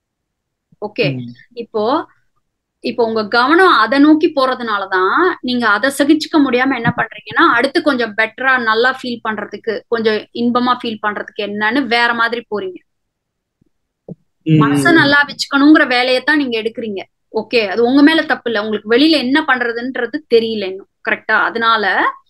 B: ஓகே இப்போ இப்போ உங்க கவனம் அதை நோக்கி போறதுனாலதான் நீங்க அதை சகிச்சுக்க முடியாம என்ன பண்றீங்கன்னா அடுத்து கொஞ்சம் பெட்டரா நல்லா ஃபீல் பண்றதுக்கு கொஞ்சம் இன்பமா ஃபீல் பண்றதுக்கு என்னன்னு வேற மாதிரி போறீங்க மனச நல்லா வச்சுக்கணுங்கிற வேலையத்தான் நீங்க எடுக்கிறீங்க ஓகே அது உங்க மேல தப்பு இல்ல உங்களுக்கு வெளியில என்ன பண்றதுன்றது தெரியல இன்னும் கரெக்டா அதனால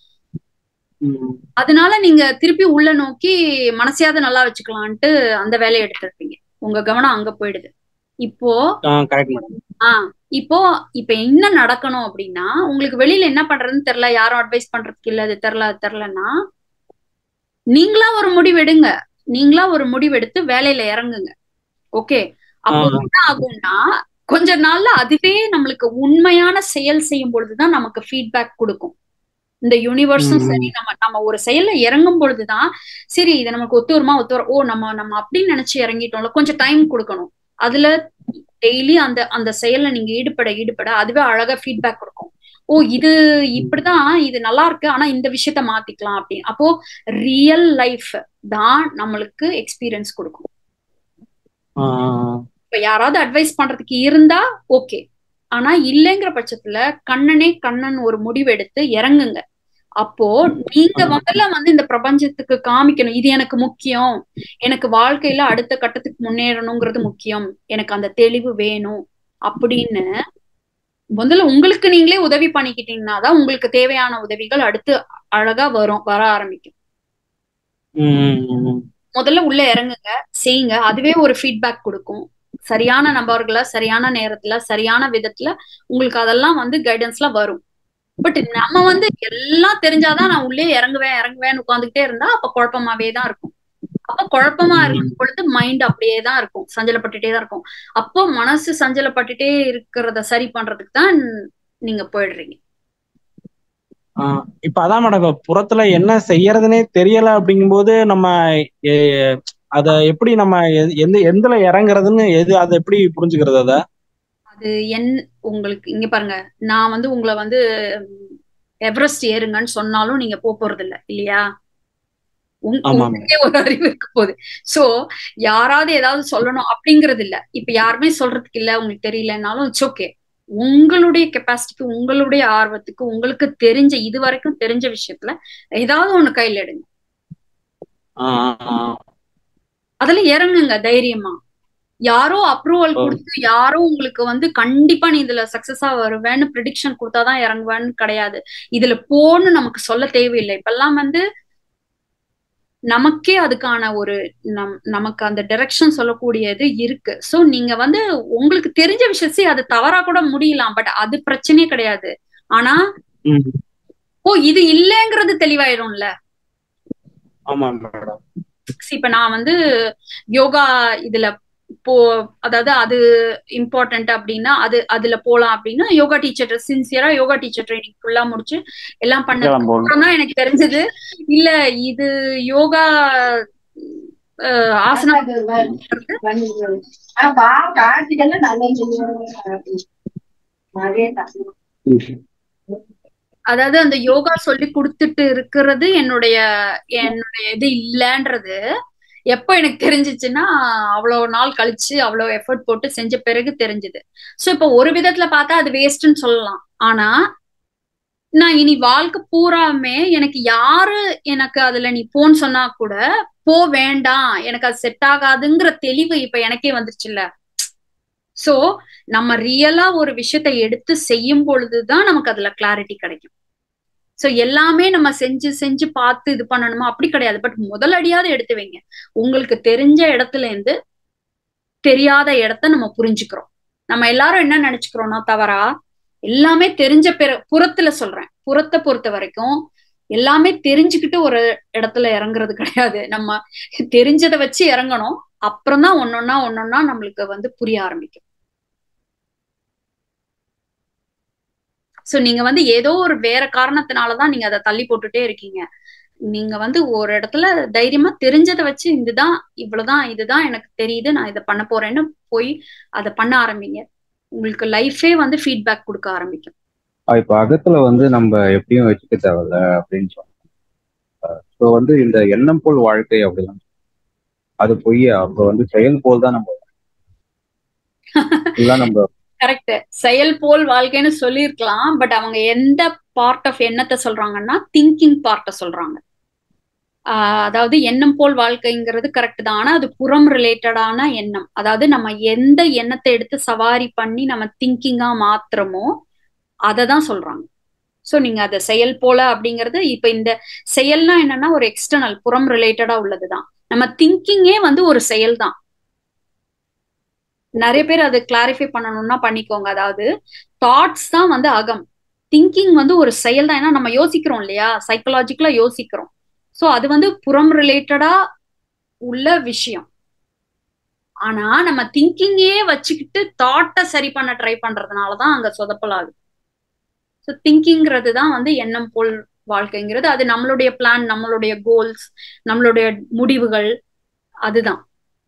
B: அதனால நீங்க திருப்பி உள்ள நோக்கி மனசையாவது நல்லா வச்சுக்கலான்ட்டு அந்த வேலையை எடுத்துருப்பீங்க உங்க கவனம் அங்க போயிடுது இப்போ
M: கரெக்ட் மேடம்
B: ஆ இப்போ இப்ப என்ன நடக்கணும் அப்படின்னா உங்களுக்கு வெளியில என்ன பண்றதுன்னு தெரியல யாரும் அட்வைஸ் பண்றதுக்கு இல்ல அது தெரியல அது தெரியலன்னா நீங்களா ஒரு முடிவு எடுங்க நீங்களா ஒரு முடிவு எடுத்து வேலையில இறங்குங்க ஓகே அப்போ
M: ஆஹ்
B: என்ன ஆகும்னா கொஞ்ச நாள்ல அதுவே நம்மளுக்கு உண்மையான செயல் செய்யும் பொழுதுதான் நமக்கு ஃபீட்பேக் கொடுக்கும் இந்த யூனிவர்ஸும் சரி நம்ம நம்ம ஒரு செயல்ல இறங்கும் பொழுதுதான் சரி இது நமக்கு ஒத்து வருமா ஒத்து வரும் ஓ நம்ம நம்ம அப்படின்னு நினைச்சு இறங்கிட்டோம்ல கொஞ்சம் டைம் கொடுக்கணும் அதுல டெய்லி அந்த அந்த செயல்ல நீங்க ஈடுபட ஈடுபட அதுவே அழகா ஃபீட்பேக் கொடுக்கும் ஓ இது இப்படிதான் இது நல்லா இருக்கு ஆனா இந்த விஷயத்த மாத்திக்கலாம் அப்படின்னு அப்போ ரியல் லைஃப் தான் நம்மளுக்கு எக்ஸ்பீரியன்ஸ் கொடுக்கும்
M: ஆஹ்
B: இப்ப யாராவது அட்வைஸ் பண்றதுக்கு இருந்தா ஓகே ஆனா இல்லைங்கிற பட்சத்துல கண்ணனே கண்ணன் ஒரு முடிவு எடுத்து இறங்குங்க அப்போ நீங்க முதல்ல வந்து இந்த பிரபஞ்சத்துக்கு காமிக்கணும் இது எனக்கு முக்கியம் எனக்கு வாழ்க்கையில அடுத்த கட்டத்துக்கு முன்னேறணுங்கிறது முக்கியம் எனக்கு அந்த தெளிவு வேணும் அப்படின்னு முதல்ல உங்களுக்கு நீங்களே உதவி பண்ணிக்கிட்டீங்கன்னா தான் உங்களுக்கு தேவையான உதவிகள் அடுத்து அழகா வரும் வர ஆரம்பிக்கும்
M: உம்
B: முதல்ல உள்ள இறங்குங்க செய்யுங்க அதுவே ஒரு ஃபீட்பேக் கொடுக்கும் சரியான நபர்களை சரியான நேரத்துல சரியான விதத்துல உங்களுக்கு அதெல்லாம் வந்து கைடன்ஸ்ல வரும் பட் நம்ம வந்து எல்லாம் தெரிஞ்சாதான் நான் உள்ளே இறங்குவேன் இறங்குவேன்னு உட்காந்துக்கிட்டே இருந்தா அப்ப குழப்பமாவே தான் இருக்கும் அப்ப குழப்பமா இருக்கும் பொழுது மைண்ட் அப்படியே தான் இருக்கும் சஞ்சலப்பட்டுட்டே தான் இருக்கும் அப்போ மனசு சஞ்சலப்பட்டுட்டே இருக்கிறத சரி பண்றதுக்கு தான் நீங்க போயிடுறீங்க
M: ஆஹ் இப்ப அதான் மேடம் இப்ப புறத்துல என்ன செய்யறதுனே தெரியல அப்படிங்கும்போது நம்ம எ- அத எப்படி நம்ம எது- எந்த எந்துல இறங்குறதுன்னு எது அதை எப்படி புரிஞ்சுக்கிறது அத
B: அது என் உங்களுக்கு இங்க பாருங்க நான் வந்து உங்களை வந்து ம், எவரெஸ்ட் ஏறுங்கன்னு சொன்னாலும் நீங்க போக போறது இல்ல இல்லையா உங்க-
M: ஆமா மேம்
B: உங்களுக்கே ஒரு அறிவு இருக்க போகுது சோ யாராவது ஏதாவது சொல்லணும் அப்படிங்கிறது இல்ல இப்ப யாருமே சொல்றதுக்கு இல்ல உங்களுக்கு தெரியலனாலும் இட்ஸ் ஓகே உங்களுடைய கெப்பாசிட்டிக்கு உங்களுடைய ஆர்வத்துக்கு உங்களுக்கு தெரிஞ்ச இது வரைக்கும் தெரிஞ்ச விஷயத்துல ஏதாவது ஒண்ணு கையில எடுங்க
M: ஆ, ஆ, ஆ.
B: அதுல இறங்குங்க தைரியமா யாரோ அப்ரூவல்
M: ஓ.
B: கொடுத்து யாரோ உங்களுக்கு வந்து கண்டிப்பா நீ இதுல சக்சஸா வருவேன்னு ப்ரிடிக்ஷன் கொடுத்தாதான் இறங்குவேன்னு கிடையாது இதுல போன்னு நமக்கு சொல்ல தேவையில்லை இப்பெல்லாம் வந்து நமக்கே அதுக்கான ஒரு நம் நமக்கு அந்த டைரக்ஷன் சொல்லக்கூடியது இருக்கு சோ நீங்க வந்து உங்களுக்கு தெரிஞ்ச விஷயத்தை அது தவறா கூட முடியலாம் பட் அது பிரச்சனையே கிடையாது ஆனா
M: ம்.
B: ஓ இது இல்லைங்கிறது தெளிவாயிரும்ல
M: ஆமா மேடம்
B: இப்ப நான் வந்து யோகா இதுல போ அதாவது அது இம்பார்ட்டன்ட் அப்படின்னா அது அதுல போலாம் அப்படின்னா யோகா டீச்சர் சின்சியரா யோகா டீச்சர் ட்ரைனிங் ஃபுல்லா முடிச்சு எல்லாம் பண்ணதுக்கு
M: கிளம்பணும்.
B: அப்புறம் தான் எனக்கு தெரிஞ்சது இல்ல இது யோகா அஹ், ஆசனம் அதாவது அந்த யோகா சொல்லி கொடுத்துட்டு இருக்கிறது என்னுடைய என்னுடைய இது இல்லைன்றது எப்போ எனக்கு தெரிஞ்சிச்சுன்னா அவ்வளவு நாள் கழிச்சு அவ்வளவு எஃபர்ட் போட்டு செஞ்ச பிறகு தெரிஞ்சது சோ இப்போ ஒரு விதத்துல பார்த்தா அது வேஸ்ட்னு சொல்லலாம் ஆனா நான் இனி வாழ்க்கை பூராமே எனக்கு யாரு எனக்கு அதுல நீ போன்னு சொன்னா கூட போ வேண்டாம் எனக்கு அது செட் ஆகாதுங்கிற தெளிவு இப்ப எனக்கே வந்துருச்சுல்ல சோ நம்ம ரியலா ஒரு விஷயத்தை எடுத்து செய்யும் பொழுதுதான் நமக்கு அதுல கிளாரிட்டி கிடைக்கும் சோ எல்லாமே நம்ம செஞ்சு செஞ்சு பார்த்து இது பண்ணணுமா அப்படி கிடையாது பட் முதலடியாவது எடுத்து வைங்க உங்களுக்கு தெரிஞ்ச இடத்துல இருந்து தெரியாத இடத்த நம்ம புரிஞ்சுக்கிறோம் நம்ம எல்லாரும் என்ன நினைச்சுக்கிறோம்னா தவறா எல்லாமே தெரிஞ்ச பிற புறத்துல சொல்றேன் புறத்தை பொறுத்த வரைக்கும் எல்லாமே தெரிஞ்சுக்கிட்டு ஒரு இடத்துல இறங்குறது கிடையாது நம்ம தெரிஞ்சதை வச்சு இறங்கணும் அப்புறம் தான் ஒன்னொன்னா ஒன்னொன்னா நம்மளுக்கு வந்து புரிய ஆரம்பிக்கும் சோ நீங்க வந்து ஏதோ ஒரு வேற காரணத்தினாலதான் நீங்க அதை தள்ளி போட்டுட்டே இருக்கீங்க நீங்க வந்து ஒரு இடத்துல தைரியமா தெரிஞ்சதை வச்சு இதுதான் இவ்வளவுதான் இதுதான் எனக்கு தெரியுது நான் இதை பண்ண போறேன்னு போய் அதை பண்ண ஆரம்பிங்க உங்களுக்கு லைஃபே வந்து ஃபீட்பேக் கொடுக்க ஆரம்பிக்கும்
N: ஆஹ் இப்ப அகத்துல வந்து நம்ம எப்படியும் வச்சுக்க தேவையில்ல அப்படின்னு சொன்னோம் ஸோ வந்து இந்த எண்ணம் போல் வாழ்க்கை அப்படிலாம் அது பொய் அப்ப வந்து செயல் போல் தான் நம்ம இல்ல நம்ம
B: கரெக்ட் செயல் போல் வாழ்க்கைன்னு சொல்லியிருக்கலாம் பட் அவங்க எந்த பார்ட் ஆஃப் எண்ணத்தை சொல்றாங்கன்னா திங்கிங் பார்ட்ட சொல்றாங்க ஆஹ் அதாவது எண்ணம் போல் வாழ்க்கைங்கிறது கரெக்ட் தான் ஆனா அது புறம் ரிலேட்டடான எண்ணம் அதாவது நம்ம எந்த எண்ணத்தை எடுத்து சவாரி பண்ணி நம்ம திங்கிங்கா மாத்துறோமோ அதை தான் சொல்றாங்க ஸோ நீங்க அதை செயல் போல அப்படிங்கிறது இப்ப இந்த செயல்னா என்னன்னா ஒரு எக்ஸ்டர்னல் புறம் ரிலேட்டடா உள்ளதுதான் நம்ம திங்கிங்கே வந்து ஒரு செயல் தான் நிறைய பேர் அதை கிளாரிஃபை பண்ணணும்னா பண்ணிக்கோங்க அதாவது தாட்ஸ் தான் வந்து அகம் திங்கிங் வந்து ஒரு செயல் தான் ஏன்னா நம்ம யோசிக்கிறோம் இல்லையா சைக்கலாஜிக்கலா யோசிக்கிறோம் ஸோ அது வந்து புறம் ரிலேட்டடா உள்ள விஷயம் ஆனா நம்ம திங்கிங்கே வச்சுக்கிட்டு தாட்டை சரி பண்ண ட்ரை பண்றதுனாலதான் அங்க சொதப்பல் ஆகுது ஸோ திங்கிங்கிறது தான் வந்து எண்ணம் போல் வாழ்க்கைங்கிறது அது நம்மளுடைய பிளான் நம்மளுடைய கோல்ஸ் நம்மளுடைய முடிவுகள் அதுதான்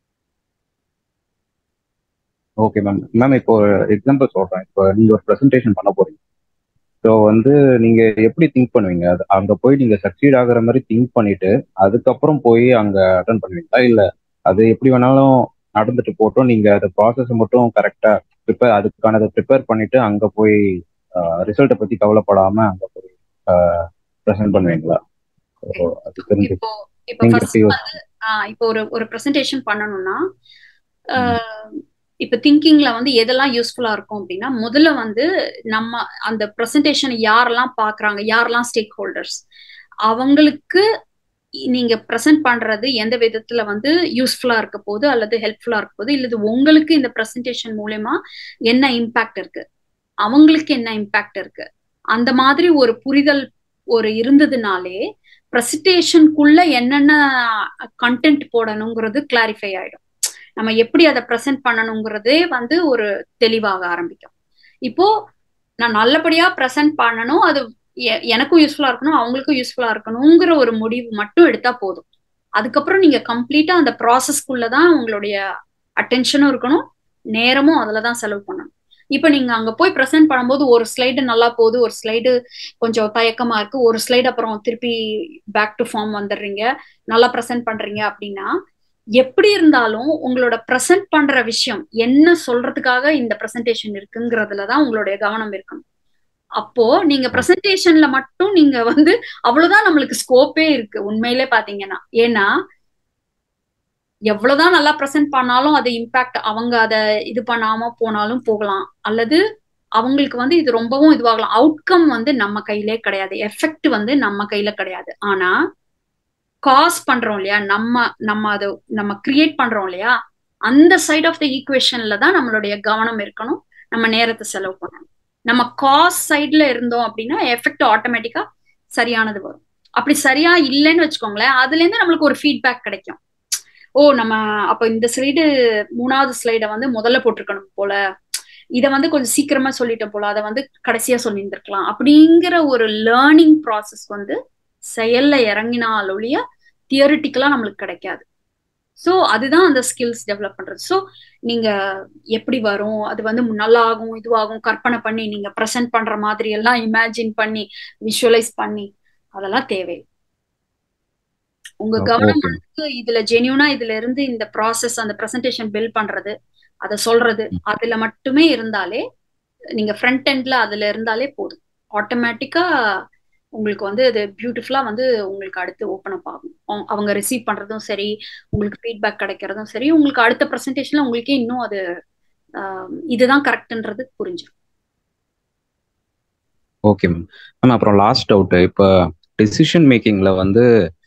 N: ஓகே மேம் மேம் இப்போ ஒரு எக்ஸாம்பிள் சொல்றேன் இப்போ நீங்க ஒரு ப்ரெசன்டேஷன் பண்ண போறீங்க ஸோ வந்து நீங்க எப்படி திங்க் பண்ணுவீங்க அது அங்க போய் நீங்க சக்சீட் ஆகுற மாதிரி திங்க் பண்ணிட்டு அதுக்கப்புறம் போய் அங்க அட்டன் பண்ணுவீங்களா இல்ல அது எப்படி வேணாலும் நடந்துட்டு போட்டோம் நீங்க அந்த ப்ராசஸ் மட்டும் கரெக்டா ப்ரிப்பேர் அதுக்கானதை ப்ரிப்பேர் பண்ணிட்டு அங்க போய் ரிசல்ட்டை பத்தி கவலைப்படாம அங்க போய் ப்ரெசென்ட் பண்ணுவீங்களா So, அது தெரிஞ்சு
B: இப்போ இப்போ
N: நீங்க
B: ஃபர்ஸ்ட்
N: எப்படி
B: வந்து ஆஹ் இப்போ ஒரு ஒரு ப்ரெசன்டேஷன் பண்ணணும்னா ஆஹ் இப்போ திங்கிங்ல வந்து எதெல்லாம் யூஸ்ஃபுல்லா இருக்கும் அப்படின்னா முதல்ல வந்து நம்ம அந்த ப்ரெசன்டேஷன் யாரெல்லாம் பாக்குறாங்க யாரெல்லாம் ஸ்டேக் ஹோல்டர்ஸ் அவங்களுக்கு நீங்க ப்ரெசென்ட் பண்றது எந்த விதத்துல வந்து யூஸ்ஃபுல்லா இருக்க போகுது அல்லது ஹெல்ப்ஃபுல்லா இருக்க போகுது இல்லது உங்களுக்கு இந்த ப்ரெசன்டேஷன் மூலயமா என்ன இம்பாக்ட் இருக்கு அவங்களுக்கு என்ன இம்பாக்ட் இருக்கு அந்த மாதிரி ஒரு புரிதல் ஒரு இருந்ததுனாலே ப்ரெசன்டேஷனுக்குள்ள என்னென்ன கண்டென்ட் போடணுங்கிறது கிளாரிஃபை ஆயிடும் நம்ம எப்படி அதை ப்ரெசென்ட் பண்ணணுங்கிறதே வந்து ஒரு தெளிவாக ஆரம்பிக்கும் இப்போ நான் நல்லபடியா ப்ரெசென்ட் பண்ணணும் அது எ- எனக்கும் யூஸ்ஃபுல்லா இருக்கணும் அவங்களுக்கும் யூஸ்ஃபுல்லா இருக்கணுங்கிற ஒரு முடிவு மட்டும் எடுத்தா போதும் அதுக்கப்புறம் நீங்க கம்ப்ளீட்டா அந்த ப்ராசஸ்க்குள்ளதான் உங்களுடைய அட்டென்ஷனும் இருக்கணும் நேரமும் அதுலதான் செலவு பண்ணணும் இப்ப நீங்க அங்க போய் ப்ரெசென்ட் பண்ணும்போது ஒரு ஸ்லைடு நல்லா போகுது ஒரு ஸ்லைடு கொஞ்சம் தயக்கமா இருக்கு ஒரு ஸ்லைடு அப்புறம் திருப்பி பேக் டு ஃபார்ம் வந்துடுறீங்க நல்லா ப்ரெசென்ட் பண்றீங்க அப்படின்னா எப்படி இருந்தாலும் உங்களோட ப்ரெசென்ட் பண்ற விஷயம் என்ன சொல்றதுக்காக இந்த ப்ரெசன்டேஷன் இருக்குங்கிறதுலதான் உங்களுடைய கவனம் இருக்கணும் அப்போ நீங்க ப்ரெசன்டேஷன்ல மட்டும் நீங்க வந்து அவ்வளவுதான் நம்மளுக்கு ஸ்கோப்பே இருக்கு உண்மையிலே பாத்தீங்கன்னா ஏன்னா எவ்வளவுதான் நல்லா ப்ரெசென்ட் பண்ணாலும் அது இம்பாக்ட் அவங்க அதை இது பண்ணாம போனாலும் போகலாம் அல்லது அவங்களுக்கு வந்து இது ரொம்பவும் இதுவாகலாம் அவுட்கம் வந்து நம்ம கையிலே கிடையாது எஃபெக்ட் வந்து நம்ம கையில கிடையாது ஆனா காஸ் பண்றோம் இல்லையா நம்ம நம்ம அதை நம்ம கிரியேட் பண்றோம் இல்லையா அந்த சைட் ஆஃப் த ஈக்குவேஷன்ல தான் நம்மளுடைய கவனம் இருக்கணும் நம்ம நேரத்தை செலவு பண்ணணும் நம்ம காஸ் சைட்ல இருந்தோம் அப்படின்னா எஃபெக்ட் ஆட்டோமேட்டிக்கா சரியானது வரும் அப்படி சரியா இல்லைன்னு வச்சுக்கோங்களேன் அதுல இருந்து நம்மளுக்கு ஒரு ஃபீட்பேக் கிடைக்கும் ஓ நம்ம அப்ப இந்த ஸ்லைடு மூணாவது ஸ்லைடை வந்து முதல்ல போட்டிருக்கணும் போல இத வந்து கொஞ்சம் சீக்கிரமா சொல்லிட்டோம் போல அதை வந்து கடைசியா சொல்லியிருந்திருக்கலாம் அப்படிங்கிற ஒரு லேர்னிங் ப்ராசஸ் வந்து செயல்ல இறங்கினால் ஒழிய தியரிட்டிக்கலா நம்மளுக்கு கிடைக்காது ஸோ அதுதான் அந்த ஸ்கில்ஸ் டெவலப் பண்றது ஸோ நீங்க எப்படி வரும் அது வந்து நல்லா ஆகும் இதுவாகும் கற்பனை பண்ணி நீங்க ப்ரெசென்ட் பண்ற மாதிரி எல்லாம் இமேஜின் பண்ணி விஷுவலைஸ் பண்ணி அதெல்லாம் தேவை உங்க கவனம் வந்து இதுல ஜெனியூனா இதுல இருந்து இந்த ப்ராசஸ் அந்த ப்ரெசன்டேஷன் பில்ட் பண்றது அதை சொல்றது அதுல மட்டுமே இருந்தாலே நீங்க ஃப்ரண்ட் எண்ட்ல அதுல இருந்தாலே போதும் ஆட்டோமேட்டிக்கா உங்களுக்கு வந்து அது பியூட்டிஃபுல்லா வந்து உங்களுக்கு அடுத்து ஓப்பன் அப் ஆகும் அவங்க ரிசீவ் பண்றதும் சரி உங்களுக்கு ஃபீட்பேக் கிடைக்கிறதும் சரி உங்களுக்கு அடுத்த ப்ரெசன்டேஷன்ல உங்களுக்கே இன்னும் அது இதுதான் கரெக்ட்ன்றது புரிஞ்சிடும்
N: ஓகே மேம் மேம் அப்புறம் லாஸ்ட் டவுட் இப்போ டிசிஷன் மேக்கிங்ல வந்து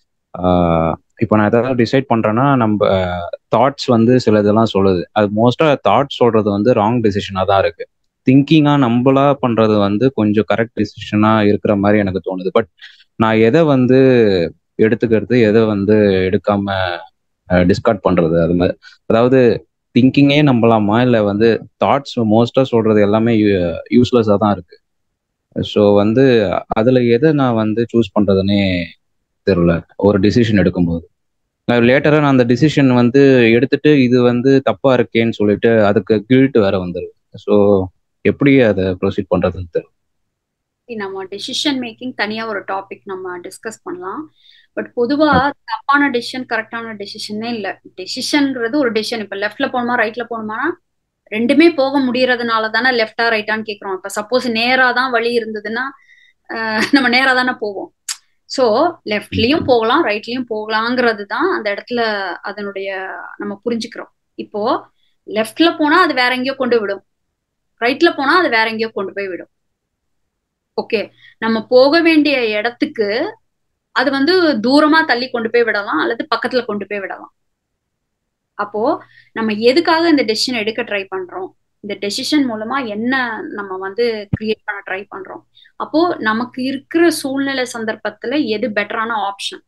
N: இப்போ நான் எதாவது டிசைட் பண்றேன்னா நம்ம தாட்ஸ் வந்து சில இதெல்லாம் சொல்லுது அது மோஸ்டா தாட்ஸ் சொல்றது வந்து ராங் டிசிஷனா தான் இருக்கு திங்கிங்கா நம்மளா பண்றது வந்து கொஞ்சம் கரெக்ட் டிசிஷனா இருக்கிற மாதிரி எனக்கு தோணுது பட் நான் எதை வந்து எடுத்துக்கிறது எதை வந்து எடுக்காம டிஸ்கார்ட் பண்றது அது மாதிரி அதாவது திங்கிங்கே நம்பலாமா இல்லை வந்து தாட்ஸ் மோஸ்டா சொல்றது எல்லாமே யூஸ்லெஸ்ஸாக தான் இருக்கு ஸோ வந்து அதுல எதை நான் வந்து சூஸ் பண்றதுன்னே தெரியல ஒரு டிசிஷன் எடுக்கும்போது லேட்டராக நான் அந்த டிசிஷன் வந்து எடுத்துட்டு இது வந்து தப்பா இருக்கேன்னு சொல்லிட்டு அதுக்கு கில்ட் வேற வந்துருது ஸோ எப்படி அதை ப்ரொசீட் பண்றதுன்னு தெரியல
B: நம்ம டெசிஷன் மேக்கிங் தனியா ஒரு டாபிக் நம்ம டிஸ்கஸ் பண்ணலாம் பட் பொதுவா தப்பான டெசிஷன் கரெக்டான டெசிஷனே இல்ல டெசிஷன்ங்கிறது ஒரு டெசிஷன் இப்ப லெஃப்ட்ல போகணுமா ரைட்ல போகணுமா ரெண்டுமே போக முடியறதுனால தானே லெஃப்டா ரைட்டான்னு கேட்கிறோம் இப்ப சப்போஸ் நேரா தான் வழி இருந்ததுன்னா நம்ம நேரா தானே போவோம் ஸோ லெஃப்ட்லயும் போகலாம் ரைட்லயும் போகலாங்கிறது தான் அந்த இடத்துல அதனுடைய நம்ம புரிஞ்சுக்கிறோம் இப்போ லெஃப்ட்ல போனா அது வேற எங்கேயோ கொண்டு விடும் ரைட்ல போனா அது வேற எங்கேயோ கொண்டு போய் விடும் ஓகே நம்ம போக வேண்டிய இடத்துக்கு அது வந்து தூரமா தள்ளி கொண்டு போய் விடலாம் அல்லது பக்கத்துல கொண்டு போய் விடலாம் அப்போ நம்ம எதுக்காக இந்த டெசிஷன் எடுக்க ட்ரை பண்றோம் இந்த டெசிஷன் மூலமா என்ன நம்ம வந்து கிரியேட் பண்ண ட்ரை பண்றோம் அப்போ நமக்கு இருக்கிற சூழ்நிலை சந்தர்ப்பத்துல எது பெட்டரான ஆப்ஷன்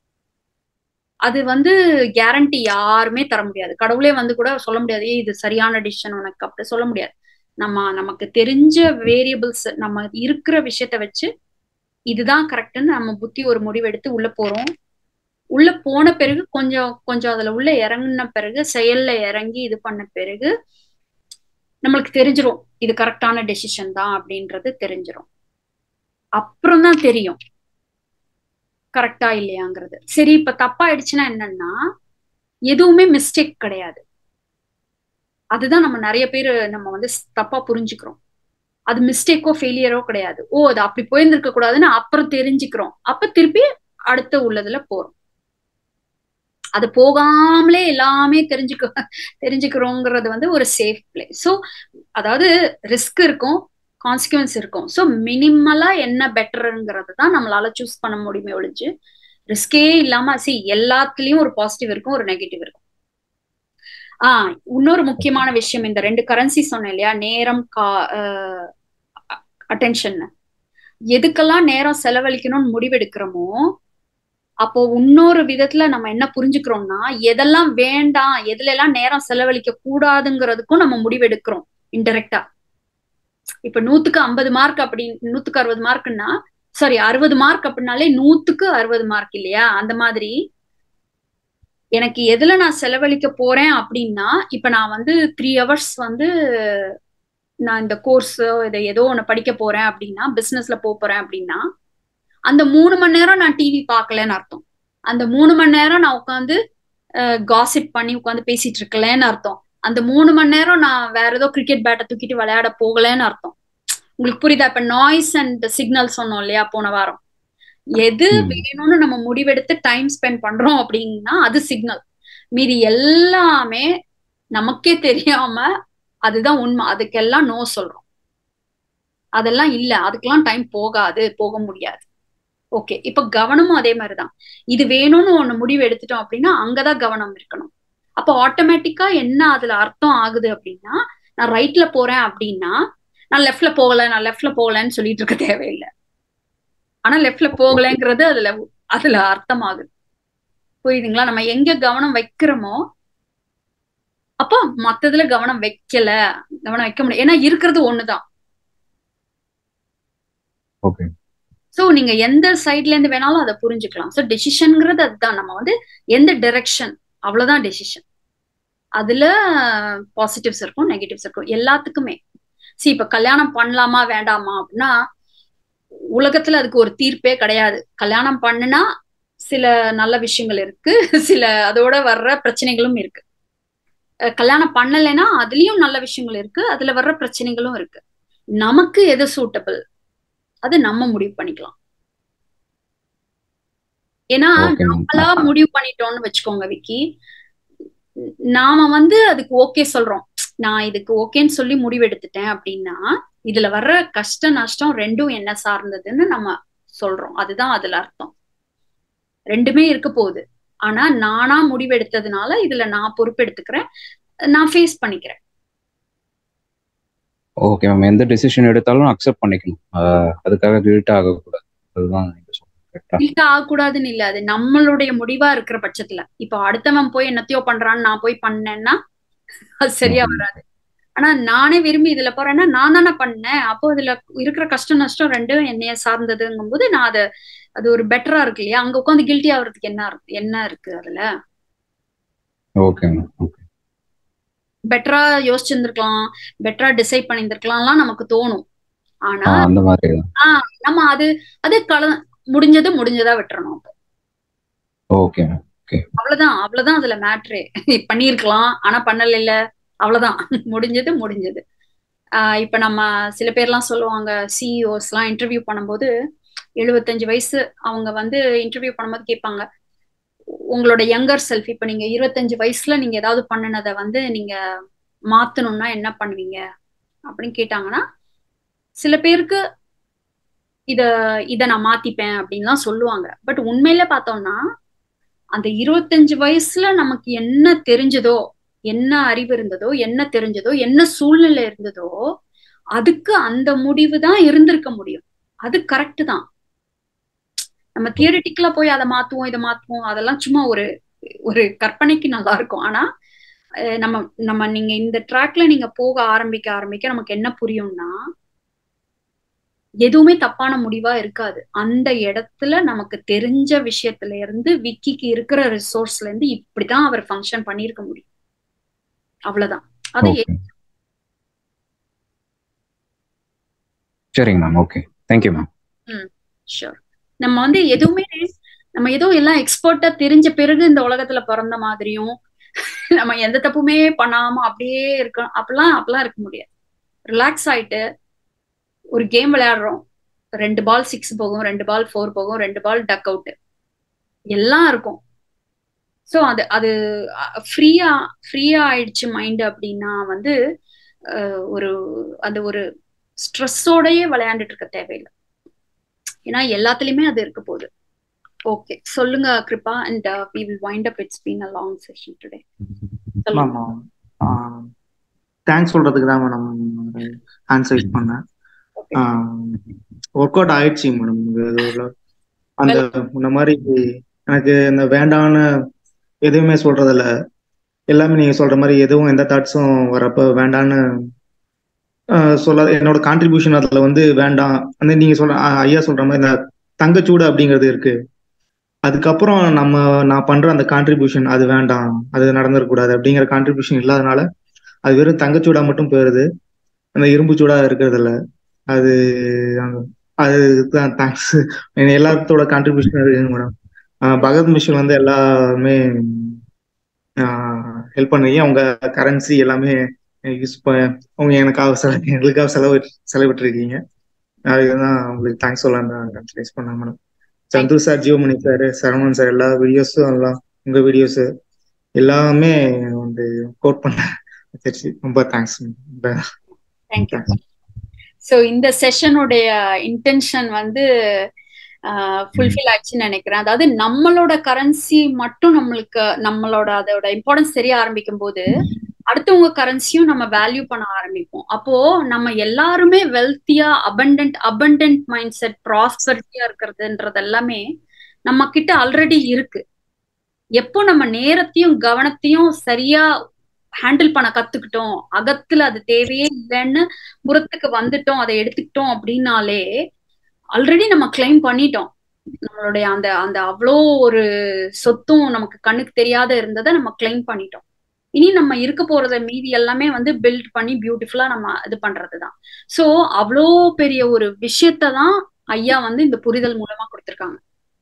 B: அது வந்து கேரண்டி யாருமே தர முடியாது கடவுளே வந்து கூட சொல்ல முடியாது இது சரியான டிசிஷன் உனக்கு அப்படி சொல்ல முடியாது நம்ம நமக்கு தெரிஞ்ச வேரியபிள்ஸ் நம்ம இருக்கிற விஷயத்த வச்சு இதுதான் கரெக்ட்னு நம்ம புத்தி ஒரு முடிவெடுத்து உள்ள போறோம் உள்ள போன பிறகு கொஞ்சம் கொஞ்சம் அதுல உள்ள இறங்கின பிறகு செயல்ல இறங்கி இது பண்ண பிறகு நம்மளுக்கு தெரிஞ்சிரும் இது கரெக்டான டெசிஷன் தான் அப்படின்றது தெரிஞ்சிரும் அப்புறம் தான் தெரியும் கரெக்டா இல்லையாங்கிறது சரி இப்ப தப்பா ஆயிடுச்சுன்னா என்னன்னா எதுவுமே மிஸ்டேக் கிடையாது அதுதான் நம்ம நிறைய பேர் நம்ம வந்து தப்பா புரிஞ்சுக்கிறோம் அது மிஸ்டேக்கோ ஃபெயிலியரோ கிடையாது ஓ அது அப்படி போயிருந்திருக்க கூடாதுன்னு அப்புறம் தெரிஞ்சுக்கிறோம் அப்ப திருப்பி அடுத்த உள்ளதுல போறோம் அது போகாமலே எல்லாமே தெரிஞ்சுக்க தெரிஞ்சுக்கிறோங்கிறது வந்து ஒரு சேஃப் பிளேஸ் ஸோ அதாவது ரிஸ்க் இருக்கும் கான்சிக்வன்ஸ் இருக்கும் ஸோ மினிமலா என்ன பெட்டருங்கிறது தான் நம்மளால சூஸ் பண்ண முடியுமே ஒழிஞ்சு ரிஸ்கே இல்லாம சி எல்லாத்துலயும் ஒரு பாசிட்டிவ் இருக்கும் ஒரு நெகட்டிவ் இருக்கும் ஆஹ் இன்னொரு முக்கியமான விஷயம் இந்த ரெண்டு கரன்சி சொன்னேன் இல்லையா நேரம் கா அட்டென்ஷன் எதுக்கெல்லாம் நேரம் செலவழிக்கணும்னு முடிவெடுக்கிறோமோ அப்போ இன்னொரு விதத்துல நம்ம என்ன புரிஞ்சுக்கிறோம்னா எதெல்லாம் வேண்டாம் எதுல எல்லாம் நேரம் செலவழிக்க கூடாதுங்கிறதுக்கும் நம்ம முடிவெடுக்கிறோம் இன்டெரக்டா இப்ப நூத்துக்கு ஐம்பது மார்க் அப்படி நூத்துக்கு அறுபது மார்க்னா சாரி அறுபது மார்க் அப்படின்னாலே நூத்துக்கு அறுபது மார்க் இல்லையா அந்த மாதிரி எனக்கு எதுல நான் செலவழிக்க போறேன் அப்படின்னா இப்ப நான் வந்து த்ரீ ஹவர்ஸ் வந்து நான் இந்த கோர்ஸ் இதை ஏதோ ஒன்று படிக்க போறேன் அப்படின்னா பிசினஸ்ல போறேன் அப்படின்னா அந்த மூணு மணி நேரம் நான் டிவி பார்க்கலன்னு அர்த்தம் அந்த மூணு மணி நேரம் நான் உட்காந்து காசிப் பண்ணி உட்காந்து பேசிட்டு இருக்கலன்னு அர்த்தம் அந்த மூணு மணி நேரம் நான் வேற ஏதோ கிரிக்கெட் பேட்டை தூக்கிட்டு விளையாட போகலன்னு அர்த்தம் உங்களுக்கு புரியுதா இப்ப நாய்ஸ் அண்ட் சிக்னல் சொன்னோம் இல்லையா போன வாரம் எது வேணும்னு நம்ம முடிவெடுத்து டைம் ஸ்பெண்ட் பண்றோம் அப்படின்னா அது சிக்னல் மீதி எல்லாமே நமக்கே தெரியாம அதுதான் உண்மை அதுக்கெல்லாம் நோ சொல்றோம் அதெல்லாம் இல்ல அதுக்கெல்லாம் டைம் போகாது போக முடியாது ஓகே இப்ப கவனமும் அதே மாதிரிதான் இது வேணும்னு ஒண்ணு முடிவு எடுத்துட்டோம் அப்படின்னா அங்கதான் கவனம் இருக்கணும் அப்போ ஆட்டோமேட்டிக்கா என்ன அதுல அர்த்தம் ஆகுது அப்படின்னா நான் ரைட்ல போறேன் அப்படின்னா நான் லெஃப்ட்ல போகல நான் லெஃப்ட்ல போகலன்னு சொல்லிட்டு இருக்க தேவையில்லை ஆனா லெஃப்ட்ல போகலைங்கிறது அதுல அதுல அர்த்தமாகுது புரியுதுங்களா நம்ம எங்க கவனம் வைக்கிறோமோ அப்போ மத்ததுல கவனம் வைக்கல கவனம் வைக்க முடியும் ஏன்னா இருக்கிறது ஒண்ணுதான்
N: ஓகே
B: சோ நீங்க எந்த சைட்ல இருந்து வேணாலும் அதை புரிஞ்சுக்கலாம் சோ டெசிஷன்ங்கிறது அதுதான் நம்ம வந்து எந்த டைரக்ஷன் அவ்வளவுதான் டெசிஷன் அதுல பாசிட்டிவ்ஸ் இருக்கும் நெகட்டிவ்ஸ் இருக்கும் எல்லாத்துக்குமே சி இப்ப கல்யாணம் பண்ணலாமா வேண்டாமா அப்படின்னா உலகத்துல அதுக்கு ஒரு தீர்ப்பே கிடையாது கல்யாணம் பண்ணுனா சில நல்ல விஷயங்கள் இருக்கு சில அதோட வர்ற பிரச்சனைகளும் இருக்கு கல்யாணம் பண்ணலைன்னா அதுலயும் நல்ல விஷயங்கள் இருக்கு அதுல வர்ற பிரச்சனைகளும் இருக்கு நமக்கு எது சூட்டபிள் அது நம்ம முடிவு பண்ணிக்கலாம் ஏன்னா நம்மளா முடிவு பண்ணிட்டோம்னு வச்சுக்கோங்க விக்கி நாம வந்து அதுக்கு ஓகே சொல்றோம் நான் இதுக்கு ஓகேன்னு சொல்லி முடிவெடுத்துட்டேன் அப்படின்னா இதுல வர்ற கஷ்ட நஷ்டம் ரெண்டும் என்ன சார்ந்ததுன்னு நம்ம சொல்றோம் அதுதான் அதுல அர்த்தம் ரெண்டுமே இருக்க போகுது ஆனா நானா முடிவெடுத்ததுனால இதுல நான் பொறுப்பெடுத்துக்கிறேன் நான் ஃபேஸ் பண்ணிக்கிறேன்
N: ஓகே மேம் எந்த டிசிஷன் எடுத்தாலும் அக்செப்ட் பண்ணிக்கணும் அதுக்காக கில்ட் ஆகக்கூடாது அதுதான் நீங்க சொல்றீங்க
B: கில்ட் ஆகக்கூடாதுன்னு இல்ல அது நம்மளுடைய முடிவா இருக்கிற பட்சத்துல இப்போ அடுத்தவன் போய் என்னத்தையோ பண்றான்னு நான் போய் பண்ணேன்னா அது சரியா வராது ஆனா நானே விரும்பி இதுல போறேன்னா நான் தானே பண்ணேன் அப்போ இதுல இருக்கிற கஷ்டம் நஷ்டம் ரெண்டும் என்னைய சார்ந்ததுங்கும் போது நான் அதை அது ஒரு பெட்டரா இருக்கு இல்லையா அங்க உட்காந்து கில்ட்டி ஆகுறதுக்கு என்ன என்ன இருக்கு அதுல
N: ஓகே ஓகே
B: பெட்டரா யோசிச்சிருந்திருக்கலாம் பெட்டரா டிசைட் பண்ணியிருந்திருக்கலாம்லாம் நமக்கு தோணும் ஆனா
N: அந்த மாதிரி
B: ஆஹ் நம்ம அது அது கல முடிஞ்சது முடிஞ்சதா விட்டுறணும் அப்போ
N: ஓகே ஓகே
B: அவ்வளவுதான் அவ்வளவுதான் அதுல மேட்ரு பண்ணியிருக்கலாம் ஆனா பண்ணல இல்ல அவ்வளவுதான் முடிஞ்சது முடிஞ்சது ஆஹ் இப்ப நம்ம சில பேர்லாம் சொல்லுவாங்க சிஇஓஸ் எல்லாம் இன்டர்வியூ பண்ணும்போது எழுபத்தஞ்சு வயசு அவங்க வந்து இன்டர்வியூ பண்ணும்போது கேட்பாங்க உங்களோட யங்கர் செல்ஃப் இப்ப நீங்க இருபத்தஞ்சு வயசுல நீங்க ஏதாவது பண்ணினதை வந்து நீங்க மாத்தணும்னா என்ன பண்ணுவீங்க அப்படின்னு கேட்டாங்கன்னா சில பேருக்கு இத இத நான் மாத்திப்பேன் அப்படின்லாம் சொல்லுவாங்க பட் உண்மையில பார்த்தோம்னா அந்த இருபத்தஞ்சு வயசுல நமக்கு என்ன தெரிஞ்சதோ என்ன அறிவு இருந்ததோ என்ன தெரிஞ்சதோ என்ன சூழ்நிலை இருந்ததோ அதுக்கு அந்த முடிவு தான் இருந்திருக்க முடியும் அது கரெக்ட் தான் நம்ம தியரிட்டிக்கலா போய் அதை மாத்துவோம் இதை மாத்துவோம் அதெல்லாம் சும்மா ஒரு ஒரு கற்பனைக்கு நல்லா இருக்கும் ஆனா நம்ம நம்ம நீங்க இந்த ட்ராக்ல நீங்க போக ஆரம்பிக்க ஆரம்பிக்க நமக்கு என்ன புரியும்னா எதுவுமே தப்பான முடிவா இருக்காது அந்த இடத்துல நமக்கு தெரிஞ்ச விஷயத்துல இருந்து விக்கிக்கு இருக்கிற ரிசோர்ஸ்ல இருந்து இப்படிதான் அவர் ஃபங்க்ஷன் பண்ணிருக்க முடியும் அவ்வளவுதான் அது
N: சரிங்க மேம் ஓகே தேங்க்யூ மேம்
B: ம் ஷூர் நம்ம வந்து எதுவுமே நம்ம ஏதோ எல்லாம் எக்ஸ்பர்ட்டா தெரிஞ்ச பிறகு இந்த உலகத்துல பிறந்த மாதிரியும் நம்ம எந்த தப்புமே பண்ணாம அப்படியே இருக்க அப்பெல்லாம் அப்பெல்லாம் இருக்க முடியாது ரிலாக்ஸ் ஆயிட்டு ஒரு கேம் விளையாடுறோம் ரெண்டு பால் சிக்ஸ் போகும் ரெண்டு பால் ஃபோர் போகும் ரெண்டு பால் டக் அவுட் எல்லாம் இருக்கும் ஸோ அது அது ஃப்ரீயா ஃப்ரீயா ஆயிடுச்சு மைண்ட் அப்படின்னா வந்து ஒரு அந்த ஒரு ஸ்ட்ரெஸ்ஸோடயே விளையாண்டுட்டு இருக்க தேவையில்லை ஏன்னா எல்லாத்துலயுமே அது இருக்க போகுது ஓகே சொல்லுங்க Kiruba and we will wind up it's been a long session today
L: ஆமா தேங்க்ஸ் சொல்றதுக்கு தான் மேடம் ஆன்சர் வெயிட் பண்ணேன் ஒர்க் அவுட் ஆயிடுச்சு மேடம் அந்த இந்த மாதிரி எனக்கு இந்த வேண்டான்னு எதுவுமே சொல்றதில்ல எல்லாமே நீங்க சொல்ற மாதிரி எதுவும் எந்த தாட்ஸும் வரப்ப வேண்டான்னு சொல்ல என்னோட கான்ட்ரிபியூஷன் அதுல வந்து வேண்டாம் அந்த நீங்க சொல்ற ஐயா சொல்ற மாதிரி இந்த தங்கச்சூடு அப்படிங்கிறது இருக்கு அதுக்கப்புறம் நம்ம நான் பண்ற அந்த கான்ட்ரிபியூஷன் அது வேண்டாம் அது நடந்துடக்கூடாது அப்படிங்கிற கான்ட்ரிபியூஷன் இல்லாதனால அது வெறும் தங்கச்சூடா மட்டும் போயிருது அந்த இரும்பு சூடா இருக்கிறது இல்ல அது அந்த- அதுதான் தேங்க்ஸ் எல்லாத்தோட கான்ட்ரிபியூஷன் இருக்குங்க மேடம் பகத் மிஷன் வந்து எல்லாமே ஹெல்ப் பண்ணுவீங்க அவங்க கரன்சி எல்லாமே யூஸ் அவங்க எனக்காக செலவு எங்களுக்காக செலவு செலவிட்டிருக்கீங்க அதுக்குதான் உங்களுக்கு தேங்க்ஸ் சொல்லலாம் கன்சிடரைஸ் பண்ணேன் madam Chandru sir Jeyamani sir Saravanan sir எல்லா வீடியோஸும் எல்லாம் உங்க வீடியோஸ் எல்லாமே வந்து கோட் பண்ண வச்சிருச்சு ரொம்ப தேங்க்ஸ்
B: தேங்க்யூ ஸோ இந்த செஷனுடைய இன்டென்ஷன் வந்து ஃபுல்ஃபில் ஆச்சுன்னு நினைக்கிறேன் அதாவது நம்மளோட கரன்சி மட்டும் நம்மளுக்கு நம்மளோட அதோட இம்பார்ட்டன்ஸ் தெரிய ஆரம்பிக்கும் போது அடுத்தவங்க கரன்சியும் நம்ம வேல்யூ பண்ண ஆரம்பிப்போம் அப்போ நம்ம எல்லாருமே வெல்த்தியா அபண்டன்ட் அபண்டன்ட் மைண்ட் செட் ப்ராஸ்பரிட்டியா இருக்கிறதுன்றது எல்லாமே நம்ம கிட்ட ஆல்ரெடி இருக்கு எப்போ நம்ம நேரத்தையும் கவனத்தையும் சரியா ஹேண்டில் பண்ண கத்துக்கிட்டோம் அகத்துல அது தேவையே இல்லைன்னு புறத்துக்கு வந்துட்டோம் அதை எடுத்துக்கிட்டோம் அப்படின்னாலே ஆல்ரெடி நம்ம கிளைம் பண்ணிட்டோம் நம்மளுடைய அந்த அந்த அவ்வளோ ஒரு சொத்தும் நமக்கு கண்ணுக்கு தெரியாத இருந்ததை நம்ம கிளைம் பண்ணிட்டோம் இனி நம்ம இருக்க போறத மீதி எல்லாமே வந்து பில்ட் பண்ணி பியூட்டிஃபுல்லா நம்ம இது பண்றதுதான் சோ அவ்வளோ பெரிய ஒரு விஷயத்த தான் ஐயா வந்து இந்த புரிதல் மூலமா கொடுத்திருக்காங்க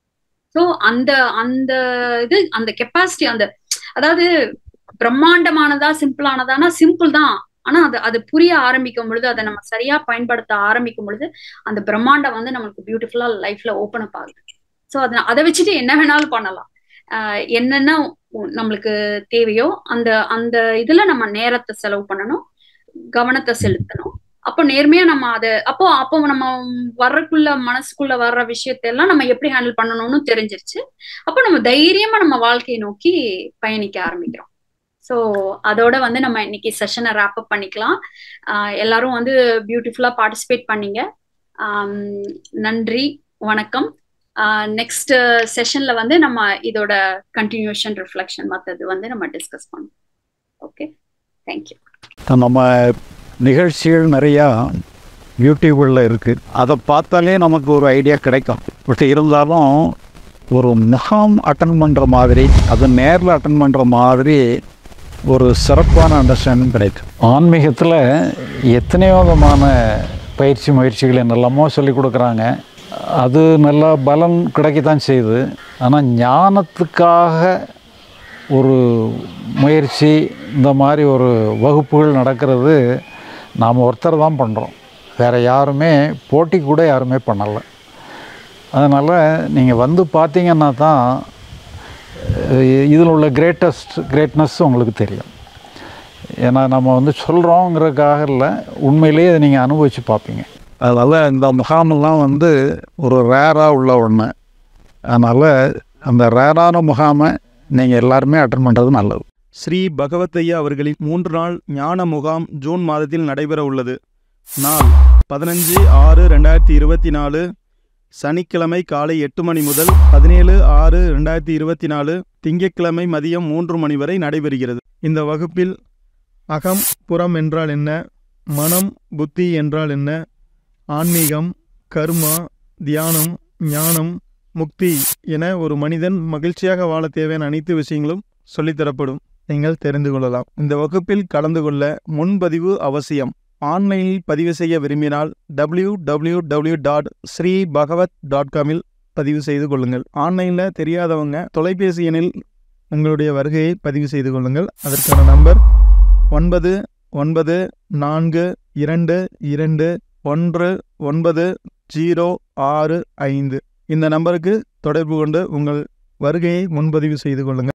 B: சோ அந்த அந்த இது அந்த கெப்பாசிட்டி அந்த அதாவது பிரம்மாண்டமானதா சிம்பிளானதானா சிம்பிள் தான் ஆனா அது அது புரிய ஆரம்பிக்கும் பொழுது அதை நம்ம சரியா பயன்படுத்த ஆரம்பிக்கும் பொழுது அந்த பிரம்மாண்டம் வந்து நம்மளுக்கு பியூட்டிஃபுல்லா லைஃப்ல ஓப்பன் அப் ஆகுது ஸோ அதை அதை வச்சுட்டு என்ன வேணாலும் பண்ணலாம் ஆஹ் என்னென்ன நம்மளுக்கு தேவையோ அந்த அந்த இதுல நம்ம நேரத்தை செலவு பண்ணணும் கவனத்தை செலுத்தணும் அப்போ நேர்மையா நம்ம அதை அப்போ அப்போ நம்ம வர்றக்குள்ள மனசுக்குள்ள வர்ற விஷயத்தெல்லாம் நம்ம எப்படி ஹேண்டில் பண்ணணும்னு தெரிஞ்சிருச்சு அப்போ நம்ம தைரியமா நம்ம வாழ்க்கையை நோக்கி பயணிக்க ஆரம்பிக்கிறோம் ஸோ அதோட வந்து நம்ம இன்னைக்கு செஷனை ரேப் அப் பண்ணிக்கலாம் ஆஹ் எல்லாரும் வந்து பியூட்டிஃபுல்லா பார்ட்டிசிபேட் பண்ணீங்க ஆம், நன்றி வணக்கம் நெக்ஸ்ட் செஷன்ல வந்து நம்ம இதோட கண்டினியூஷன் ரிஃப்ளெக்ஷன் மற்றது வந்து நம்ம டிஸ்கஸ் பண்ணுவோம் ஓகே தேங்க்யூ
A: நம்ம நிகழ்ச்சிகள் நிறையா யூடியூபில் இருக்குது அதை பார்த்தாலே நமக்கு ஒரு ஐடியா கிடைக்கும் பட் இருந்தாலும் ஒரு முகாம் அட்டன் பண்ணுற மாதிரி அது நேரில் அட்டன் பண்ணுற மாதிரி ஒரு சிறப்பான அண்டர்ஸ்டாண்டிங் கிடைக்கும் ஆன்மீகத்தில் எத்தனையோ விதமான பயிற்சி முயற்சிகள் என்னெல்லாமோ சொல்லி கொடுக்குறாங்க அது நல்லா பலன் கிடைக்கத்தான் செய்யுது ஆனால் ஞானத்துக்காக ஒரு முயற்சி இந்த மாதிரி ஒரு வகுப்புகள் நடக்கிறது நாம் ஒருத்தர் தான் பண்ணுறோம் வேறு யாருமே போட்டி கூட யாருமே பண்ணலை அதனால் நீங்கள் வந்து பார்த்தீங்கன்னா தான் இதில் உள்ள கிரேட்டஸ்ட் கிரேட்னஸ் உங்களுக்கு தெரியும் ஏன்னா நம்ம வந்து சொல்கிறோங்கிறதுக்காக இல்லை உண்மையிலேயே அதை நீங்கள் அனுபவித்து பார்ப்பீங்க அதனால் இந்த முகாமெல்லாம் வந்து ஒரு ரேராக உள்ள ஒன்று அதனால் அந்த ரேரான முகாமை நீங்கள் எல்லாருமே அட்டன் பண்ணுறது நல்லது
O: ஸ்ரீ பகவத்தையா அவர்களின் மூன்று நாள் ஞான முகாம் ஜூன் மாதத்தில் நடைபெற உள்ளது நாள் பதினஞ்சு ஆறு ரெண்டாயிரத்தி இருபத்தி நாலு சனிக்கிழமை காலை எட்டு மணி முதல் பதினேழு ஆறு ரெண்டாயிரத்தி இருபத்தி நாலு திங்கட்கிழமை மதியம் மூன்று மணி வரை நடைபெறுகிறது இந்த வகுப்பில் அகம் புறம் என்றால் என்ன மனம் புத்தி என்றால் என்ன ஆன்மீகம் கர்மா தியானம் ஞானம் முக்தி என ஒரு மனிதன் மகிழ்ச்சியாக வாழ தேவையான அனைத்து விஷயங்களும் சொல்லித்தரப்படும் நீங்கள் தெரிந்து கொள்ளலாம் இந்த வகுப்பில் கலந்து கொள்ள முன்பதிவு அவசியம் ஆன்லைனில் பதிவு செய்ய விரும்பினால் W W W dot Sri Bhagavath dot காமில் பதிவு செய்து கொள்ளுங்கள் ஆன்லைனில் தெரியாதவங்க தொலைபேசி எண்ணில் உங்களுடைய வருகையை பதிவு செய்து கொள்ளுங்கள் அதற்கான நம்பர் ஒன்பது ஒன்பது நான்கு இரண்டு இரண்டு ஒன்று ஒன்பது ஜீரோ ஆறு ஐந்து இந்த நம்பருக்கு தொடர்பு கொண்டு உங்கள் வருகையை முன்பதிவு செய்து கொள்ளுங்கள்